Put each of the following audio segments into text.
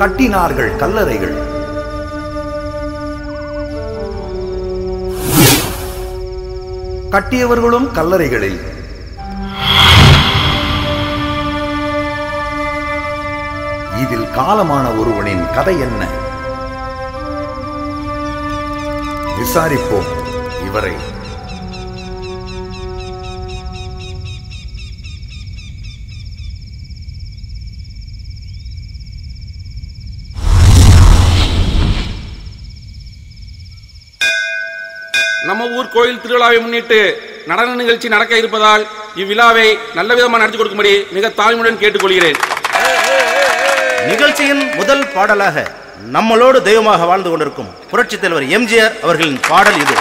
கட்டினார்கள் கல்லறைகள் கட்டியவர்களும் கல்லறைகளில் இதில் காலமான ஒருவனின் கதை என்ன விசாரிப்போம் இவரை நம்ம ஊர் கோயில் திருவிழாவை முன்னிட்டு நடன நிகழ்ச்சி நடக்க இருப்பதால் இவ்விழாவை நல்ல விதமாக நடத்தி கொடுக்கும்படி மிக தாழ்மையுடன் கேட்டுக்கொள்கிறேன் நிகழ்ச்சியின் முதல் பாடலாக நம்மளோடு தெய்வமாக வாழ்ந்து கொண்டிருக்கும் புரட்சித் தலைவர் எம்ஜிஆர் அவர்களின் பாடல் இது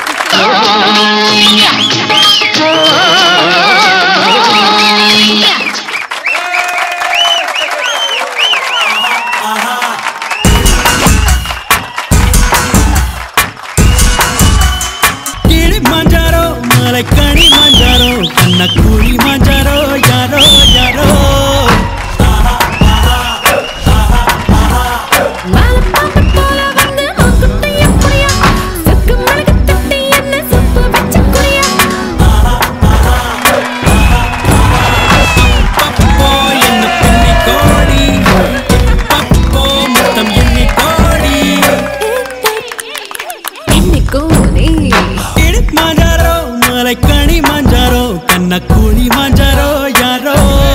கிளி மாஞ்சாரோ மலைக்கணி மாஞ்சாரோ கண்ணக்குழி மாஞ்சாரோ யாரோ யாரோ வாழைப்பாம்பு போல வந்து மூக்குத்தி எப்படியா? சொக்கு மிளகு தட்டி என்ன சொப்பு வச்ச குறியா? பப்போ என்ன பின்னி கோடி பப்போ மொத்தம் எண்ணி கோடி இன்னைக்கோ நீ கிளி மாஞ்சாரோ மலைக்கணி மாஞ்சாரோ கண்ணக்குழி மாஞ்சாரோ யாரோ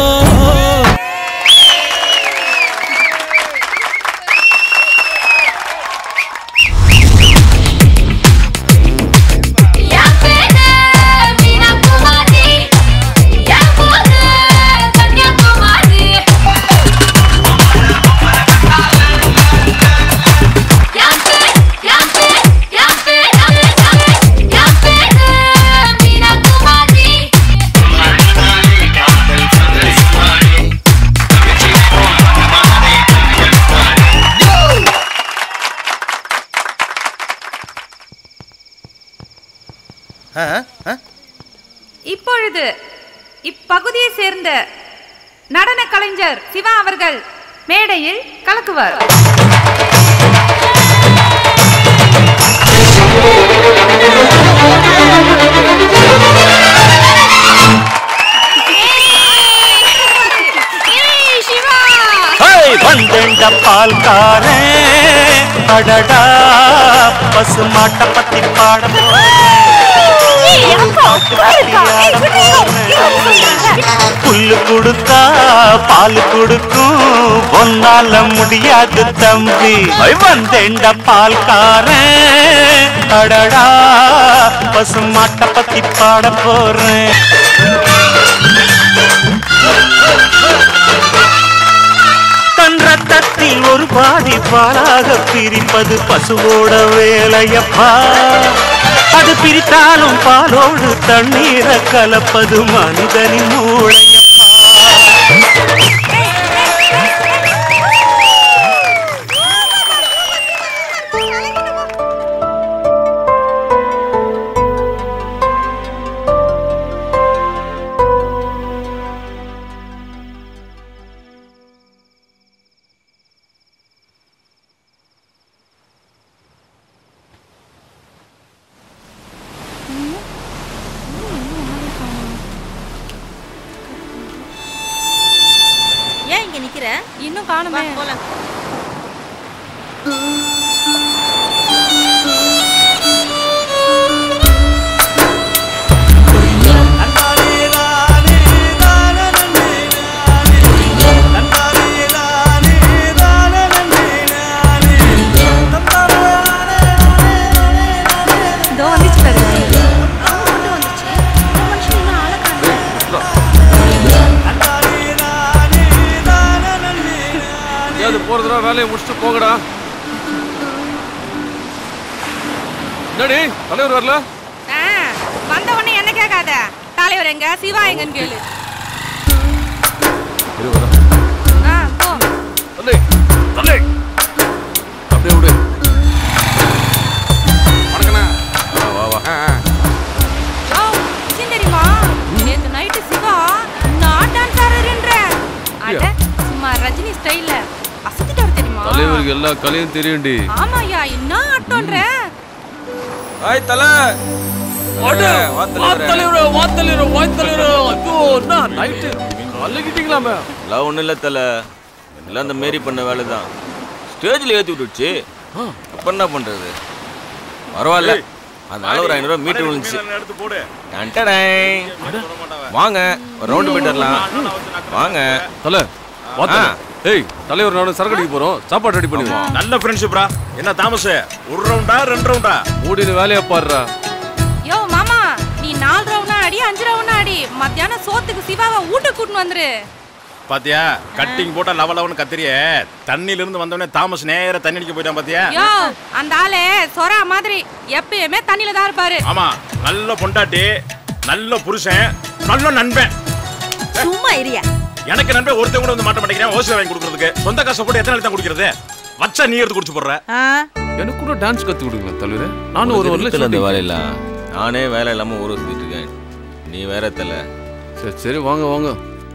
என் பேரு மீனாகுமாரி. என் ஊரு கன்னியாகுமரி. என் பேர், என் பேர், என் பேர், என் பேரு மீனாகுமாரி. ஆ, ஆ, இப்பொழுது இப்பகுதியை சேர்ந்த நடன கலைஞர் சிவா அவர்கள் மேடையில் கலக்குவார் ஏய், சிவா வந்தெண்ட பால்காரே அடடா பசு மாட்ட பத்தி பாட புல்லு கொடுத்தா பால் கொடுக்கும் ஒன்னால முடியாது தம்பி ஐ, வந்தெண்ட பால்காரே அடடா பசு மாட்ட பத்தி பாட போறேன் தன் ரத்தத்தில் ஒரு பாதி பாலாக பிரிப்பது பசுவோட வேலையப்பா அது பிரித்தாலும் பாலோடு தண்ணீரை கலப்பது மனிதனின் மூளையப்பா ஏன் இங்க நிக்கிற இன்னும் காணுமே வா, போலாம் இதோ வந்துச்சு பாரு. கொண்டு வந்துச்சு இந்த மனுஷன் இன்னும் ஆளை காணோம். எங்கேயாவது போறதுடா வேலையை முடிச்சுட்டு போங்கடா என்னடி தலைவர் வரல ஆ, வந்த உடனே என்ன கேட்காத தலைவர் எங்க சிவா எங்கன்னு கேளு இரு வரேன். ஆ, போ தள்ளு, தள்ளு. அப்படியே விடு வணக்கண்ணா வா வா வா ஆ, ஆ. ஓ, விஷயம் தெரியுமா நேத்து நைட்டு சிவா நான் டான்ஸ் ஆடுறேன்ற அட சும்மா ரஜினி ஸ்டைல்ல அசத்திட்டாரு தெரியுமா தலைவர் உங்களுக்கு எல்லா கலையும் தெரியும்டி ஆமாயா என்ன ஆட்டோன்ற ஆய் தல எல்லாம் ஒன்றும் இல்லை தல எல்லாம் அந்த மாரி பண்ண வேலை தான் ஸ்டேஜில் ஏற்றி விட்டுடுச்சு அப்போ என்ன பண்ணுறது பரவாயில்ல அதனால ஒரு ஐநூறுரூவா மீட்டர் விழுந்துச்சு எடுத்து போடு டன்டடை. வாங்க ஒரு ரவுண்டு போயிட்டுலாம் வாங்க தல வா தல. ஆ. ஏய் தலைவர் நானும் சரக்கு அடிக்க போறோம் சாப்பாடு ரெடி பண்ணுவோம் நல்ல ஃப்ரெண்ட்ஷிப்ரா என்ன தாமஸ் ஒரு ரவுண்டா ரெண்டு ரவுண்டா மூடின வேலையை பாடுறா யோ மாமா நீ நாலு ரவுண்டா அடி அஞ்சு ரவுண்டா அடி மத்தியானம் சோத்துக்கு சிவாவை வீட்டுக்கு கூட்டின்னு வந்துரு பாத்தியா கட்டிங் போட்டா லவ லவன்னு கத்திரிய தண்ணில இருந்து வந்தவனே தாமஸ் நேரா தண்ணி அடிக்க போயிட்டான் பாத்தியா யோ அந்த ஆளு சொரா மாதிரி எப்பயுமே தண்ணியில தான் இருப்பாரு ஆமா நல்ல பொண்டாட்டி நல்ல புருஷன் நல்ல நண்பன் சும்மா இரியா எனக்கு நண்பன் ஒருத்தன் கூட வந்து மாட்ட மாட்டேங்கிறேன் ஓசில வாங்கி கொடுக்கறதுக்கு சொந்த காசை போட்டு எத்தனை நாள் தான் குடிக்கிறது வச்சா நீ எடுத்து குடிச்சு போடுற எனக்கு கூட டான்ஸ் கத்து கொடுங்க தலைவர் நானும் ஒரு உனக்கு ஒரு இருக்குல்ல அந்த வேலையெல்லாம் நானே வேலை இல்லாமல் ஊரை சுற்றிட்டு இருக்கேன் நீ வேற தல சரி சரி வாங்க வாங்க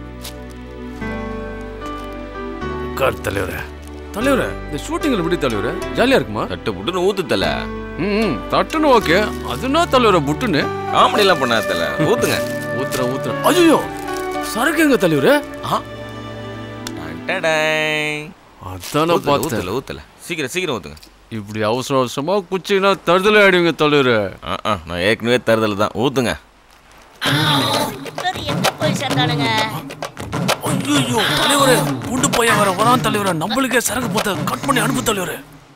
உட்கார் தலைவரே தலைவரே இந்த ஷூட்டிங்ல எப்படி தலைவரே ஜாலியா இருக்குமா தட்டு புட்டுன்னு ஊத்து தல ம் தட்டுன்னு ஓகே அதுனா தலைவரே புட்டுன்னு காமெடி எல்லாம் பண்ணாத தல ஊத்துங்க ஊத்துறேன் ஊத்துறேன் ஐயோ சரக்கு எங்க தலைவரே டடடை. அதானே ஊத்துல, பார்த்தேன் ஊத்துல ஊத்தல சீக்கிரம் சீக்கிரம் ஊத்துங்க இப்படி அவசர அவசரமா குச்சிங்கன்னா தருதலை ஆயிடுவீங்க தலைவரே ஆ ஆ நான் ஏற்கனவே தருதல் தான் ஊத்துங்க எங்க போய் சேர்ந்தானுங்க ஐயோ தலைவரே குண்டு பையன் வர வரான் தலைவரே நம்மளுக்கே சரக்கு போத்த கட் பண்ணி அனுப்பு தலைவரே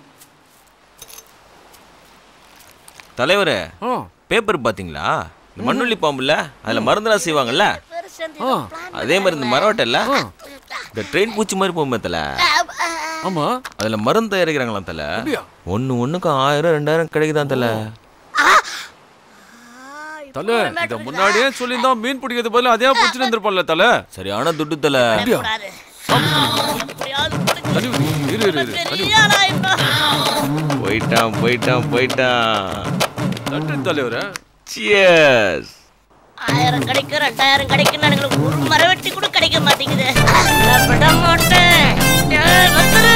தலைவரே ஆ பேப்பர் பாத்தீங்களா இந்த மண்ணுள்ளி பாம்புல அதுல மருந்துலாம் செய்வாங்கல்ல அதே மாதிரி இந்த மரவட்டல்ல இந்த ட்ரெயின் பூச்சி மாதிரி போகுமே தல ஆமா அதுல மருந்து தயாரிக்கிறாங்களாம் தல அப்படியா? ஒண்ணு ஒண்ணுக்கு ஆயிரம் ரெண்டாயிரம் கிடைக்குதான் தல தல இத முன்னாடியே சொல்லியிருந்தா மீன் பிடிக்கிறது பதிலா அதே பிடிச்சிட்டு இருந்திருப்பல்ல தல சரியான துட்டு தல அப்படியா தனி இரு இரு இரு தனி போயிட்டான் போயிட்டான் போயிட்டான் தட்டு தலைவரே சியர்ஸ் ஆயிரம் கிடைக்கும் ரெண்டாயிரம் கிடைக்கும் எனக்கு ஒரு மரவெட்டி கூட கிடைக்க மாட்டேங்குது நான் விட மாட்டேன் ஏய், வந்துரு.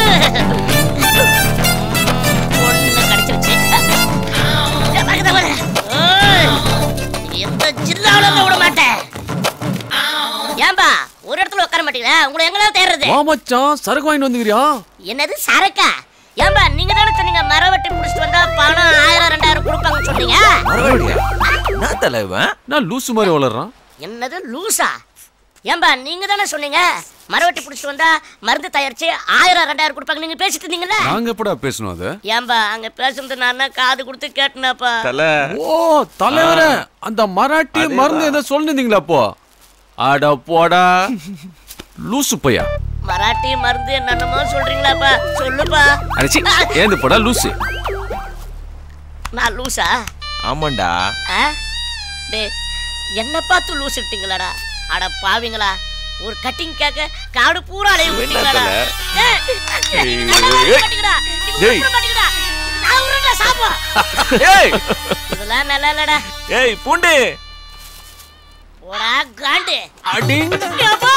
ஒண்ணு கிடைச்சிருச்சு ஏய், பக்கத்துல வர. ஏய், எந்த ஜில்லாவில விட மாட்டேன் ஏன்பா ஒரு இடத்துல உட்கார மாட்டீங்களா உங்களை எங்கெல்லாம் தேடுறது வா மச்சான் சரக்கு வாங்கிட்டு வந்துக்கிறியா என்னது சரக்கா ஏன்பா நீங்க தானே சொன்னீங்க மரவெட்டி முடிச்சிட்டு வந்தா பணம் ஆயிரம் ரெண்டாயிரம் கொடுப்பாங்கன்னு சொன்னீங்க மறுபடியா நான் தல இவன் நான் லூசு மாதிரி வளர்றான் என்னது லூசா ஏன்பா நீங்க தானே சொன்னீங்க மரவெட்டி பிடிச்சிட்டு வந்தா மருந்து தயாரிச்சு ஆயிரம் ரெண்டாயிரம் கொடுப்பாங்க நீங்க பேசிட்டு இருந்தீங்கல்ல நாங்க எப்படா பேசணும் அது ஏன்பா அங்க பேசுறது நான் என்ன காது கொடுத்து கேட்டேனாப்பா தல ஓ தலைவரே அந்த மராட்டி மருந்து எதை சொல்லிருந்தீங்களா அப்போ அட போடா லூசு பையா மராட்டி மருந்து என்னென்னமோ சொல்றீங்களாப்பா சொல்லுப்பா அடிச்சி ஏந்து போடா லூசு நான் லூசா ஆமாண்டா ஆ? டேய் என்ன பார்த்து லூஸ் இட்டீங்களாடா அட பாவிங்களா ஒரு கட்டிங் கேக்க காடு பூரா அலைய விட்டீங்களாடா தல? ஏய், ஏய், நல்லா ஏய், விட மாட்டீங்கடா. நீங்க ஏய். விட மாட்டீங்கடா. நான் உருண்டை சாப்பா ஏய் இதெல்லாம் நல்லா இல்லடா ஏய் பூண்டு போடா காண்டு அடிங் அப்பா,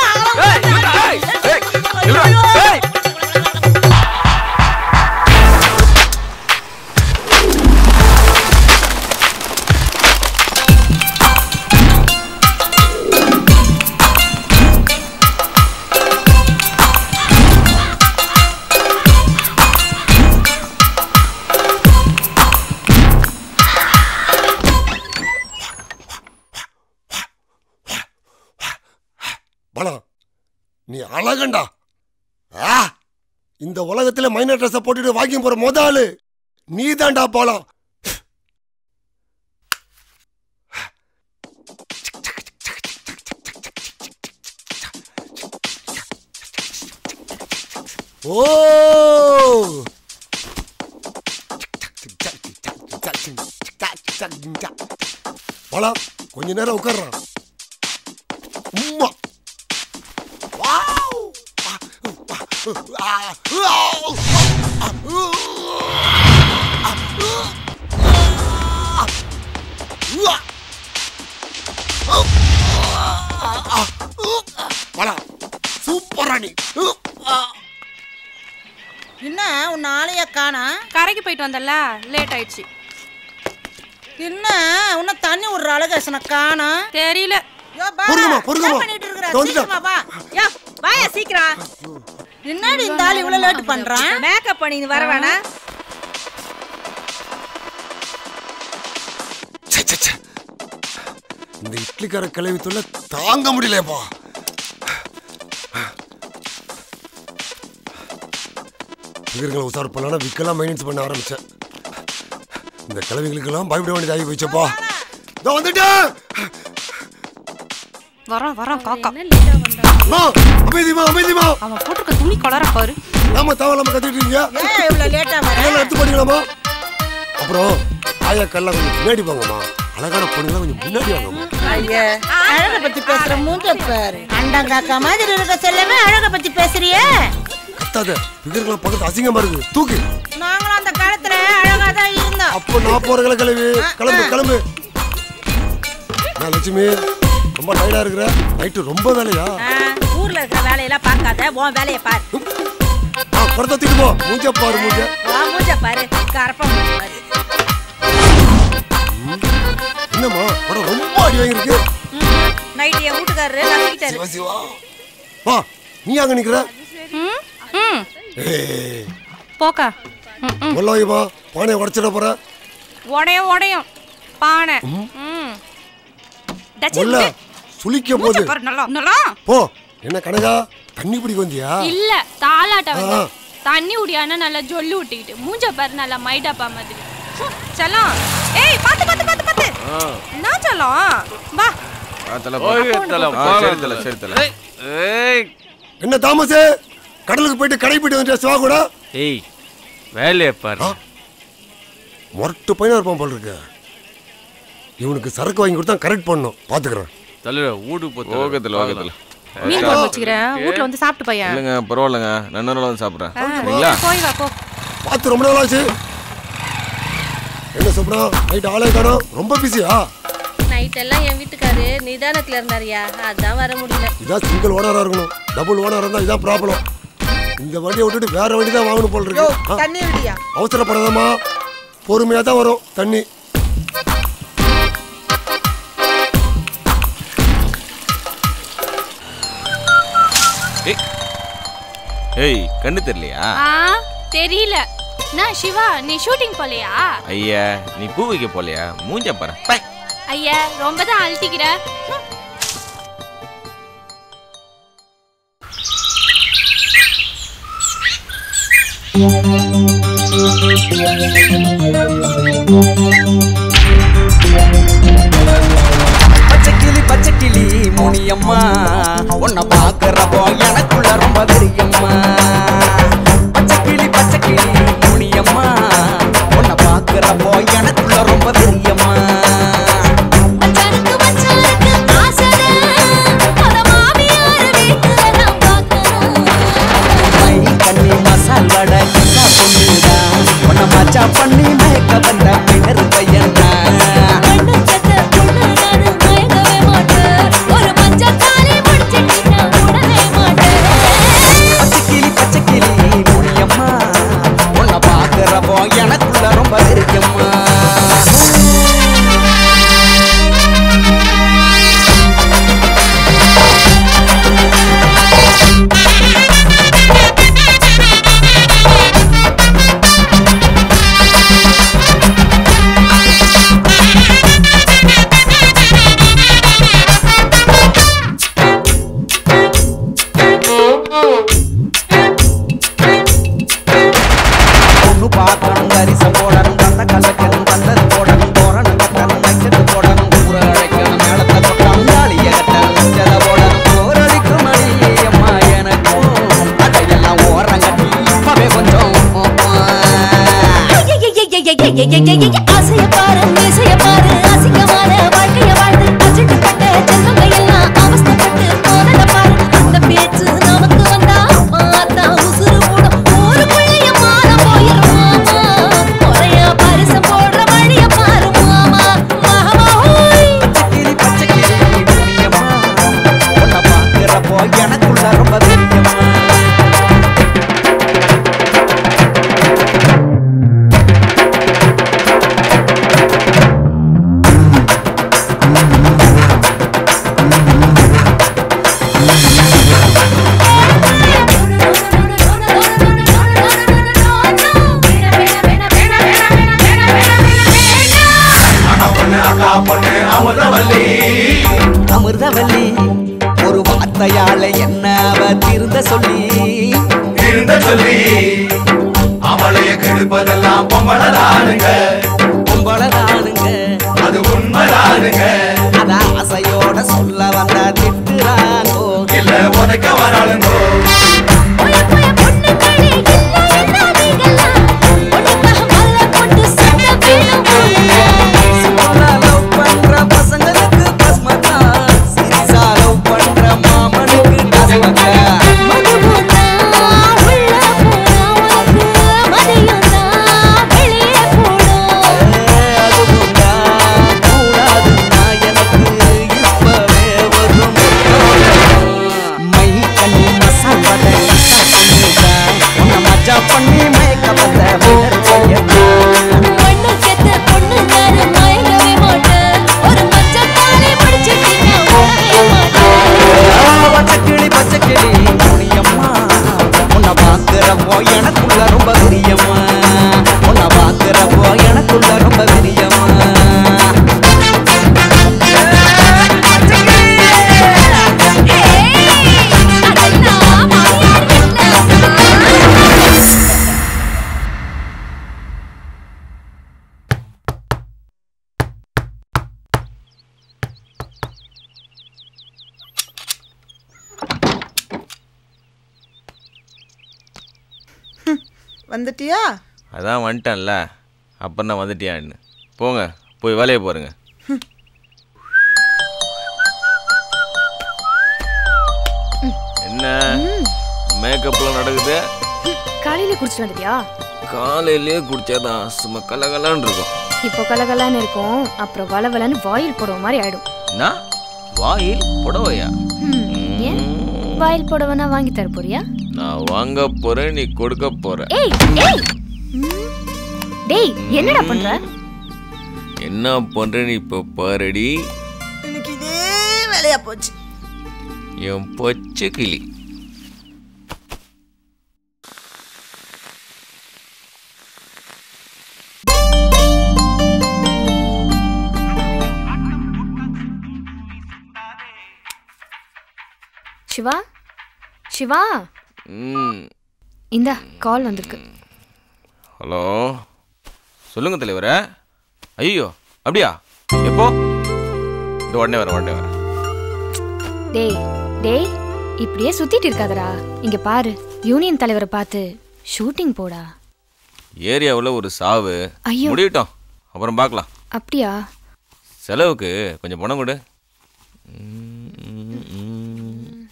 பலம் நீ அழகண்டா ஆ இந்த உலகத்துல மைனர் ட்ரெஸ் போட்டுட்டு வாக்கிங் போற முத ஆளு நீ தான்டா பலம் ஓ பலம் கொஞ்ச நேரம் உட்கார்றான் உம்மா வாவ் சூப்பரா நீ என்ன உன் ஆளைய காணா கரைக்கு போயிட்டு வந்தல லேட் ஆயிடுச்சு என்ன உன்ன தண்ணி விடுற அழகேசனை காணா தெரியல யோ பா பொறுங்கம்மா, பொறுங்கம்மா. என்ன பண்ணிட்டு இருக்கிற இதோ வந்துட்டேன். சீக்கிரமா வா யோ வாயா சீக்கிரம் என்னடி இந்த ஆள் இவ்வளவு லேட் பண்றான் மேக்கப் பண்ணி வர வேணா ச்சே, ச்சே, ச்சே. இந்த இட்லிக்கார கிளவி தொல்லை தாங்க முடியலையப்பா வீரர்களை உசார் பண்ணலாம் விற்கலாம் மைனஸ் பண்ண ஆரம்பிச்சேன் இந்த கிளவிகளுக்கெல்லாம் பயப்பட வேண்டியது ஆகி போச்சப்பா இதோ வந்துட்டேன் வரோம் வரோம் காக்கா மா, அமைதிமா அமைதிமா அவன் போட்டிருக்க துணி கலர பாரு ஆமா தேவையில்லாம கத்திட்டு இருக்கீங்க ஏன் இவ்வளவு லேட்டா வர இதெல்லாம் எடுத்து பண்ணிக்கலாமா அப்புறம் ஆயா கல்லாம் கொஞ்சம் பின்னாடி போங்கம்மா அழகான பொண்ணுலாம் கொஞ்சம் முன்னாடி வாங்கம்மா ஐயா அழக பத்தி பேசுற மூஞ்ச பாரு அண்டங்காக்கா மாதிரி இருக்க செல்லவே அழக பத்தி பேசுறியே கத்தாத பிகர்களை பக்கத்து அசிங்கமா இருக்கு தூக்கு நாங்களும் அந்த காலத்துல அழகா தான் இருந்தோம் அப்போ நான் போறகளை கிளம்பி கிளம்பு கிளம்பு நான் லட்சுமி ரொம்ப டயர்டா இருக்கிற நைட்டு ரொம்ப வேலையா ஆ, ஊர்ல இருக்கிற வேலையெல்லாம் பார்க்காத உன் வேலையை பாரு ஆ படத்தை தூக்கிட்டு போ மூஞ்ச பாரு மூஞ்ச உன் மூஞ்ச பாரு கரப்பா மூஞ்ச பாரு என்னம்மா படம் ரொம்ப அடி வாங்கியிருக்கு நைட்டு என் வீட்டுக்காரரு கத்திக்கிட்டாரு சிவா சிவா வா நீ அங்க நிக்கிற ம் ம் ஏய் போக்கா ம், ம். உள்ள வைமா பானையை உடச்சிட போற உடையும் உடையும் பானை ம் டச்சு, உள்ள விடு. சுளிக்க மூஞ்ச போகுது பாரு நல்லா நல்லா போ என்ன கனகா தண்ணி பிடிக்க வந்தியா இல்ல தாலாட்ட வந்து ஆ. தண்ணி உடியானா நல்லா ஜொல்லு விட்டுக்கிட்டு மூஞ்ச பாரு நல்லா மைடாப்பா மாதிரி செல்லம் ஏய் பாத்து பாத்து பாத்து பாத்து என்ன செல்லம் வா ஓகே, தல, ஆ, போலாம் சரி தல. தல, சரி தல. ஏய், ஏய் என்ன தாமஸ் கடலுக்கு போயிட்டு கடை போயிட்டு வந்துட்டியா சிவா கூட ஏய் வேலையை பாரு மொரட்டு பையனா இருப்பான் போல இருக்கு இவனுக்கு சரக்கு வாங்கி கொடுத்தா கரெக்ட் பண்ணும் பாத்துக்கிறேன் தல ஊடு போ ஓகே தல, ஓகே தல. மீன் குழம்பு வச்சுக்கிறேன் வீட்ல வந்து சாப்பிட்டு பையன் இல்லைங்க பரவாயில்லைங்க நன்னூரில் வந்து சாப்பிட்றேன் ஆ, சரிங்களா போய் வா போ பார்த்து ரொம்ப நாள் ஆச்சு என்ன சொப்பனா நைட் ஆளே காணோம் ரொம்ப பிஸியா நைட் எல்லாம் என் வீட்டுக்காரு நிதானத்துல இருந்தாருயா அதான் வர முடியல இதான் சிங்கிள் ஓனரா இருக்கணும் டபுள் ஓனரா இருந்தா இதான் ப்ராப்ளம் இந்த வண்டியை விட்டுட்டு வேற வண்டி தான் வாங்கணும் போல யோ இருக்கு ஆ, தண்ணி விடியா அவசரப்படாதம்மா பொறுமையா தான் வரும் தண்ணி ஏய். ஏய் கண்ணு தெரியலையா ஆ தெரியல நான் சிவா நீ ஷூட்டிங் போலையா ஐயா நீ பூ வைக்க போலையா மூஞ்ச பாரு பை. ஐயா ரொம்ப தான் அழட்டிக்கிற பச்சைக்கிளி பச்சைக்கிளி முனியம்மா உன்னை பார்க்கறப்போ எனக்குள்ள ரொம்ப வெறியம்மா பச்சைக்கிளி பச்சைக்கிளி முனியம்மா உன்னை பார்க்கறப்போ எனக்குள்ள ரொம்ப வெறியம்மா மச்சானுக்கு மச்சானுக்கு ஆசைத அத மாமியார் வீட்டுல நான் பார்க்கணும் மை கண்ணி மசால் வடை கிட்டா பொண்ணுதான் உன்னை மச்சா பண்ணி மயக்க வந்த பிணறு பையன்தான் கண்ணு சத்த பொண்ணு நானு மயங்கவே மாட்டேன் ஒரு மஞ்சள் தாலி முடிச்சிட்டு நான் உடனே மாட்டேன் பச்சைக்கிளி பச்சைக்கிளி முனியம்மா உன்னை பார்க்கறப்போ எனக்குள்ள ரொம்ப வெறியம்மா பொண்ணு பார்க்கணும் கரிசம் போடணும் கந்த கலக்கணும் கந்தது போடணும் தோரணம் கட்டணும் வைக்கத்து போடணும் ஊற அழைக்கணும் மேளத்தை கொட்டணும் காளிய கட்டணும் நெஞ்சத போடணும் போரடிக்கும் மணி அம்மா எனக்கும் அதையெல்லாம் ஓரம் கட்டி இப்பவே கொஞ்சம் ஆசைய பாரு மீசைய பாரு அசிங்கமான வாழ்க்கைய வாழ்ந்து அச்சிட்டுப்பட்ட செல்வங்க எல்லாம் அவஸ்தைப்பட்டு போனத பாரு அந்த பேச்சு நமக்கு வந்தா பார்த்தா உசுறு மூடும் ஊருக்குள்ளேய மானம் போயிரும் மாமா முறையா பரிசு போடுற வழிய பாரு மாமா மாமா ஹோய் பச்சைக்கிளி பச்சைக்கிளி முனியம்மா உன்னை பார்க்கிறப்போ எனக்குள்ள ரொம்ப வெறியம்மா அமிர்தவல்லி அமிர்தவல்லி ஒரு வார்த்தையால என்ன அவ திருந்த சொல்லி திருந்த சொல்லி அவளைய கெடுப்பதெல்லாம் பொம்பளதானுங்க பொம்பளதானுங்க அது உண்மைதானுங்க அத ஆசையோட சொல்ல வந்த திட்டுறாங்கோ இல்ல உனக்க வராளுங்கோ லவ் பண்ற பசங்களுக்கு பஸ்மக்கா சீரியஸா லவ் பண்ற மாமனுக்கு டஸ்மக்கா மை கண்ணி மசால் வடை கட்டா பொண்ணுதா உன்னை மஜா பண்ணி மயக்க வந்த விடல் பையனா பச்சைக்கிளி பச்சைக்கிளி முனியம்மா உன்னை பார்க்கிறப்போ எனக்குள்ள ரொம்ப பிரியம்மா உன்னை பார்க்கிறப்போ எனக்குள்ள ரொம்ப பிரியம்மா வந்துட்டியா அதான் வந்துட்டேன்ல அப்புறம் தான் வந்துட்டியான்னு போங்க போய் வேலையை பாருங்க என்ன மேக்கப்லாம் நடக்குது காலையில குடிச்சிட்டு வந்துட்டியா காலையிலேயே குடிச்சாதான் சும்மா கலகலான்னு இருக்கும் இப்போ கலகலான்னு இருக்கும் அப்புறம் வளவலன்னு வாயில் போடுற மாதிரி ஆயிடும் என்ன வாயில் புடவையா ம், ஏன் வாயில் போடவனா வாங்கி தர போறியா நான் வாங்க போறேன் நீ கொடுக்க போற ஏய் ஏய் ம். டேய் என்னடா பண்ற என்ன பண்றேன்னு இப்ப பாருடி இன்னைக்கு இதே வேலையா போச்சு என் பச்சை கிளி சிவா சிவா ம் இந்தா கால் வந்திருக்கு ஹலோ சொல்லுங்க தலைவரே ஐயோ அப்படியா எப்போ இந்த உடனே வரேன் உடனே வரேன் டேய் டேய் இப்படியே சுத்திட்டு இருக்காதடா இங்க பாரு யூனியன் தலைவரை பார்த்து ஷூட்டிங் போடா ஏரியாவில் ஒரு சாவு ஐயோ. முடியட்டும் அப்புறம் பார்க்கலாம் அப்படியா செலவுக்கு கொஞ்சம் பணம் கொடு ம், ம், ம்.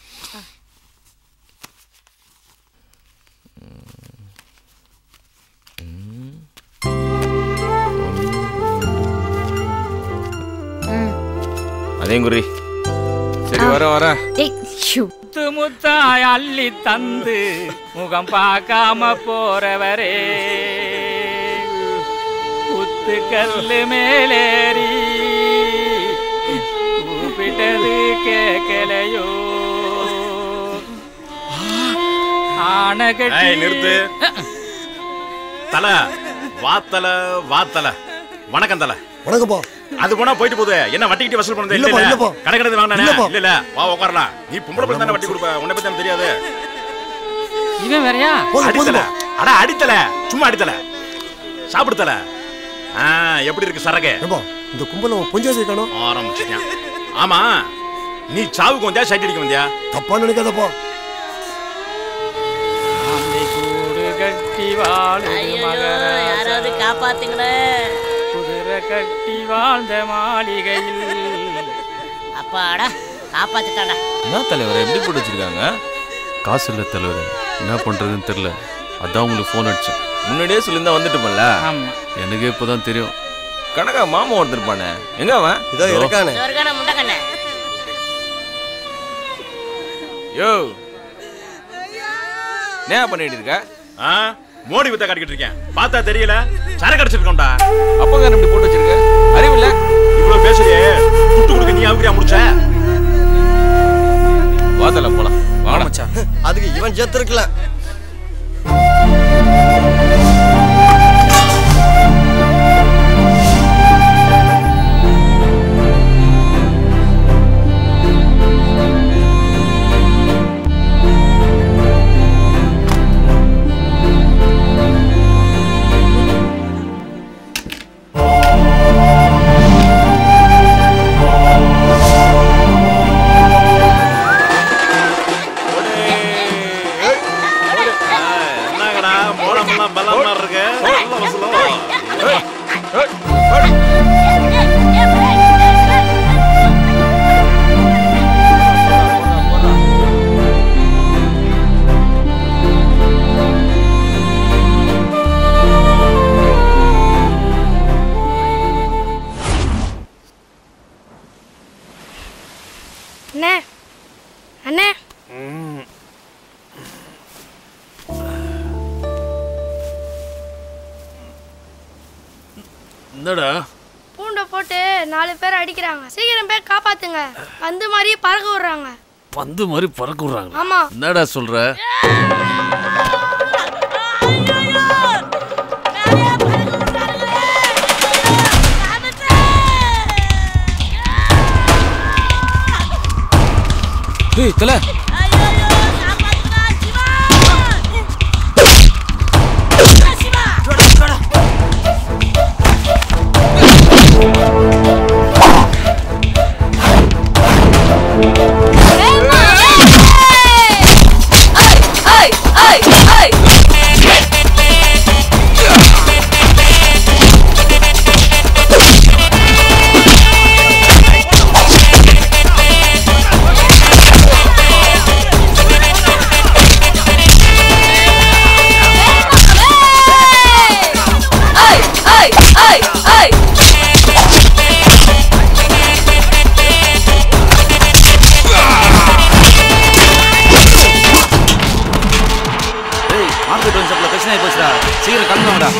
அதையும் குறி சரி வர வர டேய் ஷூ முத்து முத்தாய் அள்ளி தந்து முகம் பார்க்காம போறவரே குத்து கல்லு மேலேறி கூப்பிட்டது கேட்கலையோ ஆனகட்டி ஏய் நிறுத்து தல வாத்தல வாத்தல வணக்கம் தல வணக்கம்ப்பா அது போனா போயிட்டு போகுது என்ன வட்டிக்கிட்டு வசூல் பண்ணது இல்ல இல்லப்பா, இல்ல இல்லப்பா. கடை கடை வாங்கினே இல்லப்பா. இல்ல இல்ல வா உட்காரலாம் நீ பொம்பளை பிள்ளை தானே வட்டி கொடுப்ப உன்னை பத்தி எனக்கு தெரியாது இவன் வேறயா அடித்தல அட அடித்தல சும்மா அடித்தல சாப்பிடுத்தல ஆ எப்படி இருக்கு சரக்கு இந்த கும்பல கொஞ்சம் காணும் ஆரம்பிச்சிட்டியா ஆமா நீ சாவுக்கு வந்தியா சைட் அடிக்க வந்தியா தப்பா நினைக்காதப்பா கூடு கட்டி வாழுது மகராஜா யாராவது காப்பாத்துங்களேன் குதிரை கட்டி வாழ்ந்த மாளிகையில் அப்பாடா காப்பாத்திட்டாடா என்ன தலைவர் எப்படி போட்டு வச்சிருக்காங்க காசு இல்லை தலைவர் என்ன பண்ணுறதுன்னு தெரில அதான் உங்களுக்கு ஃபோன் அடித்தேன் முன்னாடியே சொல்லியிருந்தா வந்துட்டுப்பல்ல எனக்கே இப்போ தான் தெரியும் கணக்கா மாமா ஒருத்தர் இருப்பானே எங்க அவன் இதோ இருக்கானே. சொர்க்கான முண்டக்கண்ணே யோ என்ன பண்ணிட்டு இருக்க ஆ மோடி வித்த காட்டிக்கிட்டு இருக்கேன் பார்த்தா தெரியல சரக்கு அடிச்சிருக்கோம்டா அப்பங்க இப்படி போட்டு வச்சிருக்க அறிவில்ல இவ்வளவு பேசுறியே துட்டு கொடுக்க நீ அவுக்கிறியா முடிச்ச வாதல போலாம் வாடா மச்சான் அதுக்கு இவன் செத்து இருக்கல என்னடா பூண்டை போட்டு நாலு பேர் அடிக்கிறாங்க சீக்கிரம் போய் காப்பாத்துங்க அந்த மாதிரியே பறக்க விடுறாங்க பந்து மாதிரி பறக்க விடுறாங்க ஆமா என்னடா சொல்ற ஏய் தல ஏய் மார்க்கெட் வந்து சப்ளை பிரச்சனை ஆகி போச்சுடா சீக்கிரம் கிளம்புடா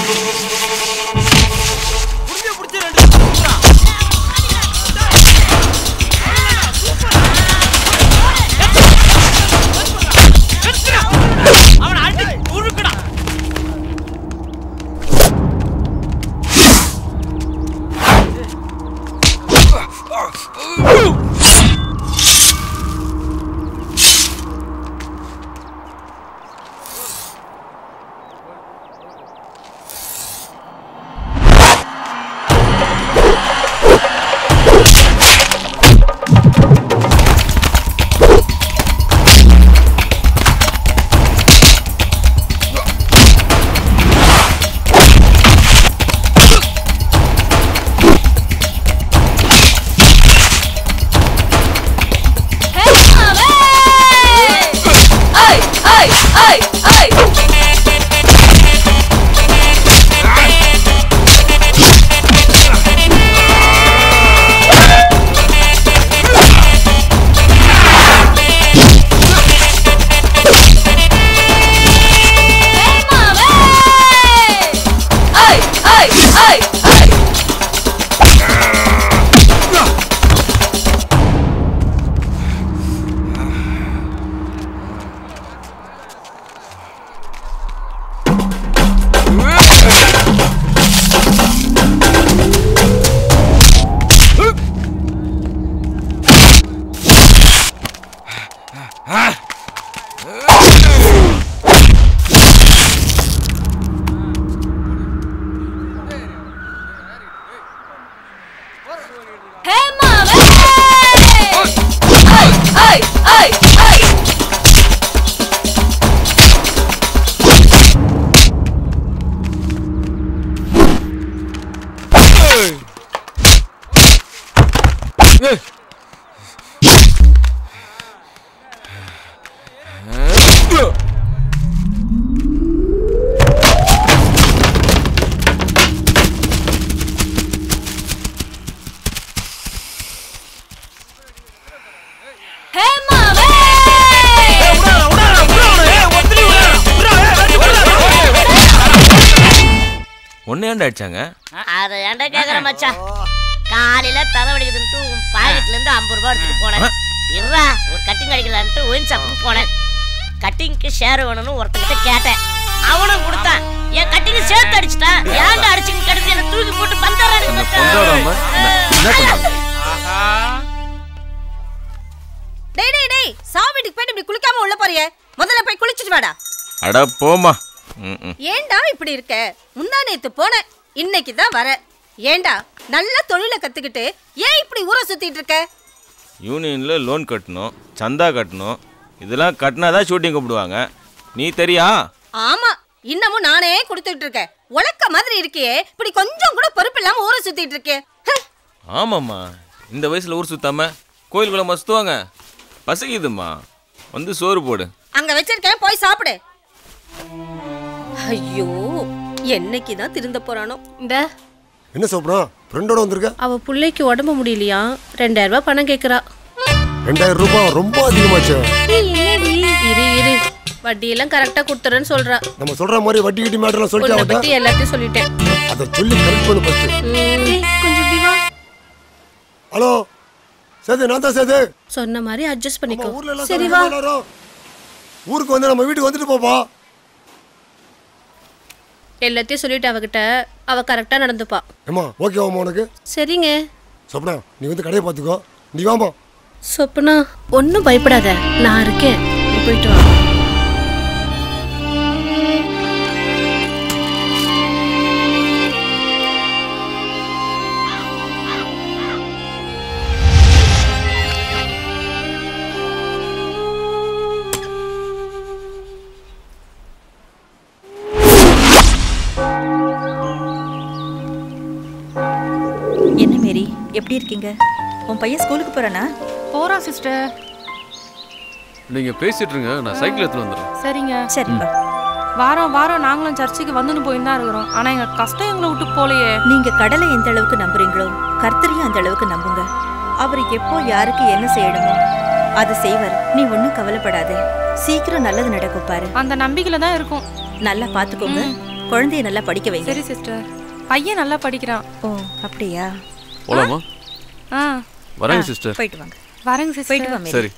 ஒன்னு ஏன்டா அடிச்சாங்க அதை ஏன்டா கேக்குற மச்சான் காலையில தலைவலிக்குதுன்ட்டு உன் பாக்கெட்ல இருந்து ஐம்பது ரூபாய் எடுத்துட்டு போனேன் இருடா ஒரு கட்டிங் அடிக்கலான்ட்டு ஒயின் ஷாப்புக்கு போனேன் கட்டிங்க்கு ஷேர் வேணும்னு ஒருத்தங்கிட்ட கேட்டேன் அவனும் கொடுத்தான் என் கட்டிங்க சேர்த்து அடிச்சுட்டான் ஏன்டா அடிச்சுன்னு கிடந்து என்ன தூக்கி போட்டு பந்தாராடு கொண்டாடாம என்ன கொண்டாடு டேய் டேய் டேய் சாவு வீட்டுக்கு போயிட்டு இப்படி குளிக்காம உள்ள போறியே முதல்ல போய் குளிச்சிட்டு வாடா அட போமா ம், ம். ஏன்டா இப்படி இருக்க முந்தா நேத்து போனேன் இன்னைக்கு தான் வர ஏன்டா நல்ல தொழிலை கத்துக்கிட்டு ஏன் இப்படி ஊரை சுத்திட்டு இருக்க யூனியன்ல லோன் கட்டணும் சந்தா கட்டணும் இதெல்லாம் கட்டினாதான் ஷூட்டிங் கூப்பிடுவாங்க நீ தெரியா ஆமா இன்னமும் நானே கொடுத்துட்டு இருக்கேன் உலக்க மாதிரி இருக்கியே இப்படி கொஞ்சம் கூட பொறுப்பு இல்லாம ஊரை சுத்திட்டு இருக்கே ஹ், ஆமாம்மா இந்த வயசுல ஊர் சுத்தாம கோயிலுக்குள்ள மசுத்துவாங்க பசிக்குதும்மா வந்து சோறு போடு அங்க வச்சிருக்கேன் போய் சாப்பிடு ஐயோ என்னைக்கு தான் திருந்த போறானோ இந்த என்ன சோப்னா ஃப்ரெண்டோட வந்திருக்க அவ பிள்ளைக்கு உடம்பு முடியலையா ரெண்டாயிரம் ரூபாய் பணம் கேக்குறா ரெண்டாயிரம் ரூபாய் ரொம்ப அதிகமாச்சு இரு இரு வட்டி எல்லாம் கரெக்டா கொடுத்துறேன்னு சொல்றா நம்ம சொல்ற மாதிரி வட்டி கிட்டி மேட்டர்லாம் உன்னை சொல்லிட்டு பத்தி எல்லாத்தையும் சொல்லிட்டேன் அதை சொல்லி கரெக்ட் பண்ணு ஃபர்ஸ்ட் கொஞ்சம் இப்படி வா ஹலோ சேது நான் தான் சேது சொன்ன மாதிரி அட்ஜஸ்ட் பண்ணிக்கோ ஊர்ல எல்லாம் சரி சரி வா எல்லாரும் ஊருக்கு வந்து நம்ம வீட்டுக்கு வந்துட்டு போப்பா எல்லாத்தையும் சொல்லிட்டு அவகிட்ட அவ கரெக்டா நடந்துப்பா ஏமா ஓகேவாம்மா உனக்கு சரிங்க சொப்னா நீ வந்து கடையை பார்த்துக்கோ நீ வாமா சொப்பனா ஒன்றும் பயப்படாத நான் இருக்கேன் நீ போயிட்டு வா என்ன மேரி எப்படி இருக்கீங்க உன் பையன் ஸ்கூலுக்கு போறானா போறான் சிஸ்டர் நீங்க பேசிட்டு இருங்க நான் சைக்கிள் எடுத்துட்டு வந்துடுறேன் சரிங்க சரிப்பா வாரம் வாரம் நாங்களும் சர்ச்சுக்கு வந்துன்னு போய் தான் இருக்கிறோம் ஆனா எங்க கஷ்டம் எங்களை விட்டு போலையே நீங்க கடலை எந்த அளவுக்கு நம்புறீங்களோ கர்த்தரையும் அந்த அளவுக்கு நம்புங்க அவர் எப்போ யாருக்கு என்ன செய்யணுமோ அது செய்வார் நீ ஒன்றும் கவலைப்படாத சீக்கிரம் நல்லது நடக்கும் பாரு அந்த நம்பிக்கையில தான் இருக்கும் நல்லா பாத்துக்கோங்க குழந்தைய நல்லா படிக்க வைங்க சரி சிஸ்டர் பையன் நல்லா படிக்கிறான் ஓ அப்படியா போலாமா ஆ வரேங்க ஆ, சிஸ்டர் போயிட்டு வாங்க வரேங்க சிஸ்டர் போயிட்டு வா மேரி. சரி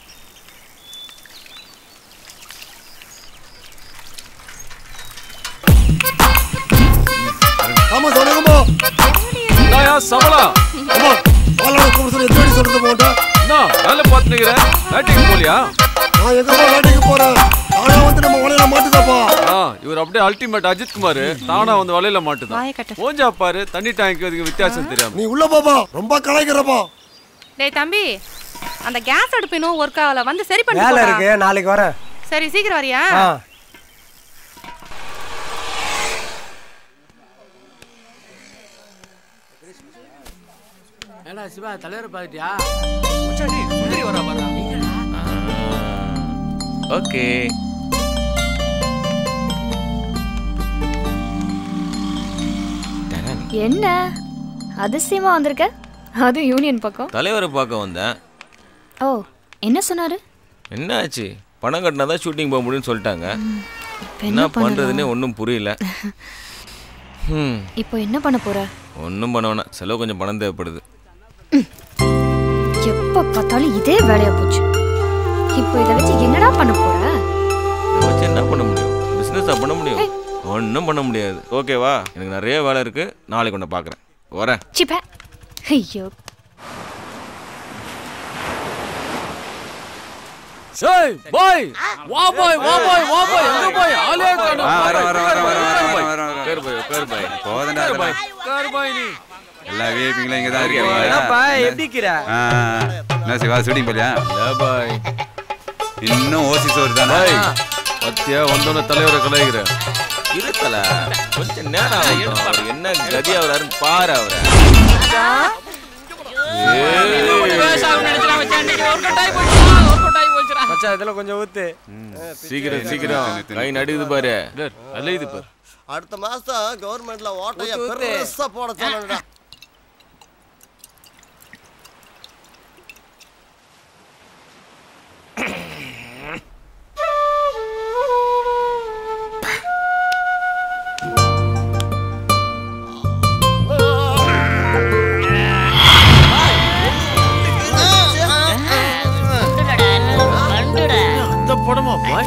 ஆமா சொல்லுங்கம்மா நாயா சமலா அம்மா பாலாட கூப்பிட சொல்லி எத்தனை வாட்டி சொல்றது போட்ட நான் வேலை பார்த்துக்கிறேன் வேட்டைக்கு போலியா நான் எங்கம்மா வேட்டைக்கு போறேன் நானே வந்து நம்ம வலையில மாட்டுதாப்பா ஆ இவர் அப்படியே அல்டிமேட் அஜித் குமார் தானா வந்து வலையில மாட்டுதான் வாயை கட்டு. மூஞ்சா பாரு தண்ணி டேங்க் இதுக்கு வித்தியாசம் தெரியாம நீ உள்ள போப்பா ரொம்ப கலாய்க்கிறப்பா டேய் தம்பி அந்த கேஸ் அடுப்பு இன்னும் ஒர்க் ஆகல வந்து சரி பண்ணி வேலை போடா. இருக்கு நாளைக்கு வரேன் சரி சீக்கிரம் வரியா ஆ ஏடா சிவா தலைவரை பார்த்துட்டியா முச்சாடி சுந்தரி வரா வரா ஓகே என்ன அதிசயமா வந்திருக்க அது யூனியன் பக்கம் தலைவரை பார்க்க வந்தேன் ஓ என்ன சொன்னாரு என்ன ஆச்சு பணம் கட்டினா தான் ஷூட்டிங் போக முடியும்னு சொல்லிட்டாங்க இப்ப என்ன என்ன பண்ணுறதுன்னே பண்ணலாம் ஒன்றும் புரியல ம் இப்போ என்ன பண்ண போற ஒன்றும் பண்ண வேணாம் செலவு கொஞ்சம் பணம் தேவைப்படுது எப்ப பார்த்தாலும் இதே வேலையா போச்சு இப்போ இதை வச்சு என்னடா பண்ண போற இதை வச்சு என்ன பண்ண முடியும் பிஸ்னஸாக பண்ண முடியும் ஒன்றும் பண்ண முடியாது ஓகேவா எனக்கு நிறைய வேலை இருக்குது நாளைக்கு ஒன்று பார்க்குறேன் வரேன் சிப்ப ஐயோ ஏய் பாய் வா பாய் வா பாய் வா பாய் எங்க பாய் ஆளே காணோம் ஆ, வரேன், வரேன், வரேன், வரேன், வரேன், வரேன், வரேன். பேர் பாய் பேர் பாய் போதண்டா உட்கார் பாய் அதெல்லாம். உட்கார் பாய் நீ எல்லா விஐபிங்களும் இங்க தான் என்னப்பா, இருக்கீங்க எப்படி இருக்கிற? ஆ, என்ன சிவா ஷூட்டிங் போலியா பாய் இன்னும் ஓசி சோறு தானே பாய் பத்தியா வந்தோன தலைவரை கலாய்க்கிற இருக்கல கொஞ்சம் நேரம் ஆகட்டும். அவர் என்ன கதி ஆகுறாருன்னு பாரு அவரை மச்சான் இதெல்லாம் கொஞ்சம் ஊத்து சீக்கிரம் சீக்கிரம் கை நடுக்குது பாரு அலையுது பாரு அடுத்த மாசம் கவர்மெண்ட்ல ஓட்டைய ஊத்து, ஊத்து. பெருசா போட சொல்லணும்டா அந்த படமா பாய்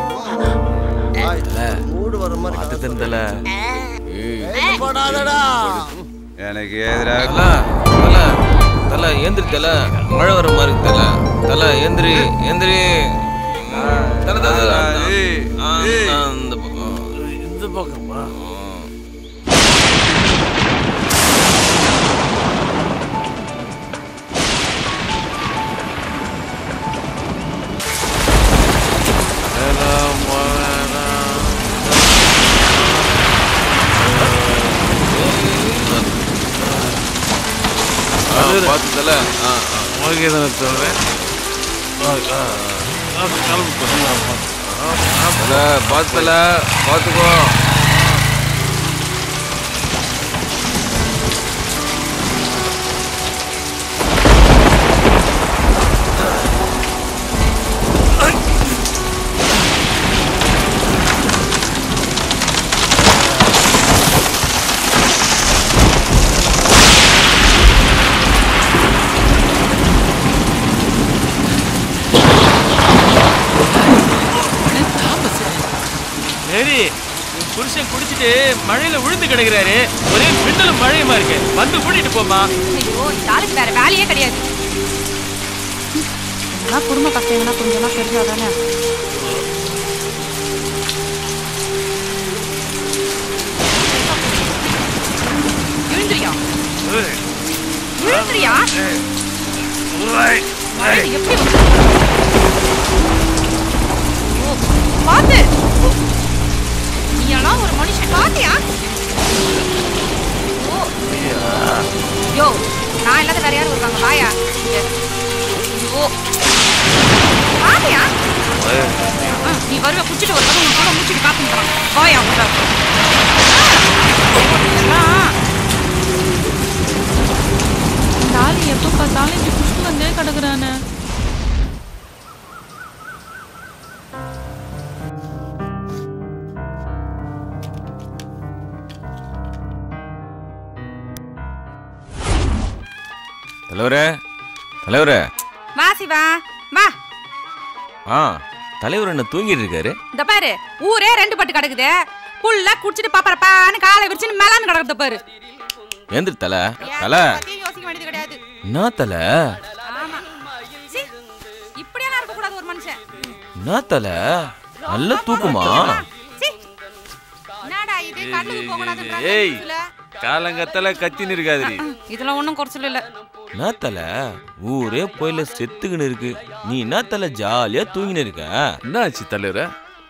மூடு வர மாதிரி பார்த்து தெரிந்தல போடாதடா எனக்கு எதிராக தல தல தல ஏந்திரி தல மழை வர மாதிரி இருக்கு தல தல ஏந்திரி ஏந்திரி தல தல தல ஆ, அந்த பக்கம் இந்த பக்கமா பார்த்து தல ஆ ஓகே தானே சொல்றேன் தல பார்த்து தல பார்த்துக்கோ ஆ பாட்டி உன் புருஷன் குடிச்சிட்டு மழையில விழுந்து கிடக்குறாரு ஒரே மின்னலும் மழையுமா இருக்கு வந்து கூட்டிட்டு போமா ஐயோ இந்த ஆளுக்கு வேற வேலையே கிடையாது இதெல்லாம் குடும்ப கஷ்டங்கள்னா கொஞ்சம்லாம் தெரிஞ்சாதானே எழுந்திரியா எழுந்திரியா மழை எப்படி வந்து ஐயோ, பாத்து நீ எல்லாம் ஒரு மனுஷன் பாத்தியா ஓ யோ நான் இல்லாத வேற யாரும் இருக்காங்க வாயா இங்க. ஐயோ வாயா ஆ, நீ வருவ குடிச்சிட்டு ஒரு தடவை உன் கூட முடிச்சிட்டு காத்துக்கிறான் வாயா உள்ள எல்லாம் இந்த ஆளு எப்போ பார்த்தாலும் இப்படி குஷ்டு வந்தே கிடக்குறானே தலைவரே தலைவரே வா சிவா வா ஆ தலைவர் என்ன தூங்கிட்டு இருக்காரு இந்த பாரு ஊரே ரெண்டு பட்டு கிடக்குது புல்ல குடிச்சிட்டு பாப்பறப்பான்னு காலை விரிச்சுன்னு மேலான்னு கிடக்குது பாரு ஏந்திரு தலை தலை பத்தியும் யோசிக்க வேண்டியது கிடையாது என்ன தலை ஆமா சீ, இப்படியெல்லாம் இருக்க கூடாது ஒரு மனுஷன் என்ன தலை நல்ல தூக்குமா சீ, என்னடா இது கண்ணுக்கு போக கூடாதுன்றாங்க ஏய் இதுல. காலங்கத்தால கத்தின்னு இருக்காதுடி இதெல்லாம் ஒண்ணும் குறைச்சல் இல்ல என்ன தலை ஊரே போயில செத்துக்கின்னு இருக்கு நீ என்ன தலை ஜாலியா தூங்கின்னு இருக்க என்னாச்சு தலைவர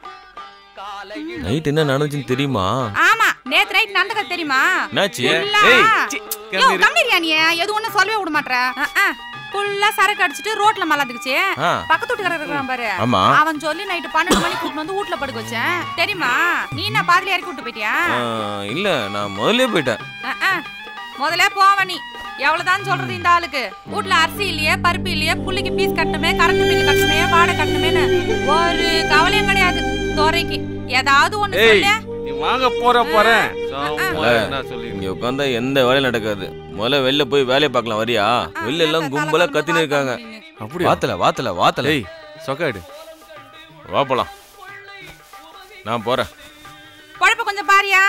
நைட் என்ன நடந்துச்சுன்னு தெரியுமா ஆமா நேத்து நைட் நடந்தது தெரியுமா என்னாச்சு? ஃபுல்லா ஏய், யோ கம்மிரியா நீ எது ஒண்ணும் சொல்லவே விட மாட்டற ஃபுல்லா சரக்கு அடிச்சிட்டு ரோட்ல மலாந்துக்குச்சு ஆ. பக்கத்து வீட்டுக்காரர் இருக்கான் பாரு ஆமா. அவன் சொல்லி நைட்டு பன்னெண்டு மணிக்கு கூட்டு வந்து வீட்ல படுக்க வச்சேன் தெரியுமா நீ என்ன பாதியில இறக்கி விட்டு போயிட்டியா ஆ, இல்ல நான் முதல்ல போயிட்டேன் அஹ், அஹ். முதல்ல போவ நீ எவ்வளவுதான் சொல்றது இந்த ஆளுக்கு வீட்ல அரிசி இல்லையே பருப்பு இல்லையே புள்ளிக்கு பீஸ் கட்டணுமே கரண்ட் பில் கட்டணுமே வாடகை கட்டணுமேன்னு ஒரு கவலையும் கிடையாது துறைக்கு ஏதாவது ஒண்ணு ஏய் சொல்லு நீ வாங்க போற போறேன் தல, இங்க உட்காந்தா எந்த வேலையும் நடக்காது முதல்ல வெளில போய் வேலையை பார்க்கலாம் வரியா வெளில எல்லாம் கும்பலா கத்தின்னு இருக்காங்க அப்படியா? வாத்தல வாத்தல வாத்தல ஏய் சொக்காடு வா போலாம் நான் போறேன் குழப்ப கொஞ்சம் பாரியா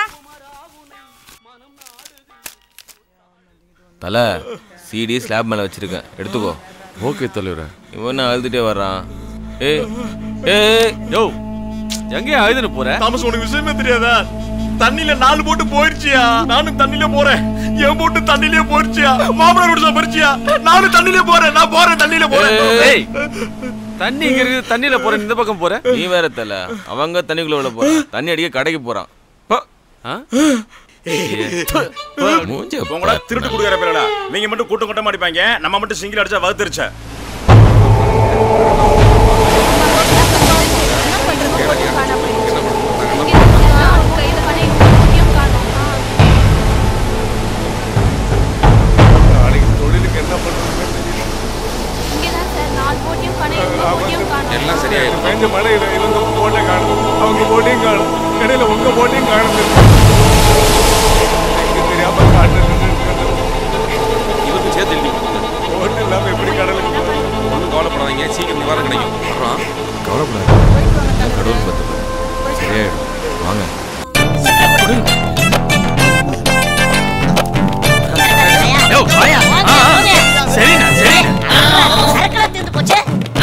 தல சிடி ஸ்லாப் மேல வச்சிருக்கேன் எடுத்துக்கோ ஓகே தலைவர இவன் என்ன அழுதுட்டே வர்றான் ஏய் ஏய் யோ எங்கேயா அழுதுன்னு போற தாமஸ் உனக்கு விஷயமே தெரியாதா தண்ணியில நாலு போட்டு போயிருச்சியா நானும் தண்ணியில போறேன் என் போட்டு தண்ணியிலே போயிருச்சியா மாமனார் விடுதா போயிருச்சியா நானும் தண்ணியிலே போறேன் நான் போறேன் தண்ணியில போறேன் ஏய் தண்ணி இங்க இருக்குது தண்ணியில போற இந்த பக்கம் போற நீ வேற தல அவங்க தண்ணிக்குள்ள விட போறான் தண்ணி அடிக்க கடைக்கு போறான் போ. மூஞ்ச உங்களா திருட்டு குடுக்கற பேரடா நீங்க மட்டும் கூட்டம் கூட்டமா அடிப்பாங்க நம்ம மட்டும் சிங்கிள் அடிச்சா வகுத்துருச்ச நாளைக்கு தொழிலுக்கு என்ன பண்றது எல்லாம் சரியாயிடும் பெஞ்ச மழையில இவங்க போட்டே காணும் அவங்க போட்டையும் காணும் இடையில உங்க போட்டையும் காணும் எங்க தெரியாம காட்டு இவருக்கு சேர்த்து எழுதி போட்டு இல்லாம எப்படி கடலுக்கு போறது ஒன்றும் கவலைப்படாதீங்க சீக்கிரம் நிவாரணம் கிடைக்கும் வர்றான் கவலைப்படாத கடவுள் பார்த்து சரியாயிடும் வாங்க யோ, வாயா. ஆ, ஆ. சரிண்ணா, சரிண்ணா. சரக்குலாம் தீர்ந்து போச்சே.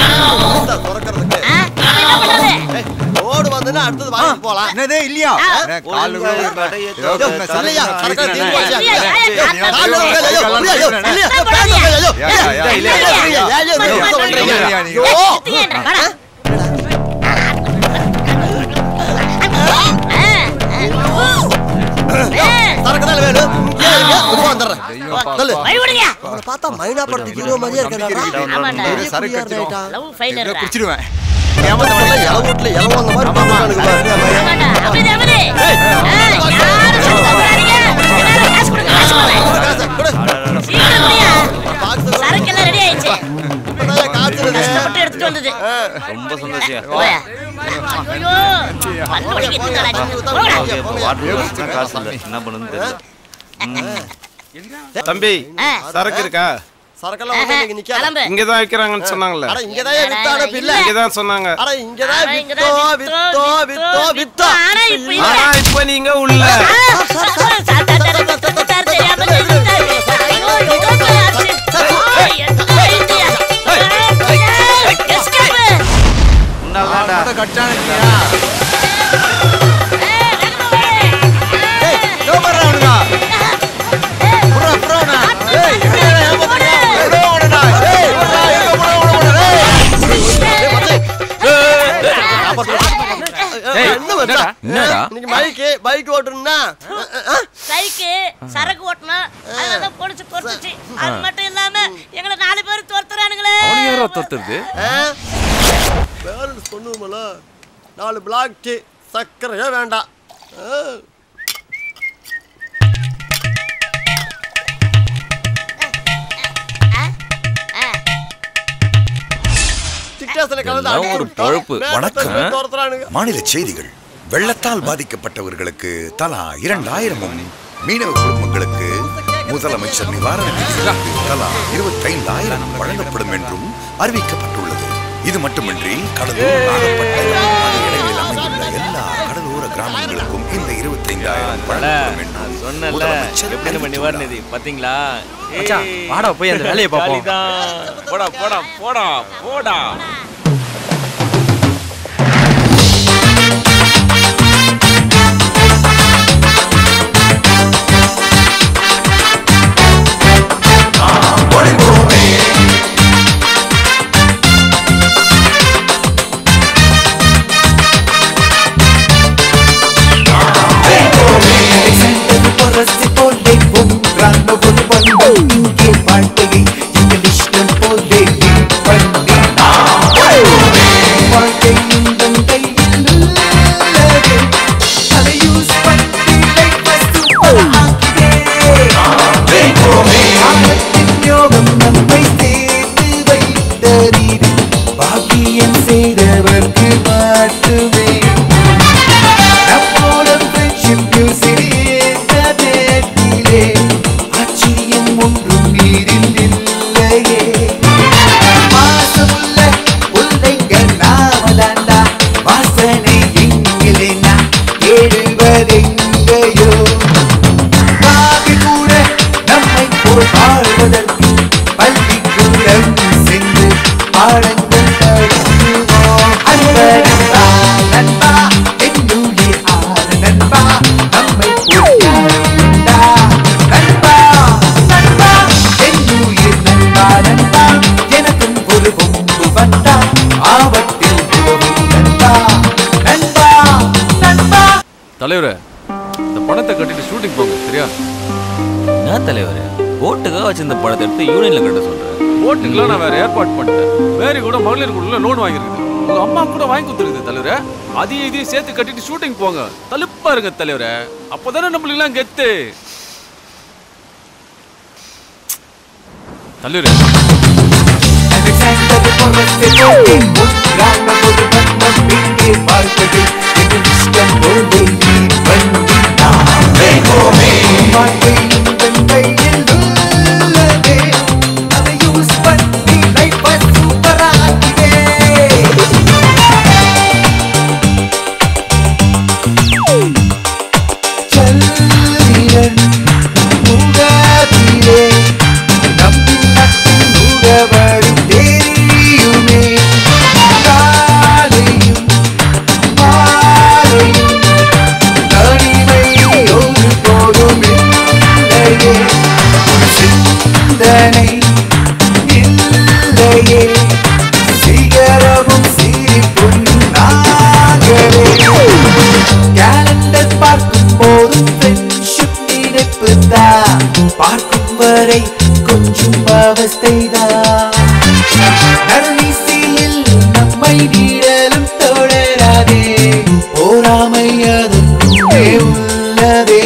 ஓடு வந்துன்னா அடுத்தது வாங்கி போலாம் என்னதே இல்லையா கால் கூட இல்லையா சரக்கு தீர்ந்து போச்சு இல்லையா, ஐயோ, இல்லையா, கால்ல இல்லையா, விழுந்து, ஐயோ, இல்லையா, ஐயோ, இல்லையா, இல்லையா, இல்லையா, கால்ல விழுந்து, ஐயோ, இல்லையா, ஐயோ, இல்லையா, இல்லையா, இல்லையா, இல்லையா, இல்லையா, ஐயோ, ஐயோ, இல்லையா, ஐயோ, இல்லையா, ஐயோ, இல்லையா, ஐயோ. சரக்கு தான் வேணும் ஏன் இங்க? இப்போ வந்துடுறேன். சொல்லு. வழி விடுங்க. அவனை பார்த்தா மைனா படத்து ஹீரோ மாதிரியே இருக்கான்டா. ஆமாண்டா. பெரிய சரக்கு குடியாரா அடிச்சிடும். ஆயிட்டான். லவ் ஃபைலர் குடிச்சிடுவேன் சொல்ல, இள வீட்டுல இளவ அந்த மாதிரி பார்த்துருக்கானுங்க பாரு. ஆமாண்டா. அமைதி, அமைதி. ஆ, யாரும் சொல்லி தப்புறாதீங்க. எல்லாரும் காசு கொடுங்க, காசு கொடுங்க. சீக்கிரம் குடியா. சரக்கு எல்லாம் ரெடி ஆயிடுச்சு கஷ்டப்பட்டு எடுத்துட்டு வந்தது ரொம்ப சந்தோஷம் போயா. ஐயோ பல்லு வலிக்குது என்னடா நீ? போடா. வாட்டர் காசு இல்லை என்ன பண்ணுன்னு தெரியல தம்பி ஆ. சரக்கு இருக்கா சரக்கெல்லாம் ஒண்ணு இங்க நிக்காத. கிளம்பு இங்கதான் வைக்கிறாங்கன்னு சொன்னாங்கல்ல அட இங்கதான் வித்தாட பில்ல இங்கதான் சொன்னாங்க அட இங்கதான் அட, வித்தோ இங்கதான் வித்தோ வித்தோ வித்தோ ஆனா இப்ப இல்ல. ஆனா இப்ப நீங்க உள்ள என்ன வந்தா என்னடா? இன்னைக்கு பைக்கு பைக் ஓட்டணும்னா சைக்கு சரக்கு ஓட்டணும் அதெல்லாம் பொடிச்சு பொறிச்சிச்சு அது மட்டும் இல்லாம எங்களை நாலு பேர் துரத்துறானுங்களே அவனுக்கு யாரோ தொத்துறது பேரண்ட்ஸ் பண்ணுவோம்ல நாலு பிளாக் டீ சர்க்கரையே வேண்டாம் ஆ. டிக்டாஸ்ல கலந்து இதெல்லாம் ஒரு அடிச்சு பொழப்பு. மேல வணக்கம். தள்ளி துரத்துறானுங்க மாநில செய்திகள் வெள்ளத்தால் பாதிக்கப்பட்டவர்களுக்கு தலா இரண்டாயிரமும் மீனவ குடும்பங்களுக்கு முதலமைச்சர் நிவாரண நிதியிலிருந்து தலா இருபத்தைந்தாயிரம் வழங்கப்படும் என்றும் அறிவிக்கப்பட்டுள்ளது இது மட்டுமின்றி கடலூர் நாகப்பட்டினம் ஆகிய இடங்களில் அமைந்துள்ள எல்லா கடலோர கிராமங்களுக்கும் இந்த இருபத்தைந்தாயிரம் வழங்கப்படும் என்றும் சொன்னல முதலமைச்சர் எப்படி நம்ம நிவாரண நிதி பாத்தீங்களா மச்சான், வாடா போய் அந்த வேலையை பார்ப்போம். ஜாலிதான். போடா போடா போடா போடா பொரசி போலே ஒன்றான ஒரு பண்பு இங்கே வாழ்க்கையை எங்கள் இஷ்டம் போலே பண்ணி வாழ்க்கை உந்தன் கையில் உள்ளது அதை யூஸ் பண்ணி லைஃபை சூப்பர் ஆக்கியே காலத்தின் யோகம் நம்மை சேர்த்து வைத்தறிவு பாக்கியம் செய்தவர்க்கு மட்டுமே நம்மோட friendship music ஏற்றதேட்டிலே ஆச்சரியம் ஒன்றும் நீரில் இல்லையே மாசமுள்ள உள்ளைங்க நாமதாண்டா வாசனை எங்கிலே நான் தேடுவதெங்கையோ பாவி கூட நம்மை போல் வாழ்வதற்கு பள்ளிக்கூடம் சென்று பாடங்கள் படிக்குவோம் அன்பனன்பா நண்பா என்னுடைய ஆன நண்பா நம்மை போல் யாருண்டா நண்பா நண்பா என்னுயிர் நண்பா நண்பா எனக்கும் ஒரு கொம்பு வந்தா ஆபத்தில் உதவும் நண்பா நண்பா நண்பா தலைவரே இந்த பணத்தை கட்டிட்டு ஷூட்டிங் போங்க சரியா என்ன தலைவர் போட்டுக்காக வச்சிருந்த படத்தை எடுத்து யூனியன்ல கட்ட சொல்றேன் போட்டுக்கெல்லாம் நான் வேற ஏற்பாடு பண்ணிட்டேன் வேறு கூட மகளிர் குழுல லோன் வாங்கியிருக்குது உங்க அம்மா கூட வாங்கி கொடுத்துருக்குது தலைவரே அதையும் இதையும் சேர்த்து கட்டிட்டு ஷூட்டிங் போங்க தலுப்பா இருங்க தலைவரே அப்போதானே நம்மளுக்கு எல்லாம் கெத்து தலைவரே அலெக்சாண்டர் பொறத்தை போலே ஒன்றான ஒரு பண்பம் இங்கே பார்ப்பது எங்கள் இஷ்டம் போலே நீ பண்ணி நாமே வாழ்க்கை உந்தன் கையில் உள்ளதே அதை யூஸ் பண்ணி லைஃபை சூப்பராக்கிவே சந்திரன் முகத்திலே நம்பி நட்பின் முகவரி தெரியுமே காலையும் மாலையும் தனிமை ஒரு போதும் இல்லையே ஒரு சிந்தனை இல்லையே சிகரமும் சிரிப்பும் நாங்களே கேலண்டர் பார்க்கும் போதும் ஃப்ரெண்ட்ஷிப் நினைப்பு தான் பார்க்கும் வரை கொஞ்சம் அவஸ்தைதான் நடுநிசையில் நம்மை நீடலும் தொடராதே போராமை அதற்குமே உள்ளதே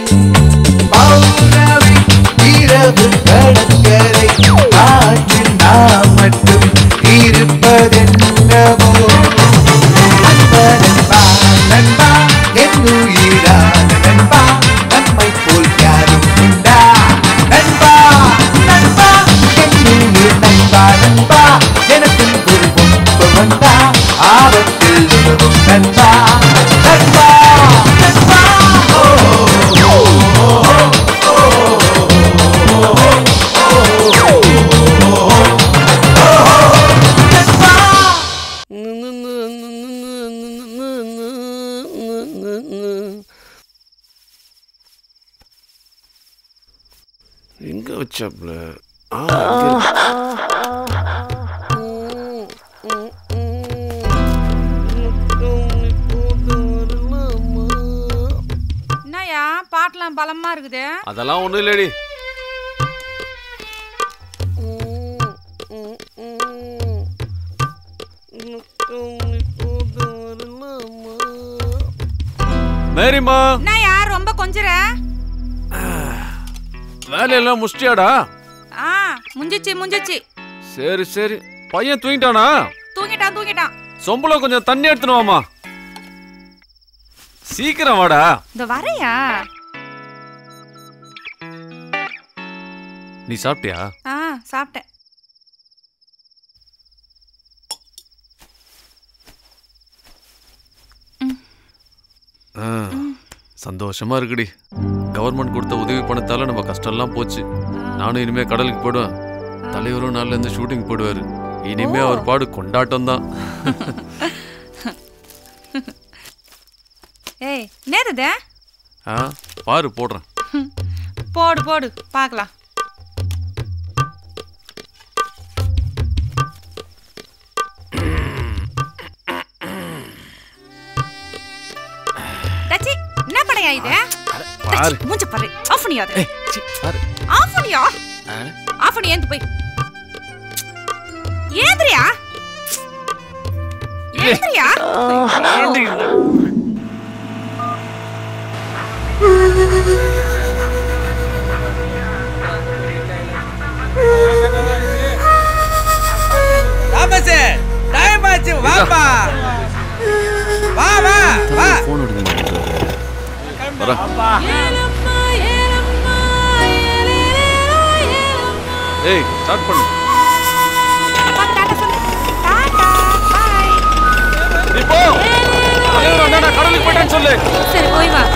பௌர்ணமி இரவு கடற்கரை காற்றில் நாம் மட்டும் இருப்பதென்னவோ அன்பா நண்பா நண்பா என்னுயிரான நண்பா நம்மை போல் யாரும் உண்டா நண்பா நண்பா என்னுயிரான எங்க வச்சாப்ல ஆ இங்க இருக்கு. என்னய்யா பாட்டெல்லாம் பலமா இருக்குது அதெல்லாம் ஒண்ணும் இல்லடி மேரிமா என்னய்யா ரொம்ப கொஞ்சற வேலையெல்லாம் முடிச்சிட்டியாடா ஆ முஞ்சிச்சு முஞ்சிச்சு சரி சரி பையன் தூங்கிட்டானா தூங்கிட்டான் தூங்கிட்டான் சொம்பளம் கொஞ்சம் தண்ணி எடுத்துன்னு வாமா சீக்கிரம் வாடா இந்த வரையா நீ சாப்பிட்டியா ஆ சாப்பிட்டேன் ஆ, சந்தோஷமா இருக்குடி கவர்மெண்ட் கொடுத்த உதவி பணத்தால நம்ம கஷ்டம்லாம் போச்சு நானும் இனிமே கடலுக்கு போயிடுவேன் தலைவரும் நாள்ல இருந்து ஷூட்டிங் போடுவாரு இனிமே அவர் பாடு கொண்டாட்டம் தான் ஏய் நேருது ஆ பாரு போடுறேன் போடு போடு பார்க்கலாம் டச்சி என்ன படையா இது பாரு மூஞ்ச பாரு ஆஃப் பண்ணியாத ஏய், சீ, பாரு ஆஃப் பண்ணியா ஆ, ஆஃப் பண்ணி ஏந்து போய் ஏந்திரியா ஏந்திரியா ஏண்டி? தாமஸ் டைம் ஆச்சு வாப்பா வா வா வா போன் எடுக்க வரேன் ஏய் ஸ்டார்ட் பண்ணு நீ போ தலைவர் வந்தாடா கடலுக்கு போயிட்டேன்னு சொல்லு சரி போய் வா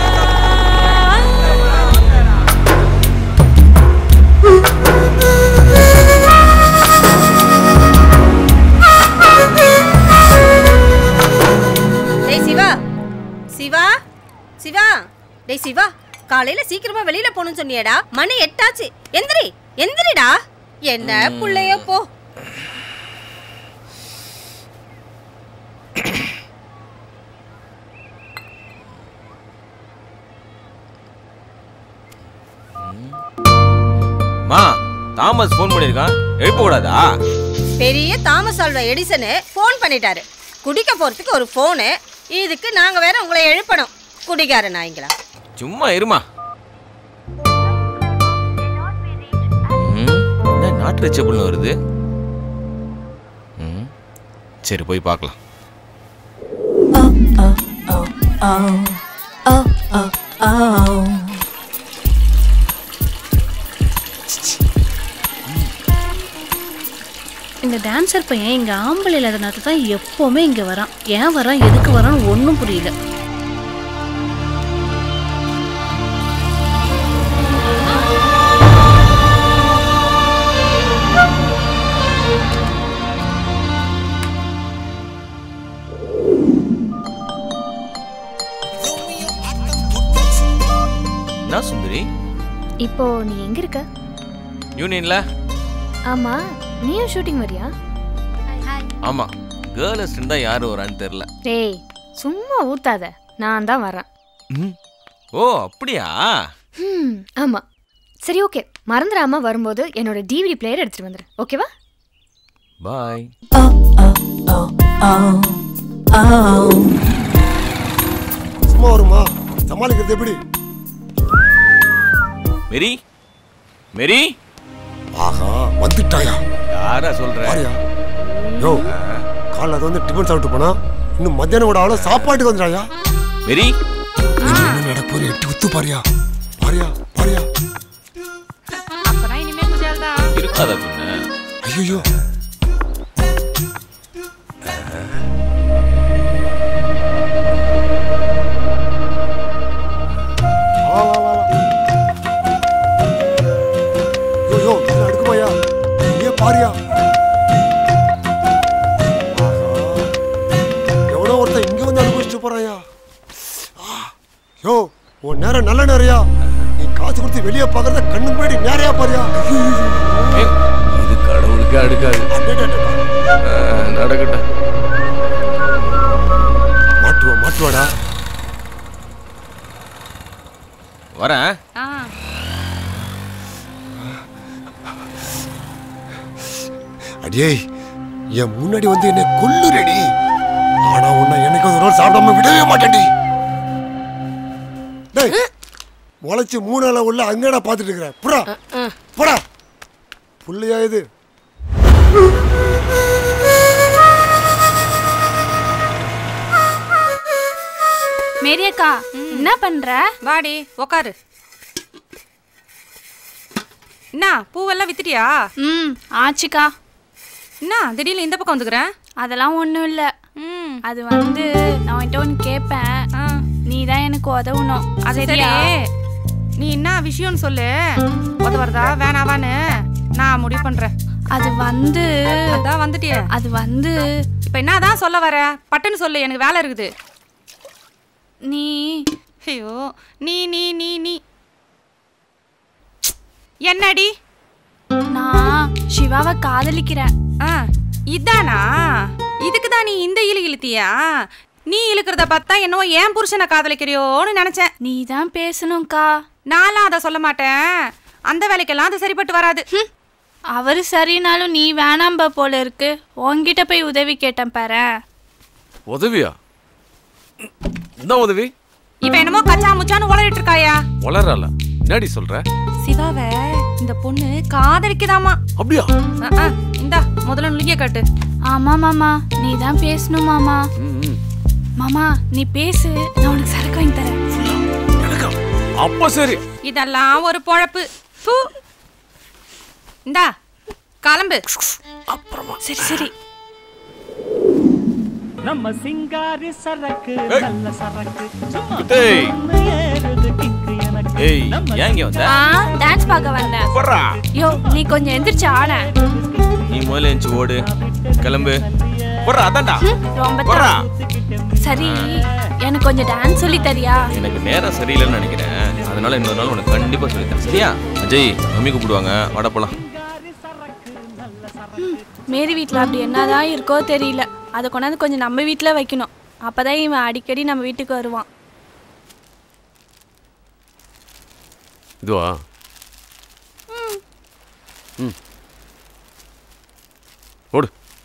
டேய் சிவா சிவா சிவா டேய் சிவா காலையில சீக்கிரமா வெளியில போகணும்னு சொன்னியேடா மணி எட்டாச்சு எந்திரி எந்திரிடா என்ன புள்ளையோ போ மா தாமஸ் ஃபோன் பண்ணியிருக்கான் எழுப்ப கூடாதா பெரிய தாமஸ் ஆல்வா எடிசனு ஃபோன் பண்ணிட்டாரு குடிக்க போறதுக்கு ஒரு ஃபோனு இதுக்கு நாங்க வேற உங்களை எழுப்பணும் குடிகார நாய்ங்களா சும்மா இருமா ம், என்ன நாட்டு ரிச்சபிள்னு வருது ம், சரி போய் பார்க்கலாம் இந்த டான்சர் பையன் இங்க ஆம்பளை இல்லாதனால தான் எப்பவுமே இங்க வரான் ஏன் வரான் எதுக்கு வரான்னு ஒன்றும் புரியல என்ன சுந்தரி இப்போ நீ எங்க இருக்க யூனியன்ல ஆமா நீயும் ஷூட்டிங் வரியா ஆமா கேர்ள் அசிஸ்டன்ட் தான் யாரு வரான்னு தெரியல டேய் சும்மா ஊத்தாத நான் தான் வரேன் ம். ஓ அப்படியா ம் ஆமா சரி ஓகே மறந்துடாம வரும்போது என்னோட டிவிடி பிளேயர் எடுத்துட்டு வந்துடு ஓகேவா பாய் சும்மா வருமா சமாளிக்கிறது எப்படி மெரி மெரி ஆஹா வந்துட்டாயா யாரா சொல்ற பாரியா யோ காலைல அது வந்து டிஃபன் சாப்பிட்டு போனா இன்னும் மத்தியானம் கூட அவ்வளோ சாப்பாட்டுக்கு வந்துட்டாயா மெரி என்ன நடப்போது எட்டு உத்து பாரியா பாரியா பாரியா அப்பனா இனிமே குஜால் தான் இருக்காதா பின்ன ஐயோ ஐயோ இதுல அடுக்குமாயா ஏ பாரியா எவனோ ஒருத்தன் இங்க வந்து போறாயா யோ உன் நேரம் நல்ல நேரையா நீ காசு கொடுத்து வெளியே எலிய பாக்குறத கண்ணு முன்னாடி நேரையா பாரியா இது கடவுளுக்கு அடுக்காது ஆ, நடக்கட்டும் மாட்டுவா மாட்டுவாடா வரேன் ஆ அடியே என் முன்னாடி வந்து என்னை கொல்லுறடி ஆனா உன்னை எனக்கு ஒரு நாள் சாப்பிடாம விடவே மாட்டேன்டி டேய் முளைச்சு மூணு நாள உள்ள அங்கடா பாத்துட்டு இருக்கிறேன் புறா புறா புள்ளையா இது மேரியக்கா என்ன பண்ற வாடி உக்காரு என்ன பூவெல்லாம் வித்துட்டியா ம் ஆச்சுக்கா என்ன திடீர்னு இந்த பக்கம் வந்துக்கிறேன் அதெல்லாம் ஒன்றும் இல்லை அது வந்து நான் உன்கிட்ட ஒன்று கேட்பேன் நீ தான் எனக்கு உதவணும் அது சரி சரியா? நீ என்ன விஷயம்னு சொல்லு உதவுறதா வேணாவான்னு நான் முடிவு பண்றேன் அது வந்து அதான் வந்துட்டியே அது வந்து இப்போ என்னதான் சொல்ல வர பட்டுன்னு சொல்லு எனக்கு வேலை இருக்குது நீ ஐயோ நீ நீ நீ நீ என்னடி நான் சிவாவை காதலிக்கிறேன் ஆ இதானா இதுக்கு தான் நீ இந்த இழு இழுத்தியா நீ இழுக்கிறத பார்த்தா என்னவோ ஏன் புருஷனை காதலிக்கிறியோன்னு நினைச்சேன் நீ தான் பேசணும்க்கா நான்லாம் அதை சொல்ல மாட்டேன் அந்த வேலைக்கெல்லாம் அது சரிப்பட்டு வராது அவரு சரினாலும் நீ வேணாம்பா போல இருக்கு உன்கிட்ட போய் உதவி கேட்டேன் பாரு உதவியா என்ன உதவி இப்ப என்னமோ கச்சா முச்சான்னு உளறிட்டு இருக்காயா வளரல என்னடி சொல்ற சிவாவை இந்த பொண்ணு காதலிக்குதாமா அப்படியா இந்தா முதல்ல நுழிய காட்டு ஆமா மாமா நீ தான் பேசணும் மாமா மாமா நீ பேசு நான் உனக்கு சரக்கு வாங்கி தரேன் அப்ப சரி இதெல்லாம் ஒரு பொழப்பு ஃபு. இந்தா கிளம்பு சரி சரி நம்ம சிங்காரி சரக்கு நல்ல சரக்கு சும்மா டேய். ஏறுது கிக்கு எனக்கு ஏய் ஏன் இங்க வந்த ஆ டான்ஸ் பார்க்க வந்தேன் போடுறா. யோ நீ கொஞ்சம் எந்திரிச்சு ஆட நீ முதல்ல எந்திச்சு ஓடு கிளம்பு போடுறா அதான்டா ரொம்ப போடுறா சரி எனக்கு கொஞ்சம் டான்ஸ் சொல்லி தரியா எனக்கு நேரம் சரியில்லைன்னு நினைக்கிறேன் அதனால இன்னொரு நாள் உனக்கு கண்டிப்பா சொல்லித்தரேன் சரியா அஜய் மம்மி கூப்பிடுவாங்க வட போலாம் மேரி வீட்டில் அப்படி என்னதான் இருக்கோ தெரியல அதை கொண்டாந்து கொஞ்சம் நம்ம வீட்டில் வைக்கணும் அப்பதான் இவன் அடிக்கடி நம்ம வீட்டுக்கு வருவான் இதுவா ம் ஓடு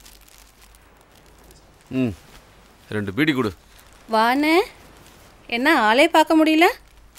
ம் ரெண்டு பீடி கொடு வானே என்ன ஆளே பார்க்க முடியல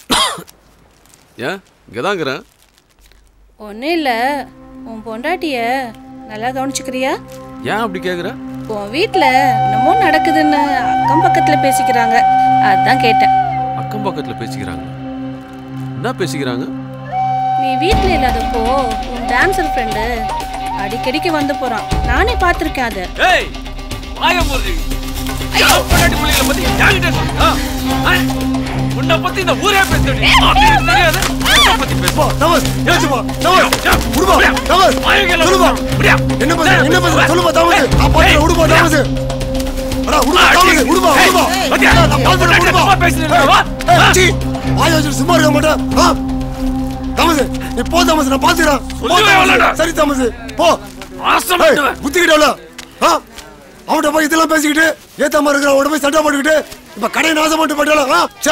ஏன் இங்கே தாங்கிறேன் ஒன்றும் இல்லை உன் பொண்டாட்டிய நல்லா கவனிச்சுக்கிறியா ஏன் அப்படி கேட்குற உன் வீட்டில் என்னமோ நடக்குதுன்னு அக்கம் பக்கத்தில் பேசிக்கிறாங்க அதான் கேட்டேன் அக்கம் பக்கத்தில் பேசிக்கிறாங்க என்ன பேசிக்கிறாங்க நீ வீட்டில் இல்லாதப்போ உன் டான்சர் ஃப்ரெண்டு அடிக்கடிக்கு வந்து போகிறான் நானே பார்த்துருக்கேன் அதை ஏய் வாய மூடி பொண்டாட்டி பிள்ளைகளை பத்தி என்கிட்ட சொல்லு, ஆ? ஆ? உன்னை பத்தி இந்த ஊரே பேசுது தெரியாது உன்னை பத்தி பேசு தமஸ் ஏச்சுமா தமஸ் உடுமா தமஸ் சொல்லுமா என்ன பேச என்ன பேச சொல்லுமா தமஸ் நான் பாத்து உடுமா தமஸ் அடா உடுமா தமஸ் உடுமா உடுமா பாத்தியா? நான் பாத்து உடுமா பேசுறீங்க, வா. ஏய் சி வாய வச்சு சும்மா இருக்க மாட்டேன் ஆ தமஸ் நீ போ தமஸ் நான் பாத்துறேன் சொல்லவே வேணாம்டா. சரி தமஸ் போ ஆசம் ஏய், புத்திக்கிட்டவள ஆ அவன்கிட்ட போய் இதெல்லாம் பேசிக்கிட்டு ஏத்த மாதிரி இருக்கிற அவன்கிட்ட போய் சண்டை போட்டுக்கிட்டு இப்ப கடையை நாசம் பண்ணிட்டு போயிட்டாளா ஆ சே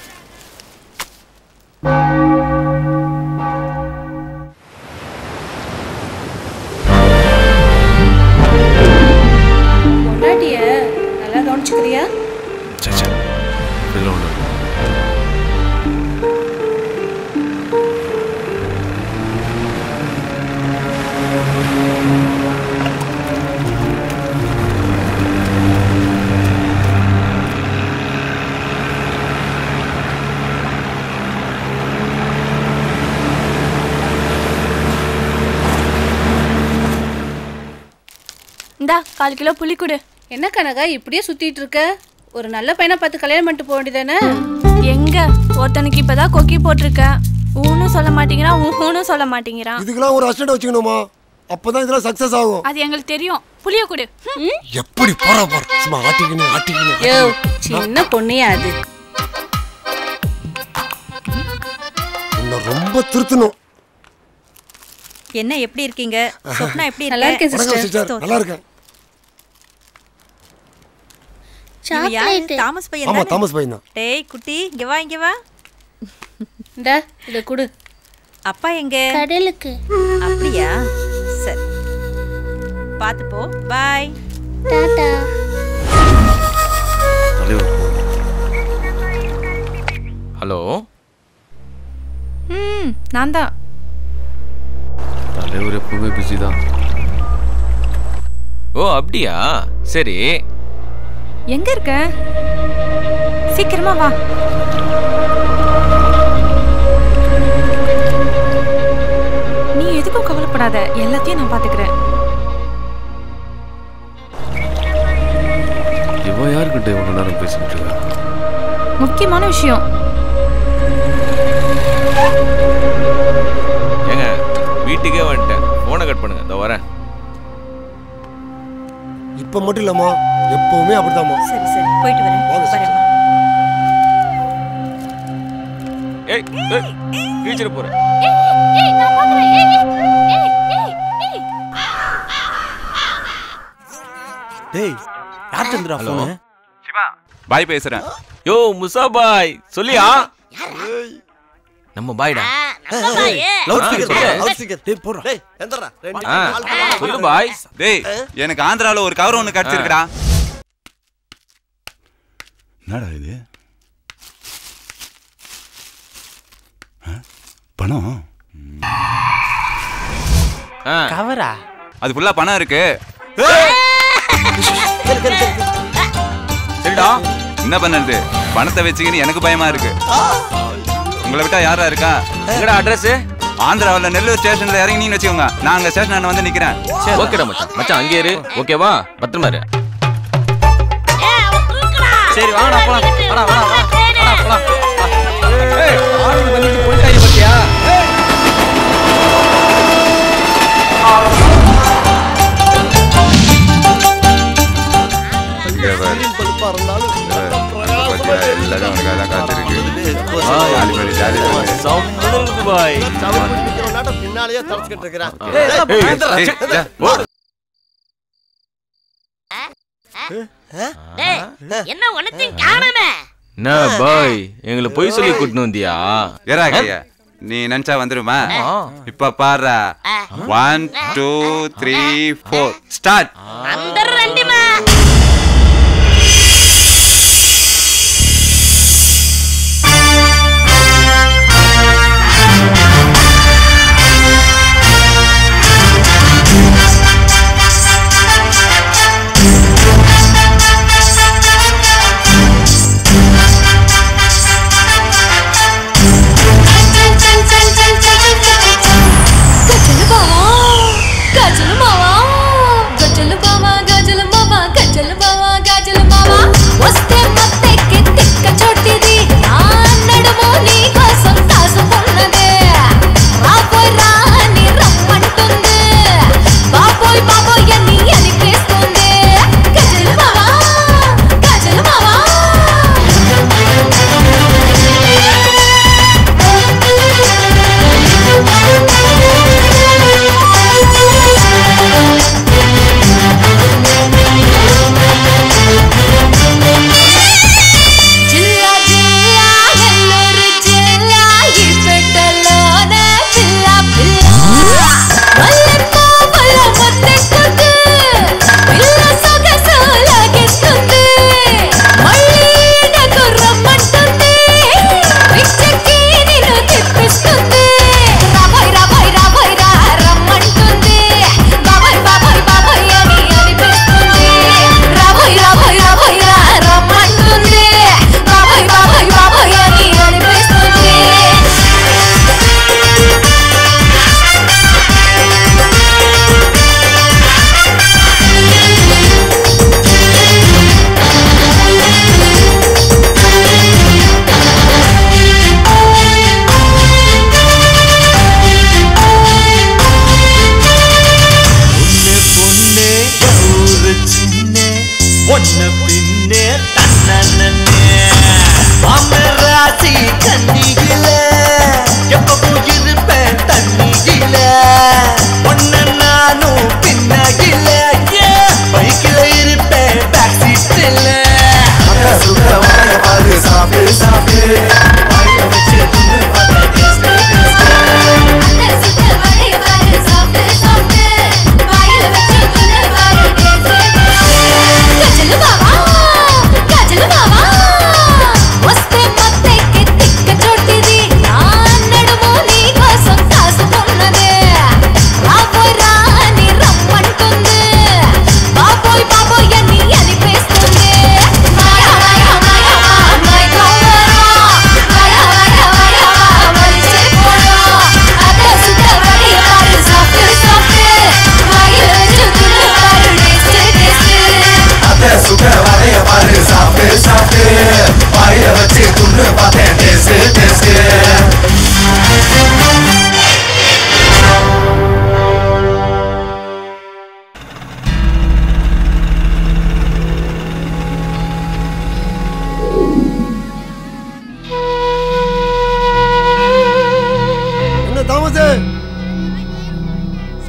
பொண்டாட்டிய நல்லா கவனிச்சுக்கிறியா சச்சா அப்படிலாம் ஒன்று இந்தா கால் கிலோ புளி கொடு என்ன கனகா இப்படியே சுத்திட்டு இருக்க ஒரு நல்ல பையனை பார்த்து கல்யாணம் பண்ணிட்டு போக வேண்டியதானே எங்க ஒருத்தனுக்கு இப்பதான் கொக்கி போட்டிருக்கேன் ஊனும் சொல்ல மாட்டேங்கிறான் ஊனும் சொல்ல மாட்டேங்கிறான் இதுக்கெல்லாம் ஒரு அசிஸ்டன்ட் வச்சுக்கணுமா அப்பதான் இதெல்லாம் சக்சஸ் ஆகும் அது எங்களுக்கு தெரியும் புளிய கொடு எப்படி போற போற சும்மா ஆட்டிக்கின்னு ஆட்டிக்கின்னு யோ சின்ன பொண்ணையா அது உன்னை ரொம்ப ரொம்ப திருத்தணும் என்ன எப்படி இருக்கீங்க சொப்னா எப்படி நல்லா இருக்கேன் வணக்கம் சிஸ்டர் நல்லா இருக்கேன் இவன் யாரு? தாமஸ் பையன் ஆமா தானே? தாமஸ் பையன் தான் டேய் குட்டி இங்க வா இங்க வா இந்த இத குடு அப்பா எங்க கடலுக்கு அப்படியா சரி பாத்து போ பாய் டாடா தலைவர் ஹலோ ம் நான் தான் தலைவர் எப்பவுமே பிஸி தான் ஓ அப்படியா சரி எங்க இருக்க சீக்கிரமா வா நீ எதுக்கும் கவலைப்படாத எல்லாத்தையும் நான் பாத்துக்கிறேன் இவன் யாருக்கிட்ட இவ்வளோ நேரம் பேசிக்கிட்டு இருக்கா முக்கியமான விஷயம் ஏங்க வீட்டுக்கே வந்துட்டேன் ஃபோனை கட் பண்ணுங்க இதோ வரேன் இப்ப மட்டும் இல்லம்மா எப்பவுமே அப்படிதாம்மா சரி சரி போயிட்டு வரேன் வரேன் ஏய் ஏய் கீழ்ச்சிட போறேன் டேய் யார் சந்திரா ஹலோ ஃபோனு பாய் பேசுறேன் யோ முசா பாய் சொல்லியா நம்ம பாய்டா லவுட் ஆ, ஸ்பீக்கர் சொல்லு. டேய் போடுறா டேய் எந்தடா ரெண்டு ஆ, கால் பண்ணா சொல்லு பாய் டேய் எனக்கு ஆந்திரால ஒரு கவர் ஒன்று கிடைச்சிருக்குடா என்னடா இது ஆ? பணம் கவரா அது ஃபுல்லா பணம் இருக்கு சரிடா என்ன பண்ணுறது பணத்தை வச்சுக்கின்னு எனக்கு பயமா இருக்கு உங்களை விட்டா யாரா இருக்கா எங்கடா அட்ரஸ் ஆந்திராவில் நெல்லூர் ஸ்டேஷன்ல இறங்கினீங்கன்னு வச்சுக்கோங்க நான் அங்க ஸ்டேஷன் வந்து நிக்கிறேன் ஓகேடா மச்சான் மச்சான் அங்கே இரு ஓகேவா பத்திரமா இரு சரி வாங்கடா போலாம் வாடா வாடா வாடா வாடா போலாம் ஏய் ஆளுங்க வந்துட்டு போயிட்டாங்க பாத்தியா இங்க பாரு. பல்பா இருந்தாலும் இங்க பாத்தியா, எல்லாரும் உனக்காக தான் காத்திருக்கு ஜாலி பண்ணு, ஜாலி பண்ணு. பாய் சவுண்ட் பிடிக்கிறவனாட்ட பின்னாலேயே தலச்சுக்கிட்டு இருக்கிறான் ஏய், ஏய், எந்திரா, ஏய், எந்திரா. ஏய், ஓடு. டேய், என்ன உனத்தையும் காணுமே என்ன பாய் எங்களை பொய் சொல்லி கூட்டின்னு வந்தியா ஏறா கையா நீ நினைச்சா வந்துருமா இப்ப பாரு one two three four start அந்த ரெண்டுமா గజలు బావా గజలు బావా గజలు బావా గజలు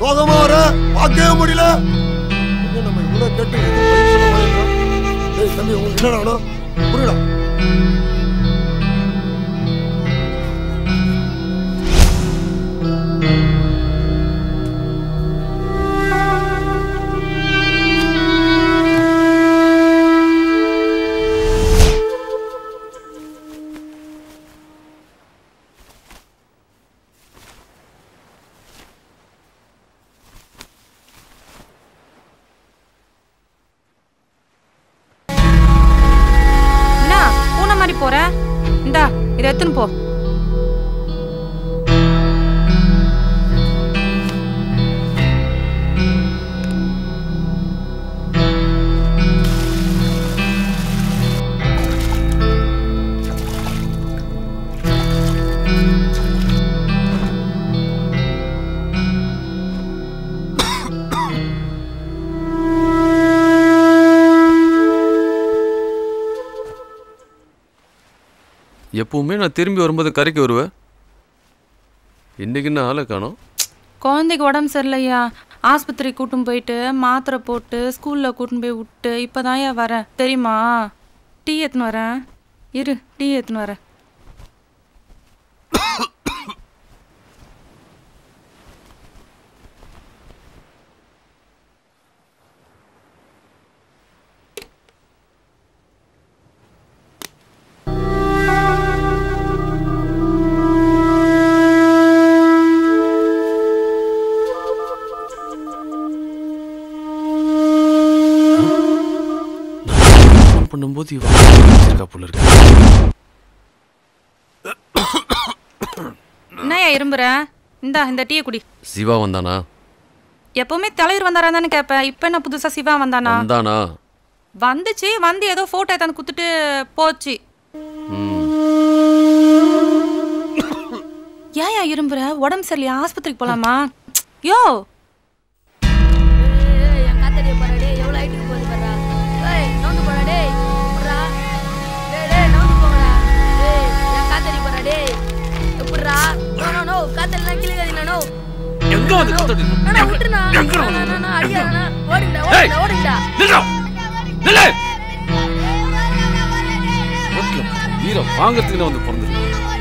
சோகமா வர பார்க்கவே முடியல என்ன நம்ம இவ்வளவு கேட்டு எதுவும் பதில் சொல்ல மாட்டேங்கிறோம் டேய் தம்பி உங்களுக்கு என்ன வேணும் புரியல என்ன பூனை மாதிரி போற இந்தா இதை எடுத்துன்னு போ எப்பவுமே நான் திரும்பி வரும்போது கரைக்கு வருவேன் இன்னைக்கு என்ன ஆளை காணோம் குழந்தைக்கு உடம்பு சரியில்லையா ஆஸ்பத்திரி கூட்டின்னு போயிட்டு மாத்திரை போட்டு ஸ்கூலில் கூட்டின்னு போய் விட்டு இப்போதான் ஏன் வரேன் தெரியுமா டீ எடுத்துன்னு வரேன் இரு டீ எடுத்துன்னு வரேன் ஃபோன் பண்ணும்போது இவ இருக்கா போல இருக்கு என்னய்யா இரும்புற இந்தா இந்த டீயை குடி சிவா வந்தானா எப்பவுமே தலைவர் வந்தாரா தானே கேட்பேன் இப்போ என்ன புதுசா சிவா வந்தானா வந்தானா வந்துச்சு வந்து ஏதோ போட்டோ எடுத்தாந்து குத்துட்டு போச்சு ஏன் ஏன் இரும்புற உடம்பு சரியில்லையா ஆஸ்பத்திரிக்கு போலாமா யோ என் காத்தடிய போறா டேய் எவ்வளவு ஹைட்டுக்கு போகுது பாரா ஏய் நவுந்து போடா டேய் புறா டேய் டேய் நவுந்து போங்கடா டேய் என் காத்தடி போறா டேய் எப்படிடா நோ நோ நோ காத்தடிலாம் கிளிகாதீங்க நோ எங்க வந்து காத்தடி அண்ணா விட்டுருண்ணா எங்க அண்ணா, அண்ணா, அண்ணா, அடியாதண்ணா ஓடுங்கடா ஓடுங்கடா ஓடுங்கடா நில்றா நில்லு ரோட்ல வீரம் வாங்கறதுக்கு வந்து பிறந்திருக்கு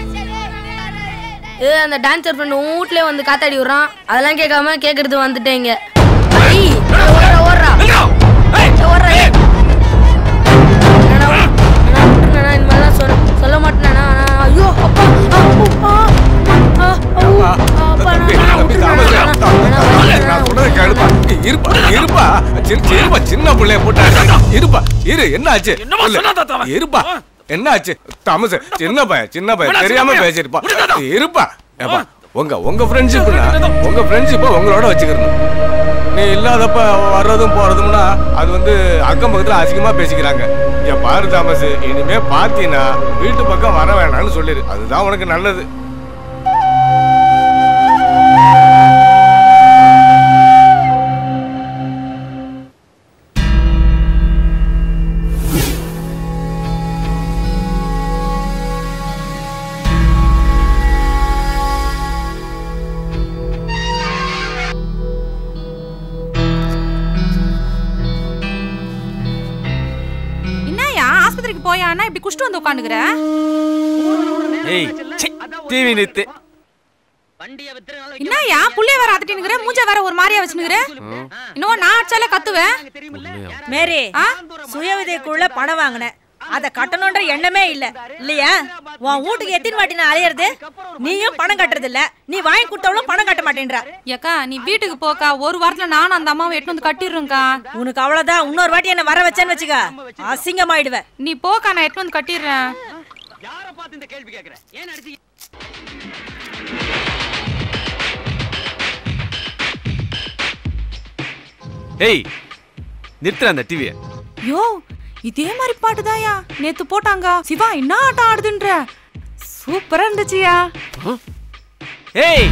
ஏ அந்த டான்சர் ஃப்ரெண்ட் வீட்லயே வந்து காத்தாடி விடுறான் அதெல்லாம் கேட்காம கேக்குறது வந்துட்டேங்க ஐய் ஓடுறா ஓடுறா ஏய், ஓடுறா ஏய். என்னடா, என்னடா, விட்டுருங்கண்ணா, இந்த மாதிரிலாம் சொல்ல சொல்ல மாட்டேனா ஐயோ அப்பா ஆ, ஆ, ஆ, ஆ, ஊ, ஆ, அப்பா, நான் நான் விட்டுருங்கண்ணா, நான் சொல்றதை கேளுப்பா இருப்பா இருப்பா சின்ன இருப்பா சின்ன பிள்ளைய போட்டா இருப்பா இரு என்ன ஆச்சு சொல்லு. இருப்பா என்ன ஆச்சு தாமஸ் சின்ன பையன் சின்ன பையன் தெரியாம பேசிருப்பா இருப்பா ஏப்பா உங்க உங்க ஃப்ரெண்ட்ஷிப்னா உங்க ஃப்ரெண்ட்ஷிப்பை உங்களோட வச்சுக்கிறணும் நீ இல்லாதப்ப வர்றதும் போறதும்னா அது வந்து அக்கம் பக்கத்துல அசிங்கமா பேசிக்கிறாங்க இங்க பாரு தாமஸ் இனிமே பாத்தீங்கன்னா வீட்டு பக்கம் வர வேணாம்னு சொல்லிடு அதுதான் உனக்கு நல்லது என்னய்யா ஆஸ்பத்திரிக்கு போயானா இப்படி குஷ்டு வந்து உட்காந்துக்கிற ஏய் டிவி நித்து என்னய்யா புள்ளைய வேற அதட்டினுங்கிற மூஞ்ச வேற ஒரு மாதிரியா வச்சுனுங்கிற இன்னும் நான் அடிச்சாலே கத்துவேன் மேரி சுய உதவிக்குள்ள பணம் வாங்கினேன் அத கட்டணும்ன்ற எண்ணமே இல்ல இல்லையா உன் வீட்டுக்கு எத்தனை வாட்டி நான் அலையிறது நீயும் பணம் கட்டுறது இல்ல நீ வாங்கி கொடுத்தவளும் பணம் கட்ட மாட்டேன்றா ஏக்கா நீ வீட்டுக்கு போக்கா ஒரு வாரத்துல நானும் அந்த அம்மாவை எட்டு வந்து கட்டிடுறேன்க்கா உனக்கு அவ்வளவுதான் இன்னொரு வாட்டி என்ன வர வச்சேன்னு வச்சுக்க அசிங்கமாயிடுவேன் நீ போக்கா நான் எட்டு வந்து கட்டிடுறேன் ஏய் நிறுத்துற அந்த டிவியை யோ இதே மாதிரி பாட்டுதாயா நேத்து போட்டாங்க சிவா என்ன ஆட்டம் ஆடுதுன்ற சூப்பரா இருந்துச்சுயா ஏய்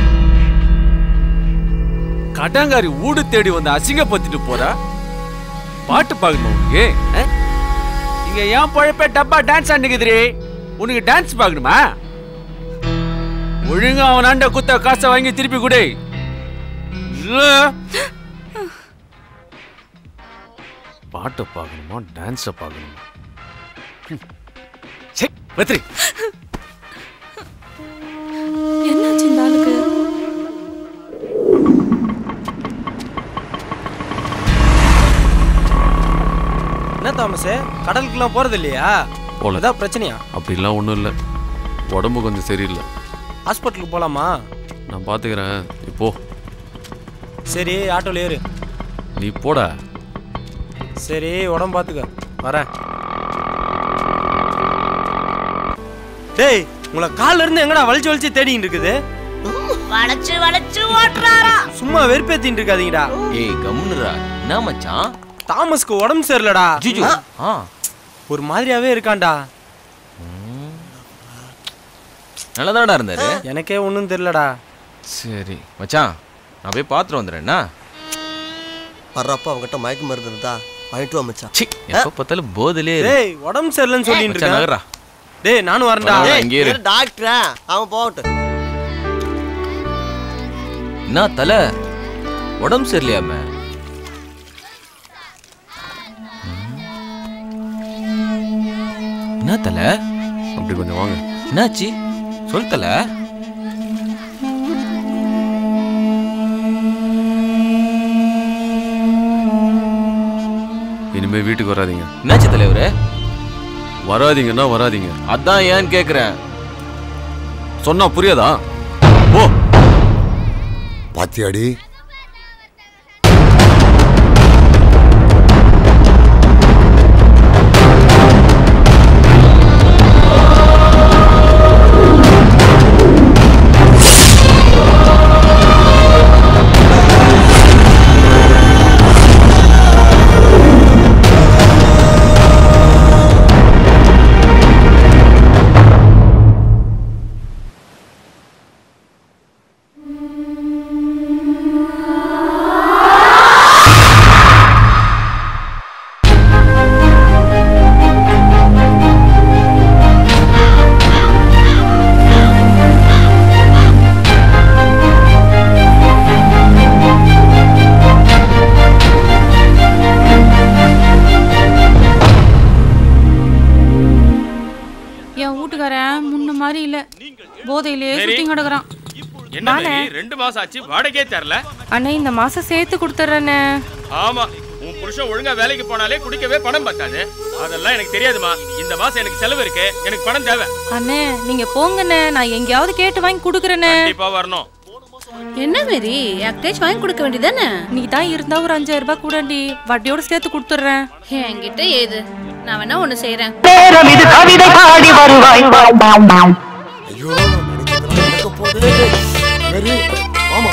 கடங்காரி ஊடு தேடி வந்து அசிங்கப்படுத்திட்டு போறா பாட்டு பார்க்கணும் உனக்கு ஆ? இங்க ஏன் பழப்ப டப்பா டான்ஸ் ஆண்டுக்குதுரி உனக்கு டான்ஸ் பார்க்கணுமா ஒழுங்கா அவன் ஆண்ட குத்த காசை வாங்கி திருப்பி கொடு இல்ல பாட்டை பார்க்கணுமா டான்ஸை பார்க்கணுமா ம். சே வெத்ரி என்னாச்சு இந்த ஆளுக்கு என்ன தாமஸ் கடலுக்குலாம் போறது இல்லையா போல ஏதாவது பிரச்சனையா அப்படிலாம் ஒன்றும் இல்லை உடம்பு கொஞ்சம் சரியில்லை ஹாஸ்பிட்டலுக்கு போலாமா நான் பார்த்துக்கிறேன் இப்போ சரி ஆட்டோல ஏறு நீ போடா சரி உடம்பு பார்த்துக்க வரேன் டேய் உங்களை கால்ல இருந்து எங்கடா வலிச்சு வலிச்சு தேடிட்டு இருக்குது வளைச்சு வளைச்சு ஓட்டுறாரா சும்மா வெறுப்பேத்திட்டு இருக்காதீங்கடா ஏய் கம்னுடா என்ன மச்சான் தாமஸ்க்கு உடம்பு சரியில்லடா ஜிஜு ஆ ஒரு மாதிரியாவே இருக்கான்டா நல்லதாடா இருந்தாரு எனக்கே ஒன்றும் தெரியலடா சரி மச்சான் நான் போய் பார்த்துட்டு வந்துடுறேன் என்ன வர்றப்ப அவங்ககிட்ட மயக்க மருந்து இருந்தா வாங்கிட்டு வா மச்சான் எப்போ பார்த்தாலும் போதிலே இரு. டேய் உடம்பு சரியில்லைன்னு சொல்லிட்டு மச்சான், நகர்றா. இருக்கேன் டேய் நானும் வரேன்டா வரேன், ஏய், இங்கே இரு. இரு, டாக்டரா அவன் போகட்டும் என்ன தலை உடம்பு சரியில்லையாம என்ன தலை அப்படி கொஞ்சம் வாங்க என்னாச்சு சொல் தலை இனிமே வீட்டுக்கு வராதீங்க என்னாச்சு தலைவரே வராதீங்கன்னா வராதீங்க அதான் ஏன்னு கேக்குறேன் சொன்னா புரியாதா ஓ பாத்தியாடி என் வீட்டுக்காரன் முன்ன மாதிரி இல்ல போதையிலே மேரி. சுத்தி கிடக்குறான் என்ன வாண்ணே. மேரி, ரெண்டு மாசம் ஆச்சு வாடகையே தரல அண்ணே இந்த மாசம் சேர்த்து கொடுத்துட்றேண்ணே ஆமா உன் புருஷன் ஒழுங்கா வேலைக்கு போனாலே குடிக்கவே பணம் பத்தாது அதெல்லாம் எனக்கு தெரியாதுமா இந்த மாசம் எனக்கு செலவு இருக்கு எனக்கு பணம் தேவை அண்ணே நீங்க போங்கண்ணே நான் எங்கேயாவது கேட்டு வாங்கி கொடுக்குறேண்ணே கண்டிப்பா வரணும் என்ன மாரி யார்கிட்டயாச்சும் வாங்கி கொடுக்க வேண்டியதானே நீ தான் இருந்தா ஒரு அஞ்சாயிரம் ரூபாய் கூடண்டி வட்டியோட சேர்த்து கொடுத்துட்றேன் என்கிட்ட ஏது நான் வேணா ஒண்ணு செய்யறேன் இது கவிதை பாடி வருவாய் ஐயோ நினைக்கிறதெல்லாம் நடக்க போதே வெரி ஆமா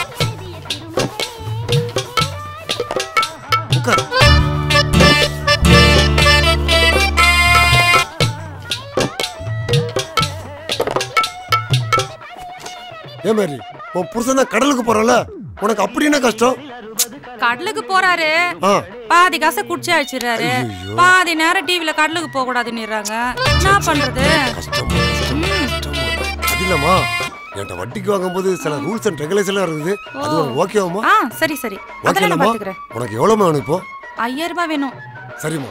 உட்கார் ஏன் மேரி உன் புருஷன் தான் கடலுக்கு போறல உனக்கு அப்படி என்ன கஷ்டம் கடலுக்கு போறாரு ஆ பாதி காசை குடிச்சு அழிச்சிடுறாரு பாதி நேரம் டிவில கடலுக்கு போக கூடாதுன்னுறாங்க என்ன பண்றது அது இல்லம்மா என்கிட்ட வட்டிக்கு வாங்கும்போது சில ரூல்ஸ் அண்ட் ரெகுலேஷன்லாம் இருக்குது அது உனக்கு ஓகேவாமா ஆ சரி சரி ஓகே அதெல்லாம் நான் இல்லம்மா பாத்துக்கிறேன் உனக்கு எவ்வளோமா வேணும் இப்போ ஐயாயிரம் ரூபாய் வேணும் சரிம்மா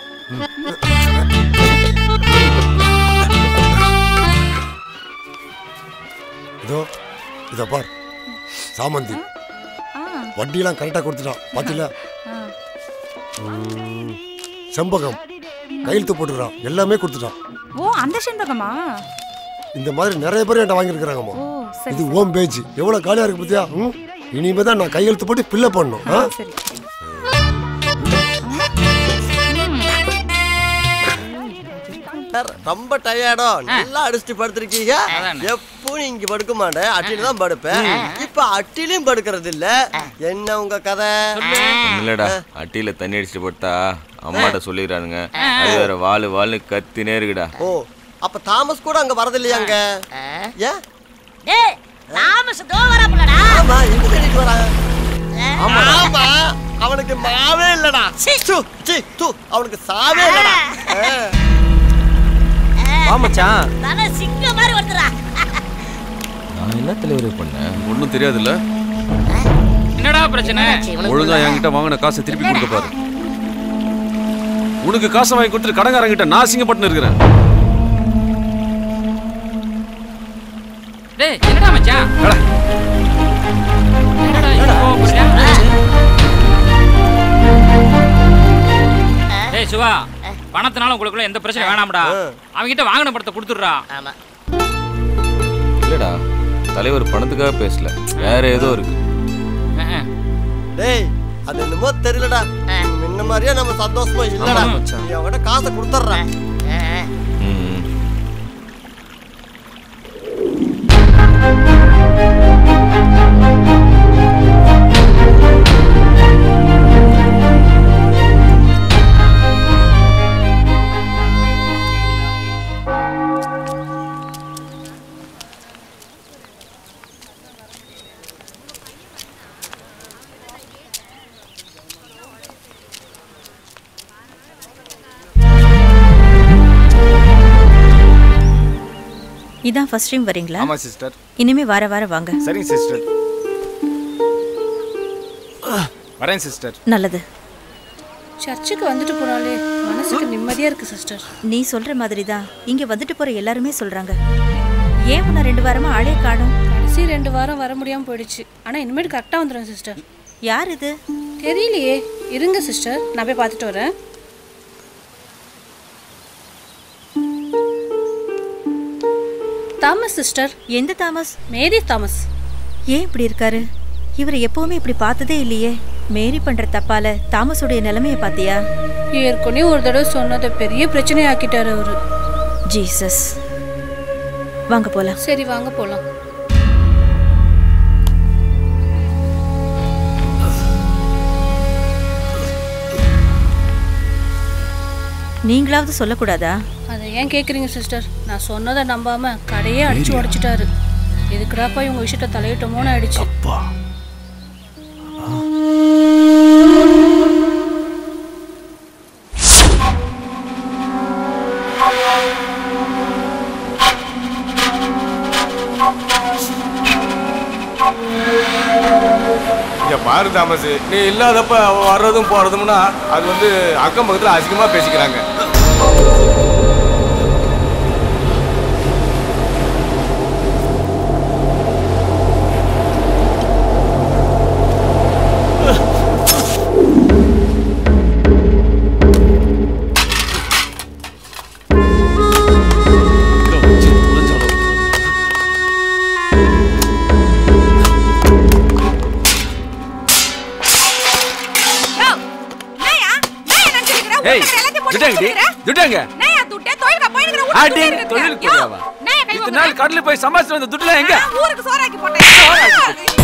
இதோ இத பார் சாமந்தி வட்டியெல்லாம் கரெக்டாக கொடுத்துட்டான் பாத்தில செம்பகம் கையெழுத்து போட்டுக்கிறான் எல்லாமே கொடுத்துட்டான் ஓ அந்த செண்பகமா இந்த மாதிரி நிறைய பேர் என்கிட்ட வாங்கியிருக்கிறாங்கம்மா ஓ சரி இது ஓம் பேஜ் எவ்வளோ காலியாக இருக்கு பார்த்தியா ம் இனிமே தான் நான் கையெழுத்து போட்டு ஃபில்லப் பண்ணணும் ஆ சரி ரொம்ப டயர்டோ நல்லா அடிச்சுட்டு படுத்திருக்கீங்க எப்போ நீ இங்க படுக்க மாட்டேன் அட்டில தான் படுப்பேன் இப்ப அட்டிலையும் படுக்கிறது இல்ல என்ன உங்க கதை இல்லடா அட்டியில தண்ணி அடிச்சுட்டு போட்டா அம்மாட்ட சொல்லிடுறானுங்க அது வேற வாழு வாழு கத்தினே இருக்குடா ஓ அப்ப தாமஸ் கூட அங்க வரதில்லையாங்க ஏன் டேய் தாமஸ் தோ வரப்புலடா ஆமா எங்க தேடிட்டு வரான் ஆமா ஆமா அவனுக்கு மாவே இல்லடா சு, சீ, தூ, அவனுக்கு சாவே இல்லடா வா மச்சான் தலை சிங்க மாதிரி வருதுடா நான் என்ன தலைவர் பண்ணேன் ஒன்றும் தெரியாதுல்ல என்னடா பிரச்சனை ஒழுங்கா என்கிட்ட வாங்கின காசை திருப்பி கொடுக்க பாரு உனக்கு காசை வாங்கி கொடுத்துட்டு கடங்காரங்கிட்ட நான் அசிங்கப்பட்டு இருக்கிறேன் டேய் என்னடா மச்சான் என்னடா இங்க கோவப்படுறியா? டேய் சிவா பணத்தினால உங்களுக்குள்ள எந்த பிரச்சனை வேணாம்டா அவன்கிட்ட வாங்கின படத்தை கொடுத்துடுறா ஆமா இல்லடா தலைவர் பணத்துக்காக பேசல வேற ஏதோ இருக்கு டேய் அது என்னமோ தெரியலடா முன்ன மாதிரியே நம்ம சந்தோஷமா இல்லடா ஆமா மச்சான். நீ அவன்கிட்ட காசை கொடுத்துட்றேன் ம். இதான் ஃபர்ஸ்ட் டைம் வரீங்களா ஆமா சிஸ்டர் இனிமே வார வாரம் வாங்க சரிங்க சிஸ்டர் வரேன் சிஸ்டர் நல்லது சர்ச்சுக்கு வந்துட்டு போனாலே மனசுக்கு நிம்மதியா இருக்கு சிஸ்டர் நீ சொல்ற மாதிரி தான் இங்க வந்துட்டு போற எல்லாருமே சொல்றாங்க ஏன் உன்னை ரெண்டு வாரமா ஆளே காணும் கடைசி ரெண்டு வாரம் வர முடியாம போயிடுச்சு ஆனா இனிமேல் கரெக்டா வந்துடும் சிஸ்டர் யார் இது தெரியலையே இருங்க சிஸ்டர் நான் போய் பார்த்துட்டு வரேன் தாமஸ் சிஸ்டர் எந்த தாமஸ் மேரி தாமஸ் ஏன் இப்படி இருக்காரு இவரை எப்பவுமே இப்படி பார்த்ததே இல்லையே மேரி பண்ற தப்பால தாமஸுடைய நிலைமைய பாத்தியா ஏற்கனவே ஒரு தடவை சொன்னதை பெரிய பிரச்சனை ஆக்கிட்டாரு அவரு ஜீசஸ் வாங்க போலாம் சரி வாங்க போலாம் நீங்களாவது சொல்லக்கூடாதா அதை ஏன் கேட்குறீங்க சிஸ்டர் நான் சொன்னதை நம்பாம கடையே அடிச்சு உடைச்சிட்டாரு எதுக்குடாப்பா இவங்க விஷயத்த தலையிட்டோமோன்னு ஆயிடுச்சு இங்க பாரு தாமஸ் நீ இல்லாதப்ப அவ வர்றதும் போறதும்னா அது வந்து அக்கம் பக்கத்துல அசிங்கமா பேசிக்கிறாங்க ஏய் துட்டாங்கடி துட்டாங்க ஆடி தொழிலுக்கு போறியாவா இத்தனை நாள் கடல்ல போய் சமாளிச்சு வந்த துட்டுலாம் எங்க ஊருக்கு சோறாக்கி போட்டேன்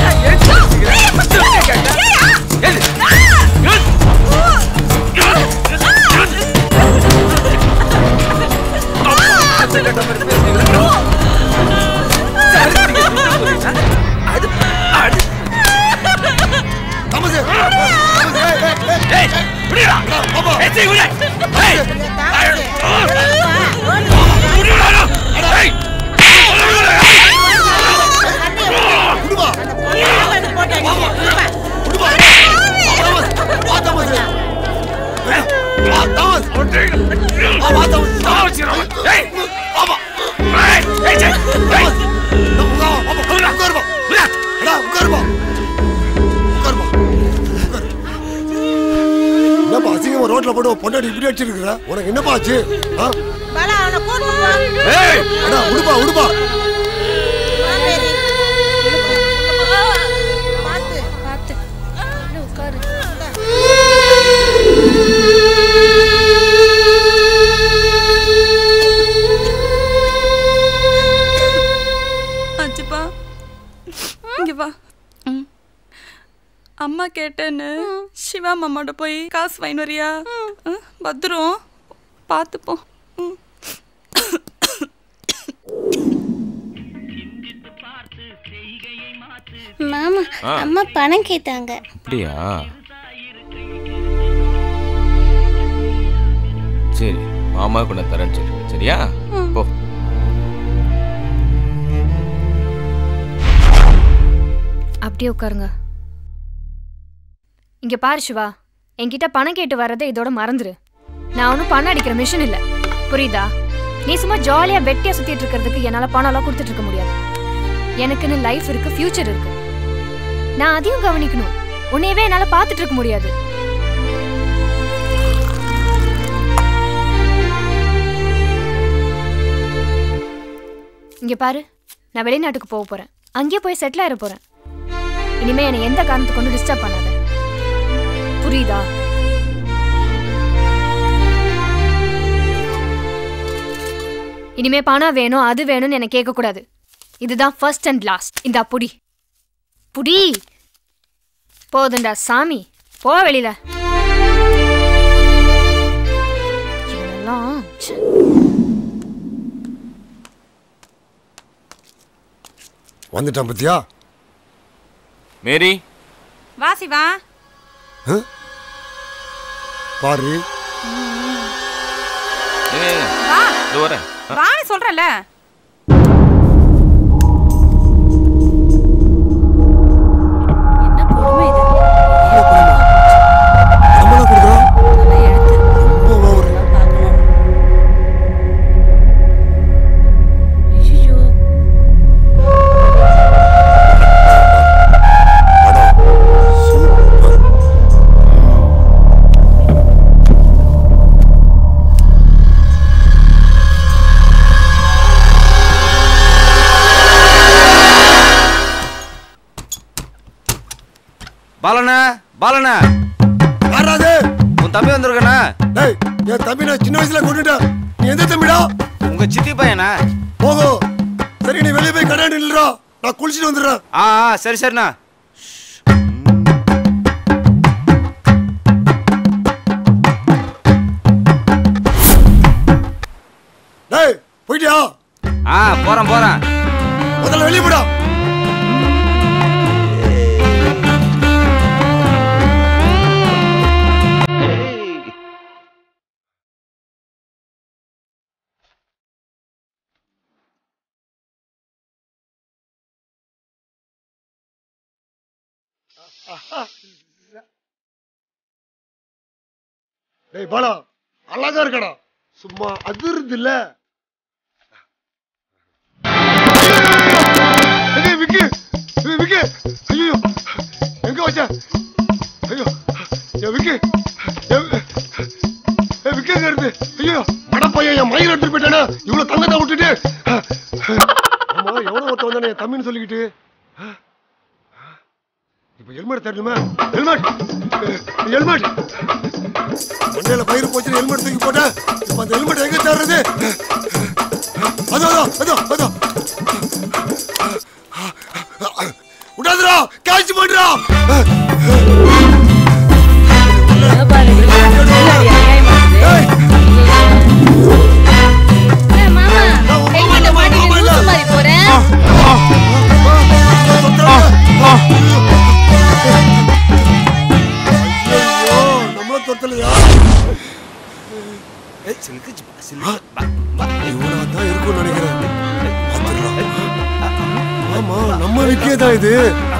தமசு ஏய் விடுடா ஏய் விடு ஏய் என்னப்பா அசிங்கமா ரோட்ல போட்டு உன் பொண்டாட்டி இப்படி அடிச்சிருக்கிற உனக்கு என்னப்பா ஆச்சு ஆ? ஏய் அடா உடுப்பா உடுப்பா பார்த்து உட்காரு அச்சுப்பா இங்க வா அம்மா கேட்டேன்னு சிவா மாமாட்ட போய் காசு வாங்கி வரியா ம், பத்திரம் பார்த்துப்போம் ம். மாமா ஆ. அம்மா பணம் கேட்டாங்க அப்படியா சரி மாமாவுக்கு நான் தரேன் சரி சரியா போ அப்படியே உட்காருங்க இங்க பாரு சிவா என்கிட்ட பணம் கேட்டு வர்றதை இதோட மறந்துரு நான் ஒன்றும் பணம் அடிக்கிற மிஷின் இல்ல புரியுதா நீ சும்மா ஜாலியா வெட்டியா சுத்திட்டு இருக்கிறதுக்கு என்னால பணம் எல்லாம் கொடுத்துட்டு இருக்க முடியாது எனக்குன்னு லைஃப் இருக்கு ஃபியூச்சர் இருக்கு நான் அதையும் கவனிக்கணும் உன்னையவே என்னால பார்த்துட்டு இருக்க முடியாது இங்க பாரு நான் வெளிநாட்டுக்கு போக போறேன் அங்கேயே போய் செட்டில் ஆயிட போறேன் இனிமே என்னை எந்த காரணத்தை கொண்டு டிஸ்டர்ப் பண்ணாத புரியுதா இனிமே பணம் வேணும் அது வேணும்னு என்ன கேட்க கூடாது இதுதான் ஃபர்ஸ்ட் அண்ட் லாஸ்ட் இந்த புடி புடி போதுண்டா சாமி போ வெளியில இவனெல்லாம் ச்சே. வந்துட்டான் பத்தியா மேரி வா சிவா பாரு ஏய், வா இதோ வரேன் ஆ. வான்னு சொல்றல பாலண்ணா பாலண்ணா யாராது உன் தம்பி வந்திருக்கண்ணா டேய் என் தம்பி நான் சின்ன வயசுல கொண்டுட்டேன் நீ எந்த தம்பிடா உங்க சித்தி பையனா ஓஹோ சரி நீ வெளியே போய் கடை நில்றா நான் குளிச்சுட்டு வந்துடுறேன் ஆ ஆ, சரி சரிண்ணா டேய் போயிட்டியா ஆ போறேன் போறேன் முதல்ல வெளியே போடா டேய் பாலா அழகா இருக்கடா சும்மா அதிருது இல்ல டேய் விக்கி டேய் விக்கி ஐயோ எங்க வச்ச ஐயோ ஏ விக்கி ஏ ஏ விக்கி எங்க இருந்து ஐயோ மடப்பையன் என் மயிர் எடுத்துட்டு போயிட்டானே இவ்வளவு தங்கத்தை விட்டுட்டு ஆமா எவனோ ஒருத்த வந்தானே என் தம்பின்னு சொல்லிக்கிட்டு இப்ப ஹெல்மெட் தரணுமே ஹெல்மெட் ஹெல்மெட் மண்டையில பயிர் போச்சு ஹெல்மெட் தூக்கி போட்டேன் இப்ப அந்த ஹெல்மெட் எங்க தர்றது அதோ அதோ அதோ அதோ விடாதுடா காய்ச்சி போடுறா நம்மள தொட்டலையா இவனா தான் இருக்கும்னு நினைக்கிறேன் பாத்துடலாம். ஆமா நம்ம விக்கே தான் இது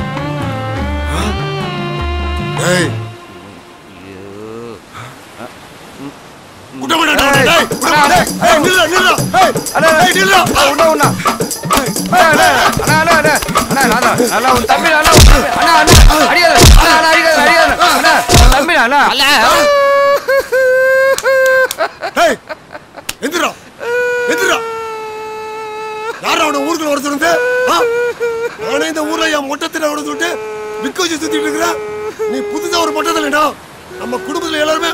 டேய் விட மாட்டேன்டா, டேய், டேய், விட மாட்டேன். டேய், நில்லுடா, நில்லுடா. டேய், டேய், நில்லுடா. உண்ணா உண்ணா அண்ணா அண்ணா அண்ணா அண்ணா அண்ணா அண்ணா அண்ணா அண்ணா உன் தம்பி அண்ணா உன் தம்பி அண்ணா அண்ணா அடிக்காத அண்ணா அண்ணா அடிக்காத அடிக்காத அண்ணா தம்பி அண்ணா டேய், எந்திரா எந்திரா யாரா அவன ஊருக்குள்ள வர சொன்னது ஆ? நானே இந்த ஊர்ல என் மொட்டத்தில வர சொல்லிட்டு விக்க வச்சு சுத்திட்டு இருக்கிறேன் நீ புதுசா ஒரு மொட்டத்தில் இல்லடா நம்ம குடும்பத்துல எல்லாருமே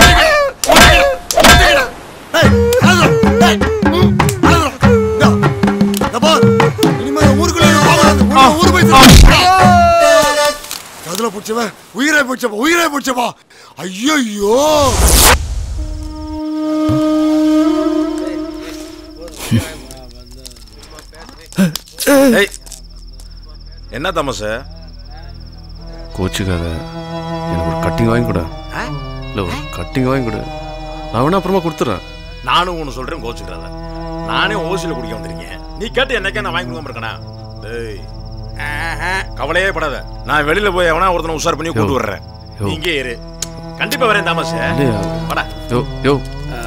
டேய், அழுதுடா. டேய், ம், அழுதுடா. இந்தா, இந்தா பார். இனிமே இந்த ஊருக்குள்ள நீ போகக்கூடாது. உள்ள ஊரு போய் சொல்லு. கதுல பிடிச்சவன் உயிரை பிடிச்சப்பா உயிரை பிடிச்சப்பா ஐயோ ஏய் என்ன தமசு கோச்சுக்காத எனக்கு ஒரு கட்டிங் வாங்கி கொடு இல்லை ஒரு கட்டிங் வாங்கி கொடு நான் வேணா அப்புறமா கொடுத்துட்றேன் நானும் ஒன்று சொல்றேன் கோச்சுக்கிறாத நானே ஓசியில் குடிக்க வந்திருக்கேன் நீ கேட்டு என்னக்கே நான் வாங்கி கொடுக்காம இருக்கேனா டேய் ஆஹா, கவலையே படாத நான் வெளியில போய் எவனா ஒருத்தனை உஷார் பண்ணி கூட்டு வர்றேன் யோ. நீ இங்கே இரு கண்டிப்பா வரேன் தாமஸ் இல்லையா வாடா யோ யோ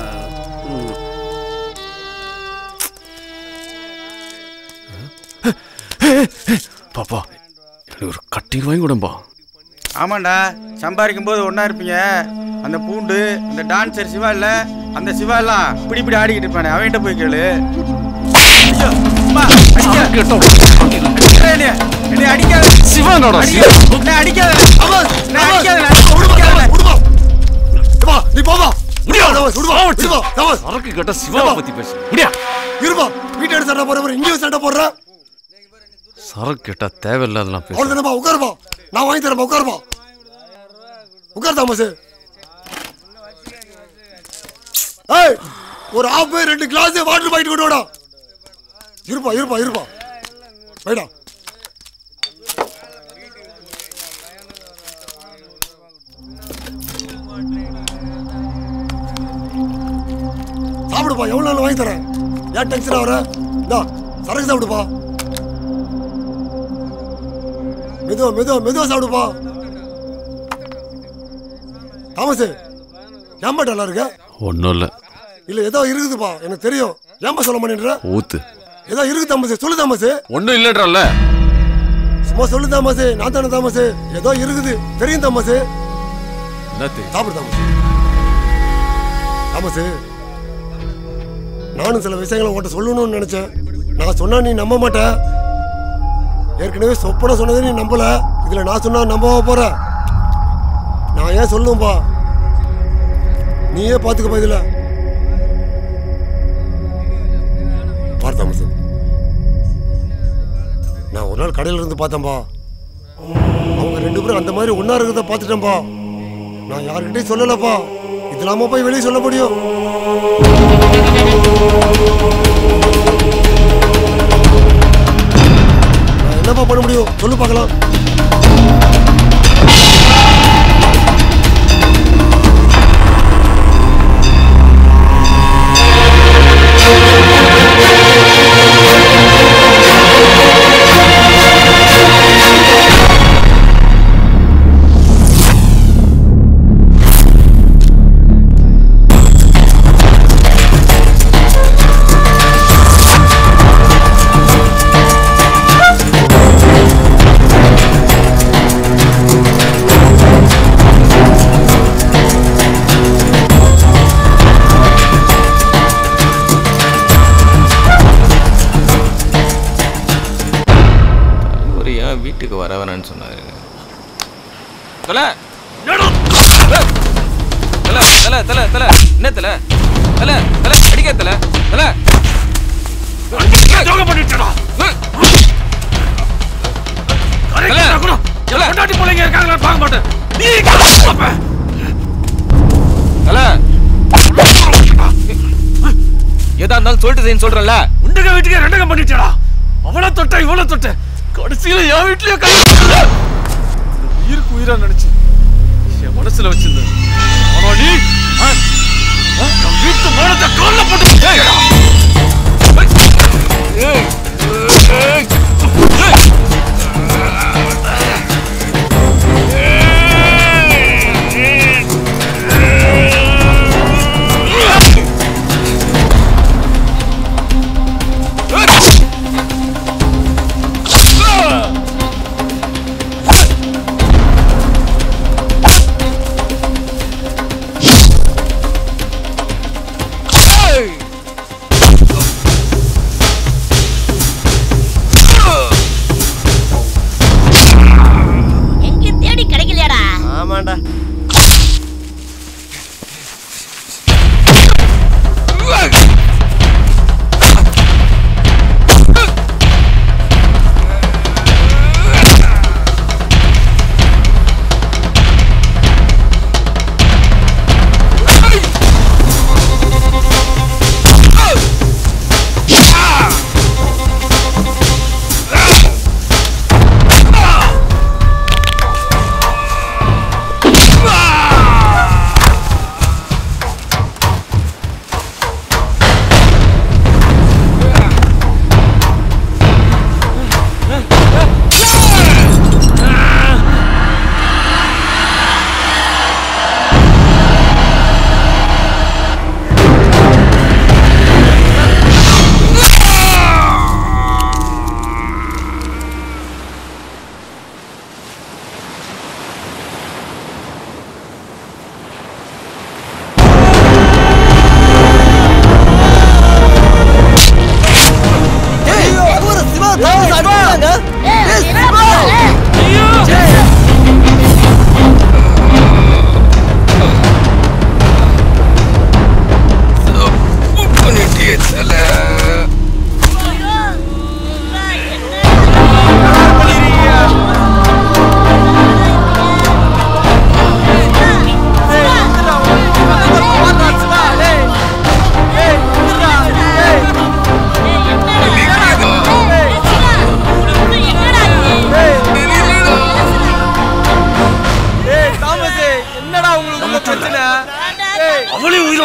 பாப்பா எனக்கு ஒரு கட்டிங் வாங்கி கொடுப்பா ஆமாண்டா சம்பாதிக்கும் போது ஒன்றா இருப்பீங்க அந்த பூண்டு அந்த டான்சர் சிவா இல்ல அந்த சிவா எல்லாம் இப்படி இப்படி ஆடிக்கிட்டு இருப்பானே அவன்கிட்ட போய் கேளு ஐயோ, அம்மா, அடிக்காத. அடிக்காத என்னைய. என்னைய அடிக்காத. சிவானோட அடிக்காத. என்னை அடிக்காத. என்னை அடிக்காத. அடிக்காத. நீ போவா முடியாது தாமஸ் விடுவா விடுவா தாமஸ் சரக்கு கேட்ட சிவாவை பத்தி பேசு முடியா இருவா வீட்டை சண்டை போடுற இங்கேயும் சண்டை போடுற சரக்கு கேட்டா தேவையில்லாதெல்லாம் பேசு அவ்வளவுதானப்பா உட்காருப்பா நான் வாங்கி தரேன்ப்பா உட்காருப்பா உட்கார் தாமஸ் ஏய் ஒரு ஆஃப் ரெண்டு கிளாஸ் வாட்டர் பாக்கெட் கொண்டு வாடா இருப்பா இருப்பா இருப்பா வைடா சாப்பிடுப்பா எவ்வளவு நாள் வாங்கி தரேன் ஏன் டென்ஷன் ஆகுற இந்தா சரக்கு சாப்பிடுப்பா மெதுவா மெதுவா மெதுவா சாப்பிடுப்பா தாமஸ் ஏன்பா நல்லா இருக்க ஒன்றும் இல்லை இல்ல ஏதோ இருக்குதுப்பா எனக்கு தெரியும் ஏன்பா சொல்ல மாட்டேன்ற ஊத்து ஏதோ இருக்கு தாமஸ் சொல்லு தாமஸ் ஒன்றும் இல்லைன்றல்ல சும்மா சொல்லு தாமஸ் நான் தானே தாமஸ் ஏதோ இருக்குது தெரியும் தாமஸ் என்னத்து சாப்பிடு தாமஸ் தாமஸ் நானும் சில விஷயங்களை உன்கிட்ட சொல்லணும்னு நினைச்சேன் நான் சொன்னா நீ நம்ப மாட்ட ஏற்கனவே சொப்பன சொன்னதை நீ நம்பல இதுல நான் சொன்னா நம்பவா போற நான் ஏன் சொல்லுவேன்பா நீயே பாத்துக்கப்பா இதுல பார் தாமஸ் நான் ஒரு நாள் கடையில இருந்து பார்த்தேன்பா அவங்க ரெண்டு பேரும் அந்த மாதிரி ஒண்ணா இருக்கிறத பார்த்துட்டேன்பா நான் யாருக்கிட்டையும் சொல்லலப்பா இது இல்லாம போய் வெளியே சொல்ல முடியும் நான் என்னப்பா பண்ண முடியும் சொல்லு பார்க்கலாம் ஒரு ஏன் வீட்டுக்கு வர வேணாம்னு சொன்னாரு தல தல தல தல தல என்ன தல தல தல அடிக்க தல தல ஜோக பண்ணிட்டடா பொண்டாட்டி பிள்ளைங்க இருக்காங்களா பார்க்க மாட்டேன் நீ தல எதா இருந்தாலும் சொல்லிட்டு செய்யு சொல்றல உண்டக வீட்டுக்கு ரெண்டகம் பண்ணிட்டடா அவள தொட்ட இவள தொட்ட கடைசியில என் வீட்லயே கை உயிருக்கு உயிரா நினைச்சு என் மனசுல வச்சிருந்தேன் ஆனா நீ ஆ? ஆ? என் வீட்டு மானத்தை கால்ல போட்டு ஏய்டா. ஏய். ஏய். ஏய்.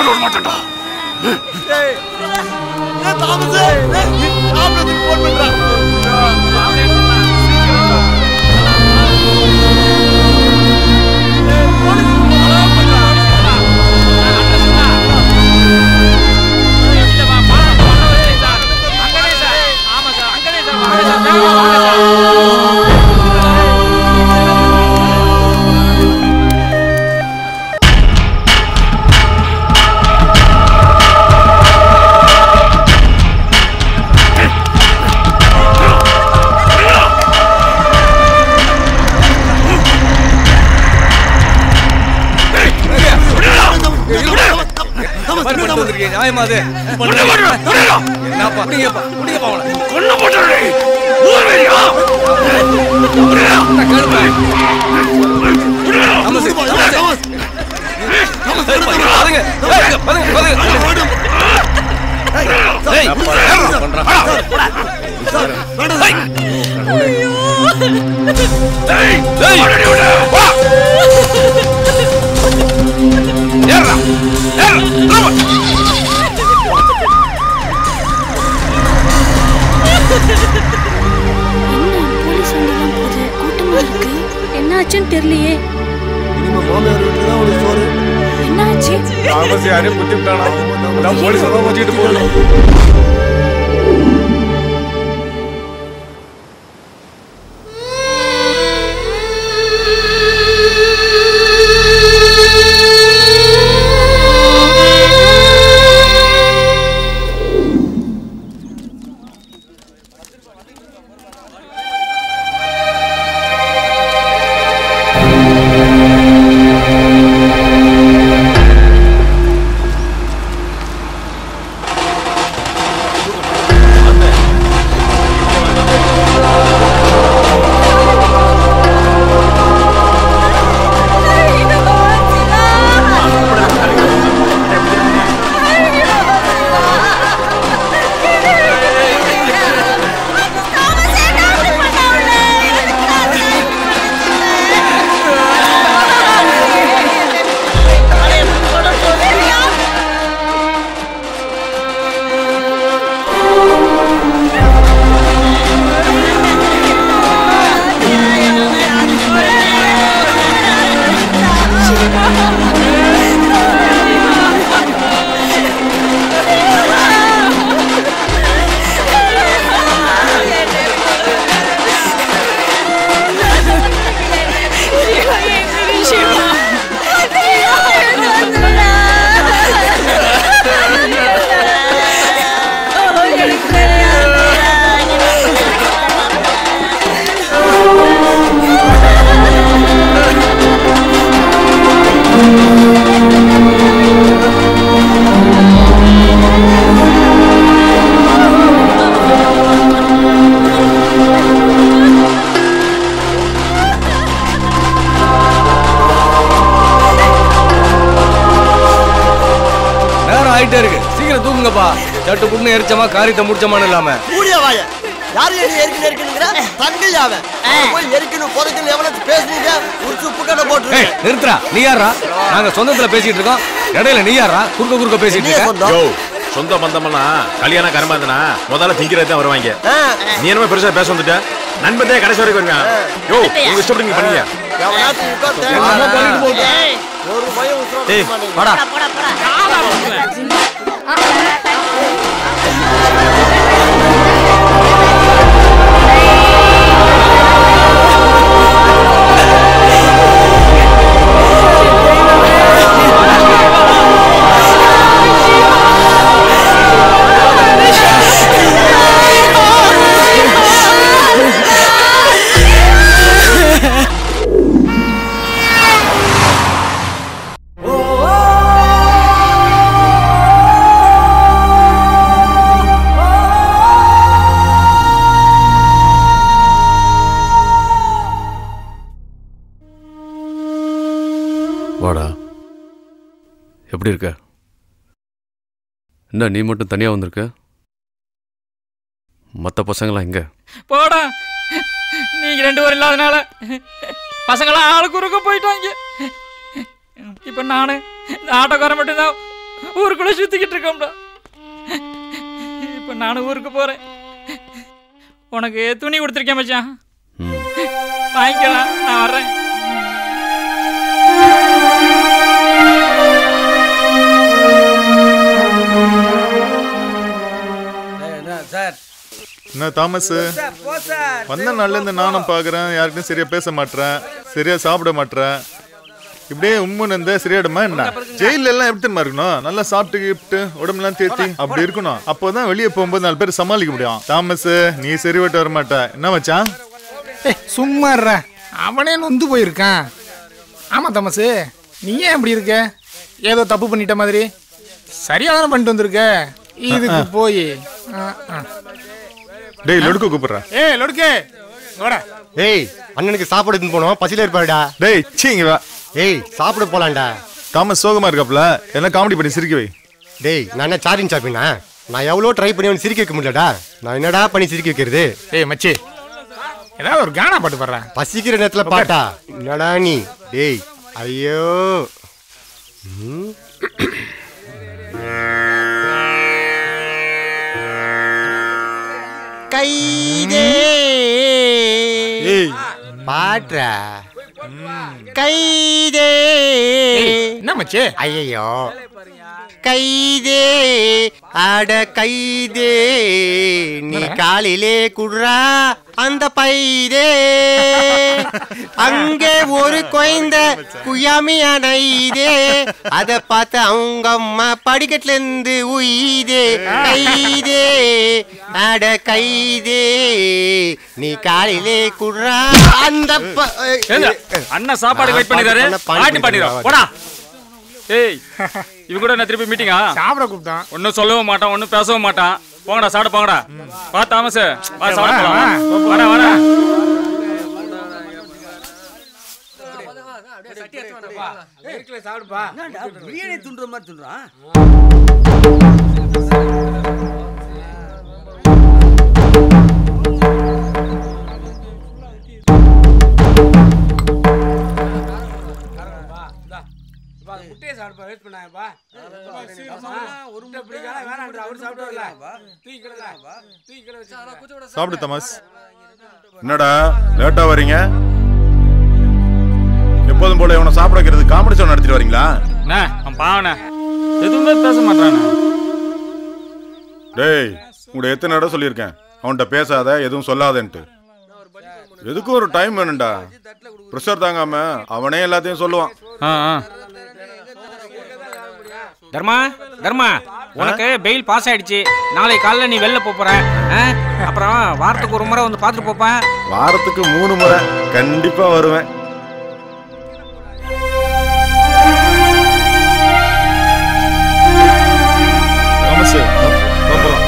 போட விட மாட்டேன்டா நியாயமா அது என்னப்பா புடிங்கப்பா புடிங்கப்பா அவனை கொண்டு போட்டு ஊர்வரியா போலீஸ் வண்டிலாம் போகுது கூட்டமா இருக்கு என்னாச்சுன்னு தெரியலையே என்னாச்சு தாமஸ் யாரையும் குத்தி விட்டானா அதான் போலீஸ் வந்து வச்சுக்கிட்டு போகணும் நேரம் ஆயிட்டே இருக்கு சீக்கிரம் தூக்குங்கப்பா சட்டு புண்ணு எரிச்சமா காரியத்தை முடிச்சமான்னு இல்லாம கூடிய வாய யாரு என்ன எரிக்கணும் எரிக்கணுங்கிற தங்கையாவ போய் எரிக்கணும் புதைக்கணும் எவ்வளவு பேசுனீங்க ஒரு சுப்பு கடை போட்டு ஏய் நிறுத்துறா நீ யாரா நாங்க சொந்தத்துல பேசிட்டு இருக்கோம் இடையில நீ யாரா குறுக்க குறுக்க பேசிட்டு இருக்க யோ சொந்த பந்தமெல்லாம் கல்யாணம் கருமாந்தனா முதல்ல திங்கிறது தான் வருவாங்க நீ என்னமோ பெருசா பேச வந்துட்ட நண்பதே கடைசி வரைக்கும் வருங்க யோ உங்க இஷ்டப்படி நீங்க பண்ணீங்க ஒரு பயம் உசுரோட டேய் இருக்க மாட்டீங்க. வாடா வாடா எப்படி இருக்க என்ன நீ மட்டும் தனியா வந்திருக்க மற்ற பசங்களாம் எங்க போடா நீங்க ரெண்டு பேரும் இல்லாதனால பசங்களாம் ஆளுக்கு குறுக்க போயிட்டாங்க இப்ப நானு இந்த ஆட்டோக்காரன் மட்டும்தான் ஊருக்குள்ள சுத்திக்கிட்டு இருக்கோம்டா இப்போ நானும் ஊருக்கு போறேன் உனக்கு துணி கொடுத்துருக்கேன் மச்சான் வாங்கிக்கலாம் நான் வர்றேன் சார் என்ன தாமஸ் போ சார் வந்த நாள்ல இருந்து நானும் பாக்குறேன் யார்கிட்டயும் சரியா பேச மாட்டேன் சரியா சாப்பிட மாட்டேன் இப்படியே உம்முன்னு இருந்தா சரியாடுமா என்ன ஜெயில எல்லாம் எப்படி தெரியுமா இருக்கணும் நல்லா சாப்பிட்டு கிப்ட்டு உடம்பெல்லாம் தேத்தி அப்படி இருக்கணும் அப்போதான் வெளியே போகும்போது நாலு பேர் சமாளிக்க முடியும் தாமஸ் நீ சரி விட்டு வர மாட்ட என்ன மச்சான் ஏய் சும்மா இருடா. அவனே நொந்து போயிருக்கான் ஆமா தமசு நீ ஏன் இப்படி இருக்க ஏதோ தப்பு பண்ணிட்ட மாதிரி சரியா தானே பண்ணிட்டு வந்திருக்க இதுக்கு போய் டேய் லொடுக்கு கூப்பிடுறேன் ஏய் லொடுக்கே வாடா ஏய் அண்ணனுக்கு சாப்பாடு எடுத்துன்னு போனோம் பசியில இருப்பாருடா டேய் சீங்க வா ஏய் சாப்பிட போலாம்டா தாமஸ் சோகமா இருக்காப்ல எல்லாம் காமெடி பண்ணி சிரிக்க வை டேய் நான் என்ன சாரின் சாப்பினா நான் எவ்வளோ ட்ரை பண்ணி அவனை சிரிக்க வைக்க முடியலடா நான் என்னடா பண்ணி சிரிக்க வைக்கிறது ஏய் மச்சி ஏதாவது ஒரு கானா பாட்டு பாடுறேன் பசிக்கிற நேரத்துல பாட்டா என்னடா நீ டேய் ஐயோ ம். கைதே பாட்றா கைதே என்ன மச்சி ஐயோ கைதே அட கைதே நீ காலிலே குடுறா அந்த பைதே அங்கே ஒரு குழந்த குயாமி அணைதே அத பார்த்து அவங்க அம்மா படிக்கட்டுல இருந்து உயிதே கைதே அட கைதே நீ காலிலே குடுறா அந்த ப- ஏங்க, அண்ணன் சாப்பாடு வெயிட் பண்ணிடுறாரு பாட்டு பாடிடுறோம் போடா ஏய் இவ கூட என்ன திருப்பி மீட்டிங்கா சாப்பிட கூப்பிட்டான் ஒன்னும் சொல்லவும் மாட்டான் ஒன்னும் பேசவும் மாட்டான் போங்கடா சாப்பிட போங்கடா வா தாமஸ் வா சாப்பிட போலாம் வாடா வாடா சாப்பிடுப்பா பிரியாணி துண்டுற மாதிரி துண்டுறான் முட்டையை சாப்பிடுப்பா வேஸ்ட் பண்ணாங்கப்பா ஒரு முட்டை பிடிக்காத வேணாம் அவர் சாப்பிடுவார்ல தூக்கி கிடல தூக்கி கிட வச்சு சாப்பிடு தாமஸ் என்னடா லேட்டா வரீங்க எப்போதும் போல இவனை சாப்பிட வைக்கிறது காமெடி ஷோ நடத்திட்டு வரீங்களா அண்ணா அவன் பாவண்ணே எதுவுமே பேச மாட்டானே டேய் உங்கள்ட்ட எத்தனை இடம் சொல்லியிருக்கேன் அவன்கிட்ட பேசாத எதுவும் சொல்லாதன்ட்டு எதுக்கும் ஒரு டைம் வேணும்டா ப்ரெஷர் தாங்காம அவனே எல்லாத்தையும் சொல்லுவான் தர்மா தர்மா உனக்கு பெயில் பாஸ் ஆயிடுச்சு நாளை காலைல நீ வெளில போப் போற ஆ? அப்புறம் வாரத்துக்கு ஒரு முறை வந்து பார்த்துட்டு போப்பா வாரத்துக்கு மூணு முறை கண்டிப்பா வருவேன் தாமஸ், வா, வா போலாம்.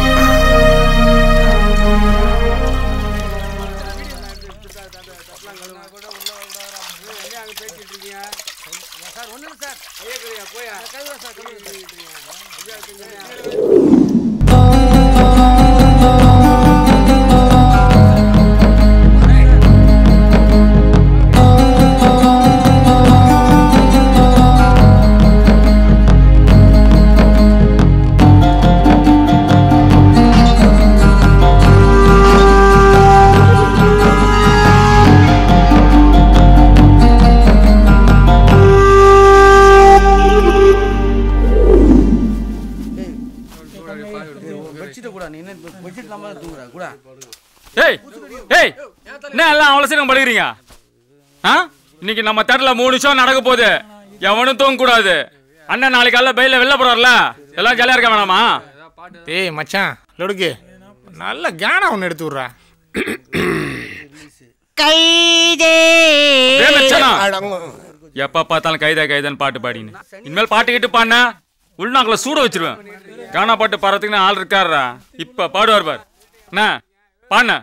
சார் ஒண்ணு இல்ல சார் ஐயா கழியா போயா கழுவா சார் பெட்ஷீட்டை கூட நீ என்ன பெட்ஷீட் இல்லாம தூங்குற கூட ஏய் ஏய் என்ன எல்லாம் அவ்வளோ சீக்கிரம் படுக்கிறீங்க ஆ இன்னைக்கு நம்ம தேட்டரில் மூணு ஷோ நடக்க போகுது எவனும் தூங்க கூடாது அண்ணன் நாளைக்கு காலைல பையில வெளில போறாருல எல்லாம் ஜாலியா இருக்க வேணாமா ஏய் மச்சான் லொடுக்கு நல்ல கானா ஒன்று எடுத்து விட்றா கைதே ஏய் மச்சானா. எப்ப பார்த்தாலும் கைதா கைதான்னு பாட்டு பாடின்னு இனிமேல் பாட்டு கிட்டு பாடினா உள்நாக்குல சூட வச்சிருவேன் கானா பாட்டு பாடுறதுக்குன்னு ஆள் இருக்காருடா இப்ப பாடுவார் பார் என்ன பாடின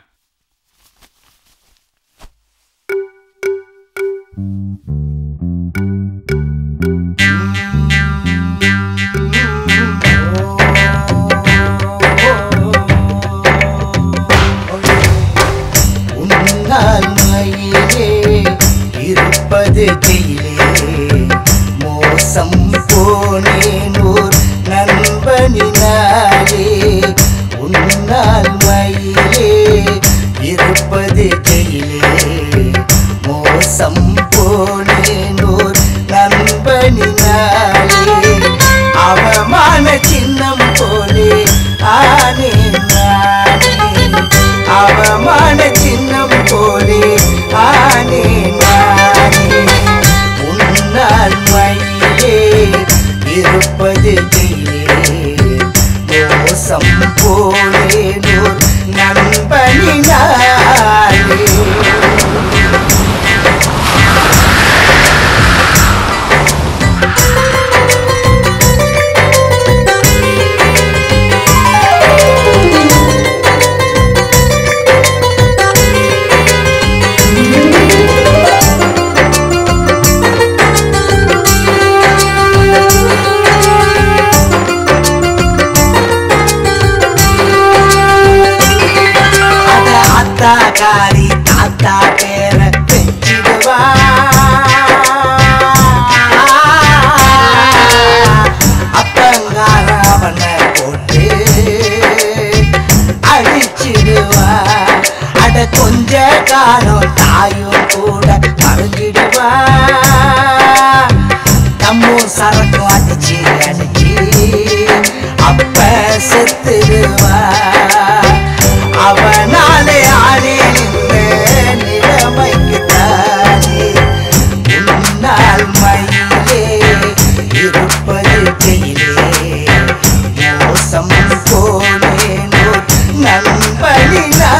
உன்னால் மயிலே இருப்பது ஜெயிலே மோசம் போனேன் ஓர் நண்பனினாலே உன்னால் மயிலே இருப்பது ஜெயிலே மோசம் போனேனோர் நண்பனினாலே அவமான சின்னம் போலே ஆனே நானே அவமான சின்னம் போலே ஆனே நானே உன்னால் மயிலே இருப்பது ஜெயிலே மோசம் போலேனோர் நண்பனினாலே அத அத்தா காரி தாத்தா பேர பெற்றிடுவா அப்பங்கார அவனை போட்டு அடிச்சிடுவா அட கொஞ்ச காலம் தாயும் கூட மறைஞ்சிடுவா தம்மும் சரக்கும் அடிச்சு அடிச்சு அப்ப செத்துடுவா அவனாலே ஆனே நிலைமைக்கு தானே உன்னால் மயிலே இருப்பது ஜெயிலே மோசம் போனேனோ நண்பனினாலே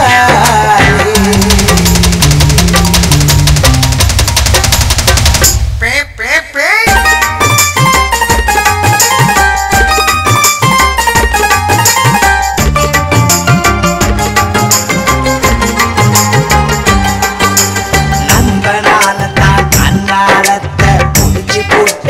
நண்பனால தான் கண்ணாலத்தை புடிச்சு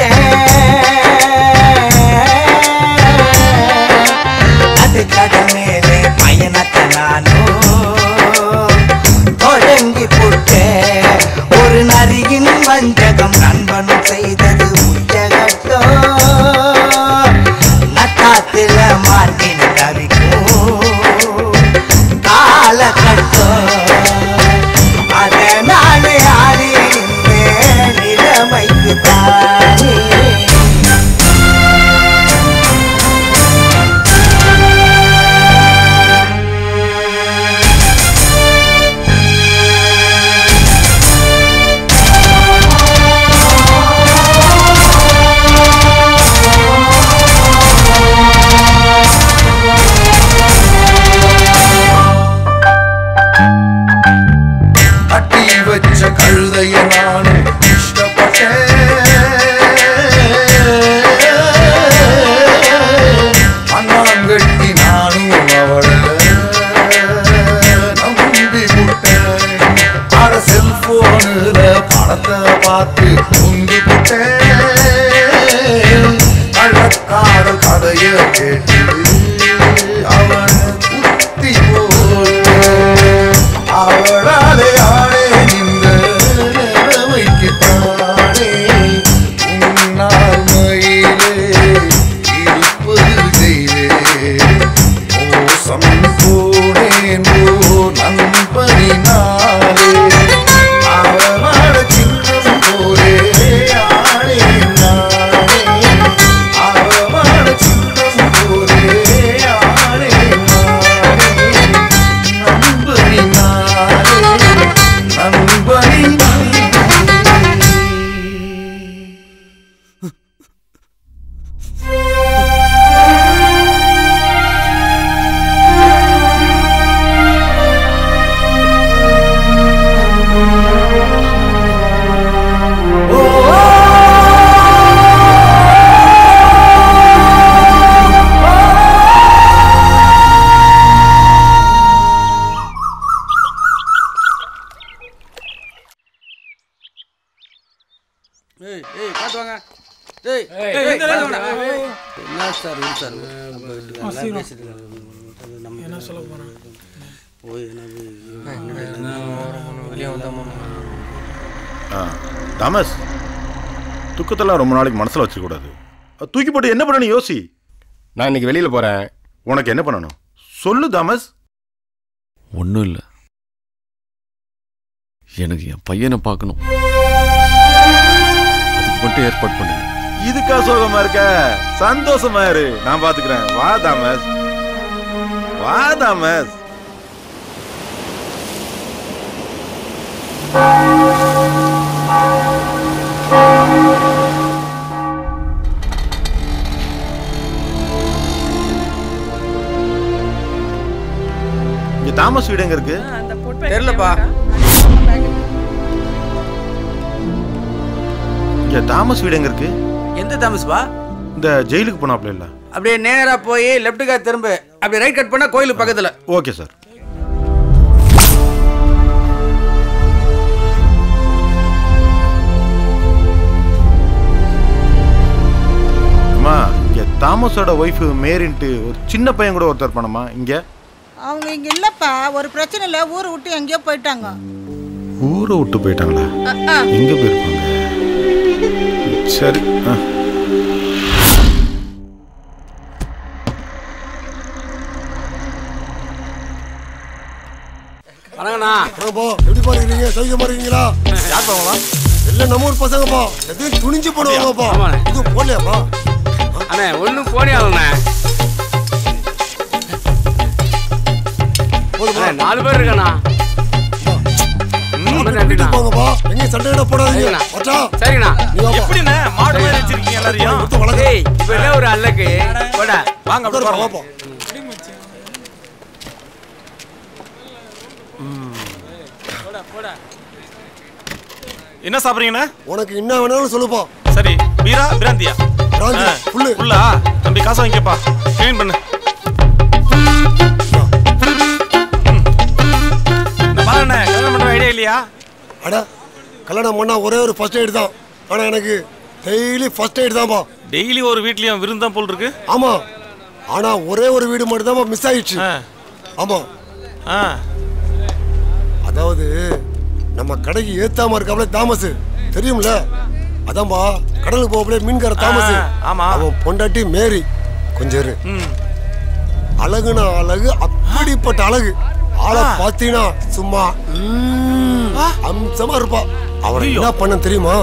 அது கடமேலே பயணத்தை நானும் தொடங்கி புட்டேன் ஒரு நரியின் வஞ்சகம் நண்பனும் செய்தது உச்சகட்டம் நட்டாத்துல மாட்டின தவிக்கும் காலகட்டம் அதனாலே அறிந்தேன் நிலைமைக்கு தானே கட்டி வச்ச கழுதைய நானும் இஷ்டப்பட்டேன் அண்ணாங்கட்டி நானும் அவளை நம்பி விட்டேன் அட செல்போனுல படத்தை பார்த்து உந்து விட்டேன் கள்ளக்காதல் கதைய கேட்டு அவனை குத்தி போட்டேன் அவளாலே ஆளே நின்ற நிலைமைக்கு தானே உன்னால் மயிலே இருப்பது ஜெயிலே மோசம் போனேன் ஓ நண்பனினாலே அவளோட சின்னம் போலே ஆளே நானே அவளோட சின்னம் போலே ஆளே நானே ஏய் ஏய் காத்து வாங்க டேய் ஏய், ஏய், எந்த காத்து வேலை வாங்க. வேணும்? என்ன சார் இது சார் நம்ம வீட்டுக்கு நல்லா அசிங்கம். பேசிட்டு இருக்காங்க. நம்ம என்ன சொல்ல போறான்? போய் என்ன வெளியே வந்தா ஆ தாமஸ் துக்கத்தெல்லாம் ரொம்ப நாளைக்கு மனசில் வச்சுக்கூடாது தூக்கி போட்டு என்ன பண்ணணும் யோசி நான் இன்னைக்கு வெளியில போறேன் உனக்கு என்ன பண்ணணும் சொல்லு தாமஸ் ஒன்றும் இல்லை எனக்கு என் பையனை பார்க்கணும் அதுக்கு மட்டும் ஏற்பாடு பண்ணுங்க இதுக்கா சோகமா இருக்க சந்தோஷமா இரு நான் பாத்துக்கிறேன் வா தாமஸ் வா தாமஸ் இங்க தாமஸ் வீடு எங்க இருக்கு தெரியலப்பா இங்க தாமஸ் வீடு எங்க இருக்கு எந்த தாமஸ்பா இந்த ஜெயிலுக்கு போனாப்ல இல்ல அப்படியே நேரா போய் லெஃப்ட்டுக்கா திரும்ப அப்படியே ரைட் கட் பண்ணா கோயிலுக்கு பக்கத்துல ஓகே சார் அம்மா இங்க தாமஸோட ஒய்ஃப் மேரின்ட்டு ஒரு சின்ன பையன் கூட ஒருத்தர் பண்ணமா இங்க அவங்க இங்க இல்லப்பா ஒரு பிரச்சனை இல்ல ஊரை விட்டு எங்கேயோ போயிட்டாங்க ஊரை விட்டு போயிட்டாங்களா அஹ், அஹ். எங்க போயிருப்பாங்க சரி ஆ. வணங்கண்ணா என்னப்பா எப்படி பாருக்கிறீங்க சௌக்கியமா இருக்கீங்களா யார் பாவங்களா எல்லாம் நம்ம ஊர் பசங்கப்பா எதையும் துணிஞ்சு போடுவாங்கப்பா இது போடலையாப்பா அண்ணே ஒன்றும் போனே ஆகலண்ணே அண்ணே, நாலு பேர் இருக்கண்ணா வீட்டுக்கு போங்கப்பா எங்கேயும் சண்டை இட போடாதீங்க சரிங்கண்ணா. வட்டா சரிங்கண்ணா நீ வாப்பா. எப்படிண்ணே மாடு மாதிரி வச்சிருக்கீங்க எல்லாரையும் ஏய் இப்போ என்ன ஒரு அல்லக்கு போடா வாங்க அப்படி உட்காருப்பா, போறோம். வாப்பா. என்ன சாப்பிடுறீங்கண்ணா உனக்கு என்ன வேணாலும் சொல்லுப்பா சரி பீரா பிராந்தியா பிராந்தி, ஃபுல்லு ஃபுல்லா தம்பி காசு வாங்கிக்கப்பா க்ளீன் பண்ணு பாருண்ணே கல்யாணம் பண்ற ஐடியா இல்லையா அட கல்யாணம் பண்ணா ஒரே ஒரு ஃபர்ஸ்ட் எய்ட் தான் ஆனா எனக்கு டெய்லி ஃபர்ஸ்ட் எய்ட் தான்ப்பா டெய்லி ஒரு வீட்லயும் விருந்தம் போல் இருக்கு ஆமா ஆனா ஒரே ஒரு வீடு மட்டும் தான் மிஸ் ஆயிடுச்சு ஆமா அதாவது நம்ம கடைக்கு ஏத்தாம இருக்காப்ல தாமஸ் தெரியும்ல அதான்பா கடலுக்கு போகல மீன்கார தாமஸ் ஆமா. அவன் பொண்டாட்டி மேரி கொஞ்சம் இரு அழகுனா அழகு அப்படிப்பட்ட அழகு ஆளை பார்த்தீங்கன்னா சும்மா ம், அம்சமா இருப்பா அவரை என்ன பண்ண தெரியுமா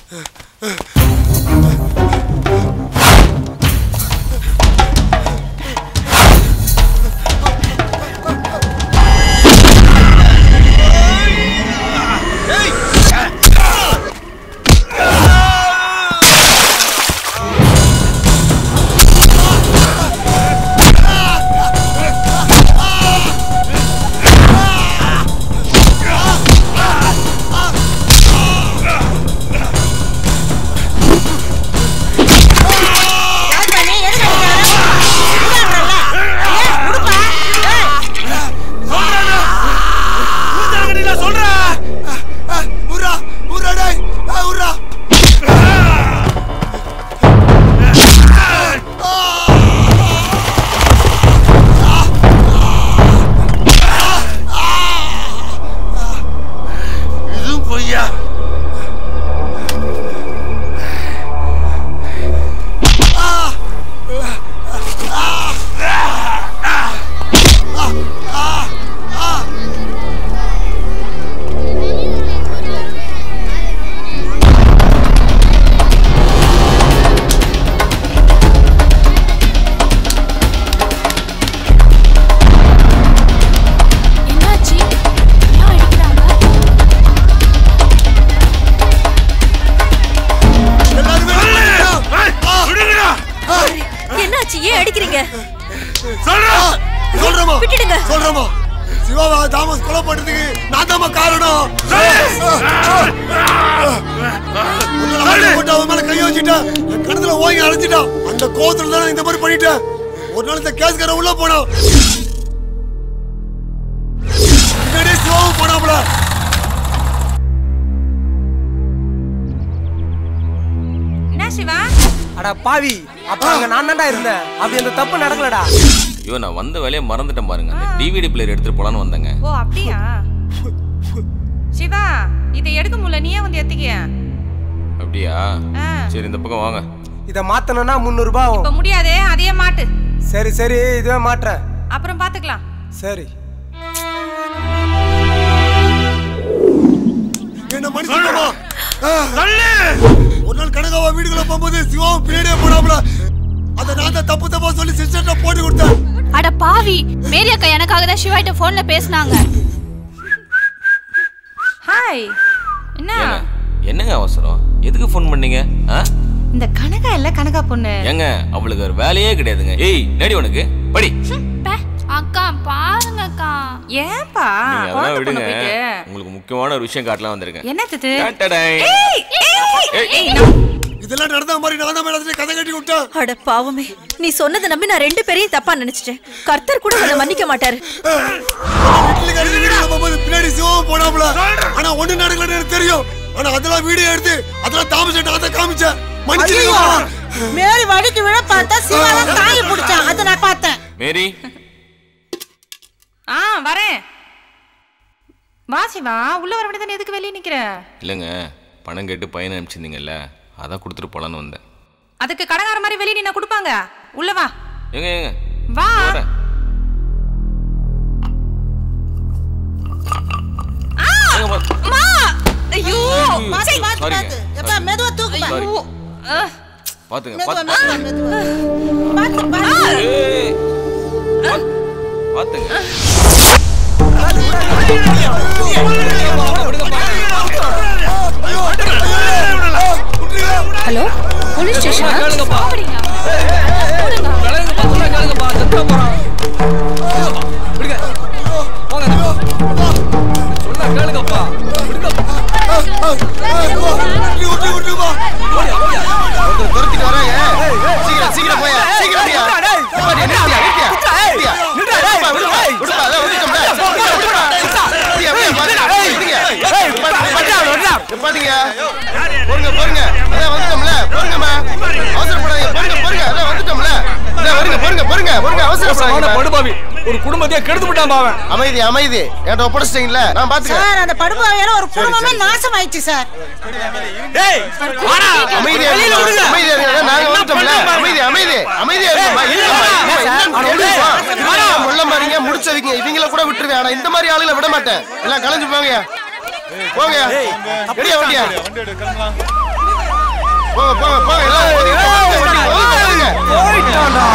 இதுவும் பொய்யா என்னாச்சு ஏன் அடிக்கிறாங்க என்னாச்சு ஏன் அடிக்கிறீங்க சொல்றமா விட்டுடுங்க. சொல்றமா சிவாவா தாமஸ் கொலை பண்ணதுக்கு நான் தாமா காரணம் உங்களை அவனை போட்டு அவன் மேல கை வச்சுட்டேன் என் கணத்துல ஓங்கி அழைச்சிட்டான் அந்த கோவத்துல தான் நான் இந்த மாதிரி பண்ணிட்டேன் ஒரு நாள் இந்த கேஸ்கார உள்ள போனான் பின்னாடியே சிவாவும் போனாப்புல என்ன சிவா அட பாவி அப்ப அங்க நான் தான்டா இருந்தேன் அப்படி அந்த தப்பு நடக்கலடா ஐயோ நான் வந்த வேலையை மறந்துட்டேன் பாருங்க அந்த டிவிடி பிளேயர் எடுத்துட்டு போலான்னு வந்தேங்க ஓ அப்படியா சிவா இதை எடுக்க முடியல நீயே வந்து எத்திக்க அப்படியா சரி இந்த பக்கம் வாங்க இத மாத்தணும்னா முந்நூறு ரூபாய் இப்ப ஆகும் முடியாதே அதையே மாட்டு சரி சரி இதுவே மாட்டுறேன் அப்புறம் பாத்துக்கலாம் சரி என்ன மனுஷனமா ஒரு நாள் கனகாவா வீடுகளை போகும்போது சிவாவும் பின்னாடியே போனாப்புல அதை நான் தான் தப்பு தப்பா சொல்லி சிஸ்டர்ட்ட போட்டு கொடுத்தேன் அட பாவி மேரி அக்கா எனக்காக தான் சிவாயிட்ட போன்ல பேசுனாங்க ஹாய் என்ன ஏங்க என்னங்க அவசரம் எதுக்கு ஃபோன் பண்ணீங்க ஆ இந்த கனகா இல்ல கனகா பொண்ணு ஏங்க அவளுக்கு ஒரு வேலையே கிடையாதுங்க ஏய் நேடி உனக்கு படி அக்கா பாருங்க அக்கா ஏன்பா நீங்க அதெல்லாம் குழந்தை விடுங்க பொண்ணு போயிட்டு உங்களுக்கு முக்கியமான ஒரு விஷயம் காட்டலாம் வந்திருக்கேன் என்ன இது டடடை. ஏய், ஏய், ஏய், நான்- இதெல்லாம் நடந்த மாதிரி நான் தான் மேல கதை கட்டி விட்டேன் அட பாவமே நீ சொன்னதை நம்பி நான் ரெண்டு பேரையும் தப்பா நினைச்சிட்டேன் கர்த்தர் கூட உன்னை மன்னிக்க மாட்டாரு வீட்டுல கடைசி வீடுகளை போகும்போது பின்னாடி சிவாவும் போனாப்புல ஆனா ஒண்ணு நடக்கலன்னு எனக்கு தெரியும் ஆனா அதெல்லாம் வீடியோ எடுத்து அதெல்லாம் தாமஸ் நான் தான் காமிச்சேன் மன்னிச்சிடுங்க மேரி வடிக்கு விழ பார்த்தா சிவாதான் தாங்கி பிடிச்சான் அதை நான் பார்த்தேன் மேரி ஆ வரேன் வா சிவா உள்ள வர வேண்டியதானே எதுக்கு வெளியே நிக்கிற இல்லைங்க பணம் கேட்டு பையனை அனுப்பிச்சிருந்தீங்கல்ல அதான் கொடுத்துட்டு போலான்னு வந்தேன் அதுக்கு கடைக்கார மாதிரி வெளியே நின்னா கொடுப்பாங்க உள்ள வா ஏங்க ஏங்க வா வரேன். அம்மா ஐயோ பாத்து சீ. பாத்து சாரிங்க. பாத்து எப்பா மெதுவா தூக்குப்பா சாரி. அஹ், பாத்துங்க மெதுவா பாத்து மெதுவா மெதுவா பாத்து பாத்து ஏய். பாத்து- பாத்துங்க ஹலோ போலீஸ் ஸ்டேஷன் துரத்திட்டு வராங்க சீக்கிரம் சீக்கிரம் போயா சீக்கிரம் போயா நிறுத்தியா நிறுத்தியா நிறுத்தியா விடுப்பா விடுப்பா விடுப்பா அதான் வந்துட்டோம்ல விடுப்பா விடுப்பா பாத்தீங்க பொறுங்க பொறுங்க அதான் வந்துட்டோம்ல பொறுங்கம்மா அவசரப்படாதீங்க பொறுங்க பொறுங்க அதான் வந்துட்டோம்ல அதான் வருங்க பொறுங்க பொறுங்க பொறுங்க அவசரப்படாதீங்க படுபாவி ஒரு குடும்பத்தையே கெடுத்து விட்டான் பாவன் அமைதி அமைதி என்கிட்ட ஒப்படைச்சிட்டீங்களா நான் பாத்துக்கிறேன் சார் அந்த படுபாவையால ஒரு குடும்பமே நாசம் ஆயிடுச்சு சார் அமைதியா இருங்க அமைதியா இருங்க நாங்க வந்துட்டோம்ல அமைதி அமைதி அமைதியா இருங்கம்மா இருங்கம்மா இருங்கம்மா. என்னன்னு கேளுங்கம்மா. இருங்கம்மா, முள்ள மாதிரிங்க முடிச்சவங்க இவங்கள கூட விட்டுருவேன் ஆனா இந்த மாதிரி ஆளுகளை விட மாட்டேன் எல்லாம் கலைஞ்சு போங்க போங்க ரெடியா வண்டியா போங்க போங்க போங்க எல்லாம் ஒதுங்கிட்டு வாங்க, ஒதுங்கிட்டு வாங்க. போயிட்டான்டா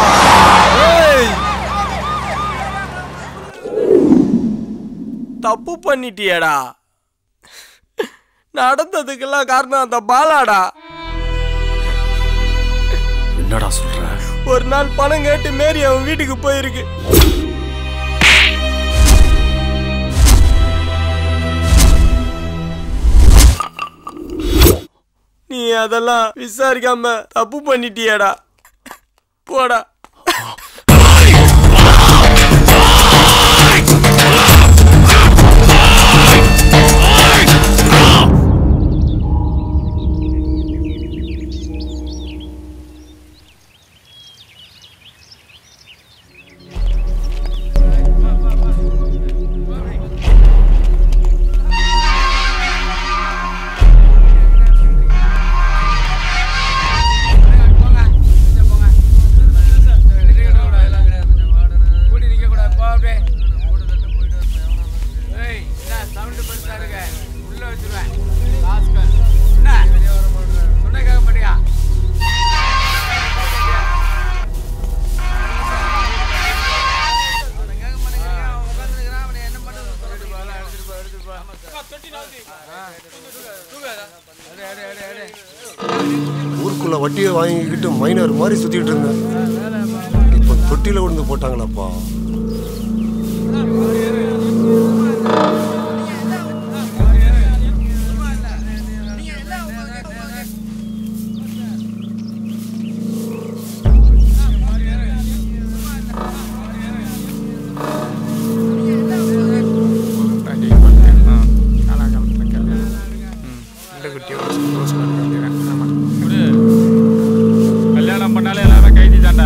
தப்பு பண்ணிட்டியேடா நடந்ததுக்கெல்லாம் காரணம் அந்த பாலாடா என்னடா சொல்ற ஒரு நாள் பணம் கேட்டு மேரி அவன் வீட்டுக்கு போயிருக்கு நீ அதெல்லாம் விசாரிக்காம தப்பு பண்ணிட்டியேடா போடா ஊருக்குள்ள வட்டியை வாங்கிக்கிட்டு மைனர் மாதிரி சுத்திட்டு இருந்தேன் இப்ப தொட்டில விழுந்து போட்டாங்களாப்பா கல்யாணம் பண்ணாலே எல்லாரும் கைதி தான்டா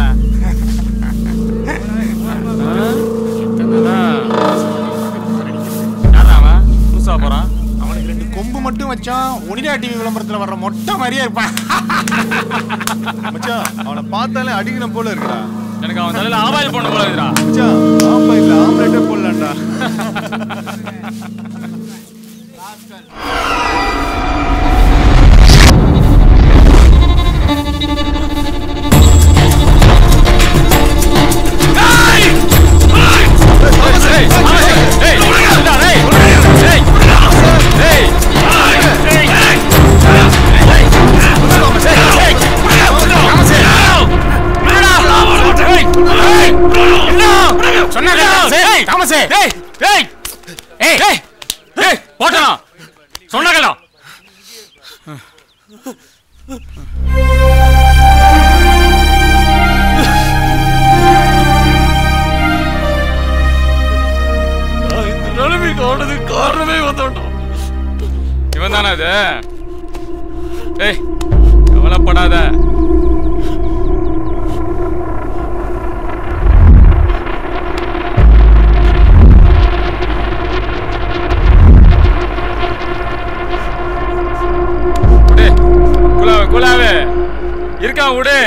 போறான் அவனுக்கு ரெண்டு கொம்பு மட்டும் வச்சான் ஒனிடா டிவி விளம்பரத்துல வர்ற மொட்டை மாதிரியே இருப்பான் மச்சான் அவனை பார்த்தாலே அடிக்கணும் போல இருக்குடா எனக்கு அவன் தலையில ஆபாயில் பண்ண போல இருக்குடா மச்சான் ஆம்பா இல்ல ஆம்லெட்டே போடலாம்டா சொன்னாங்களா இந்த நிலைமைக்கு ஆனதுக்கு காரணமே வந்தோம் இவன் தானே அது ஏய் கவலைப்படாத விடு குலாவே குலாவே இருக்கா விடு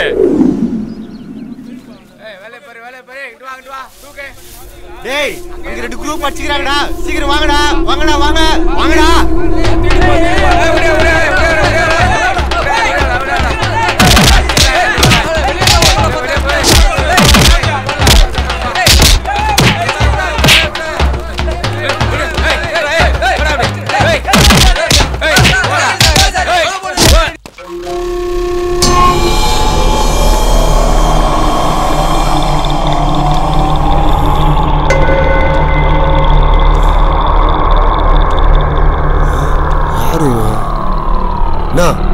டேய் அங்க ரெண்டு குரூப் அடிச்சுக்கிறாங்கடா சீக்கிரம் வாங்கடா வாங்கடா வாங்க வாங்கடா யாரு இவன்? என்ன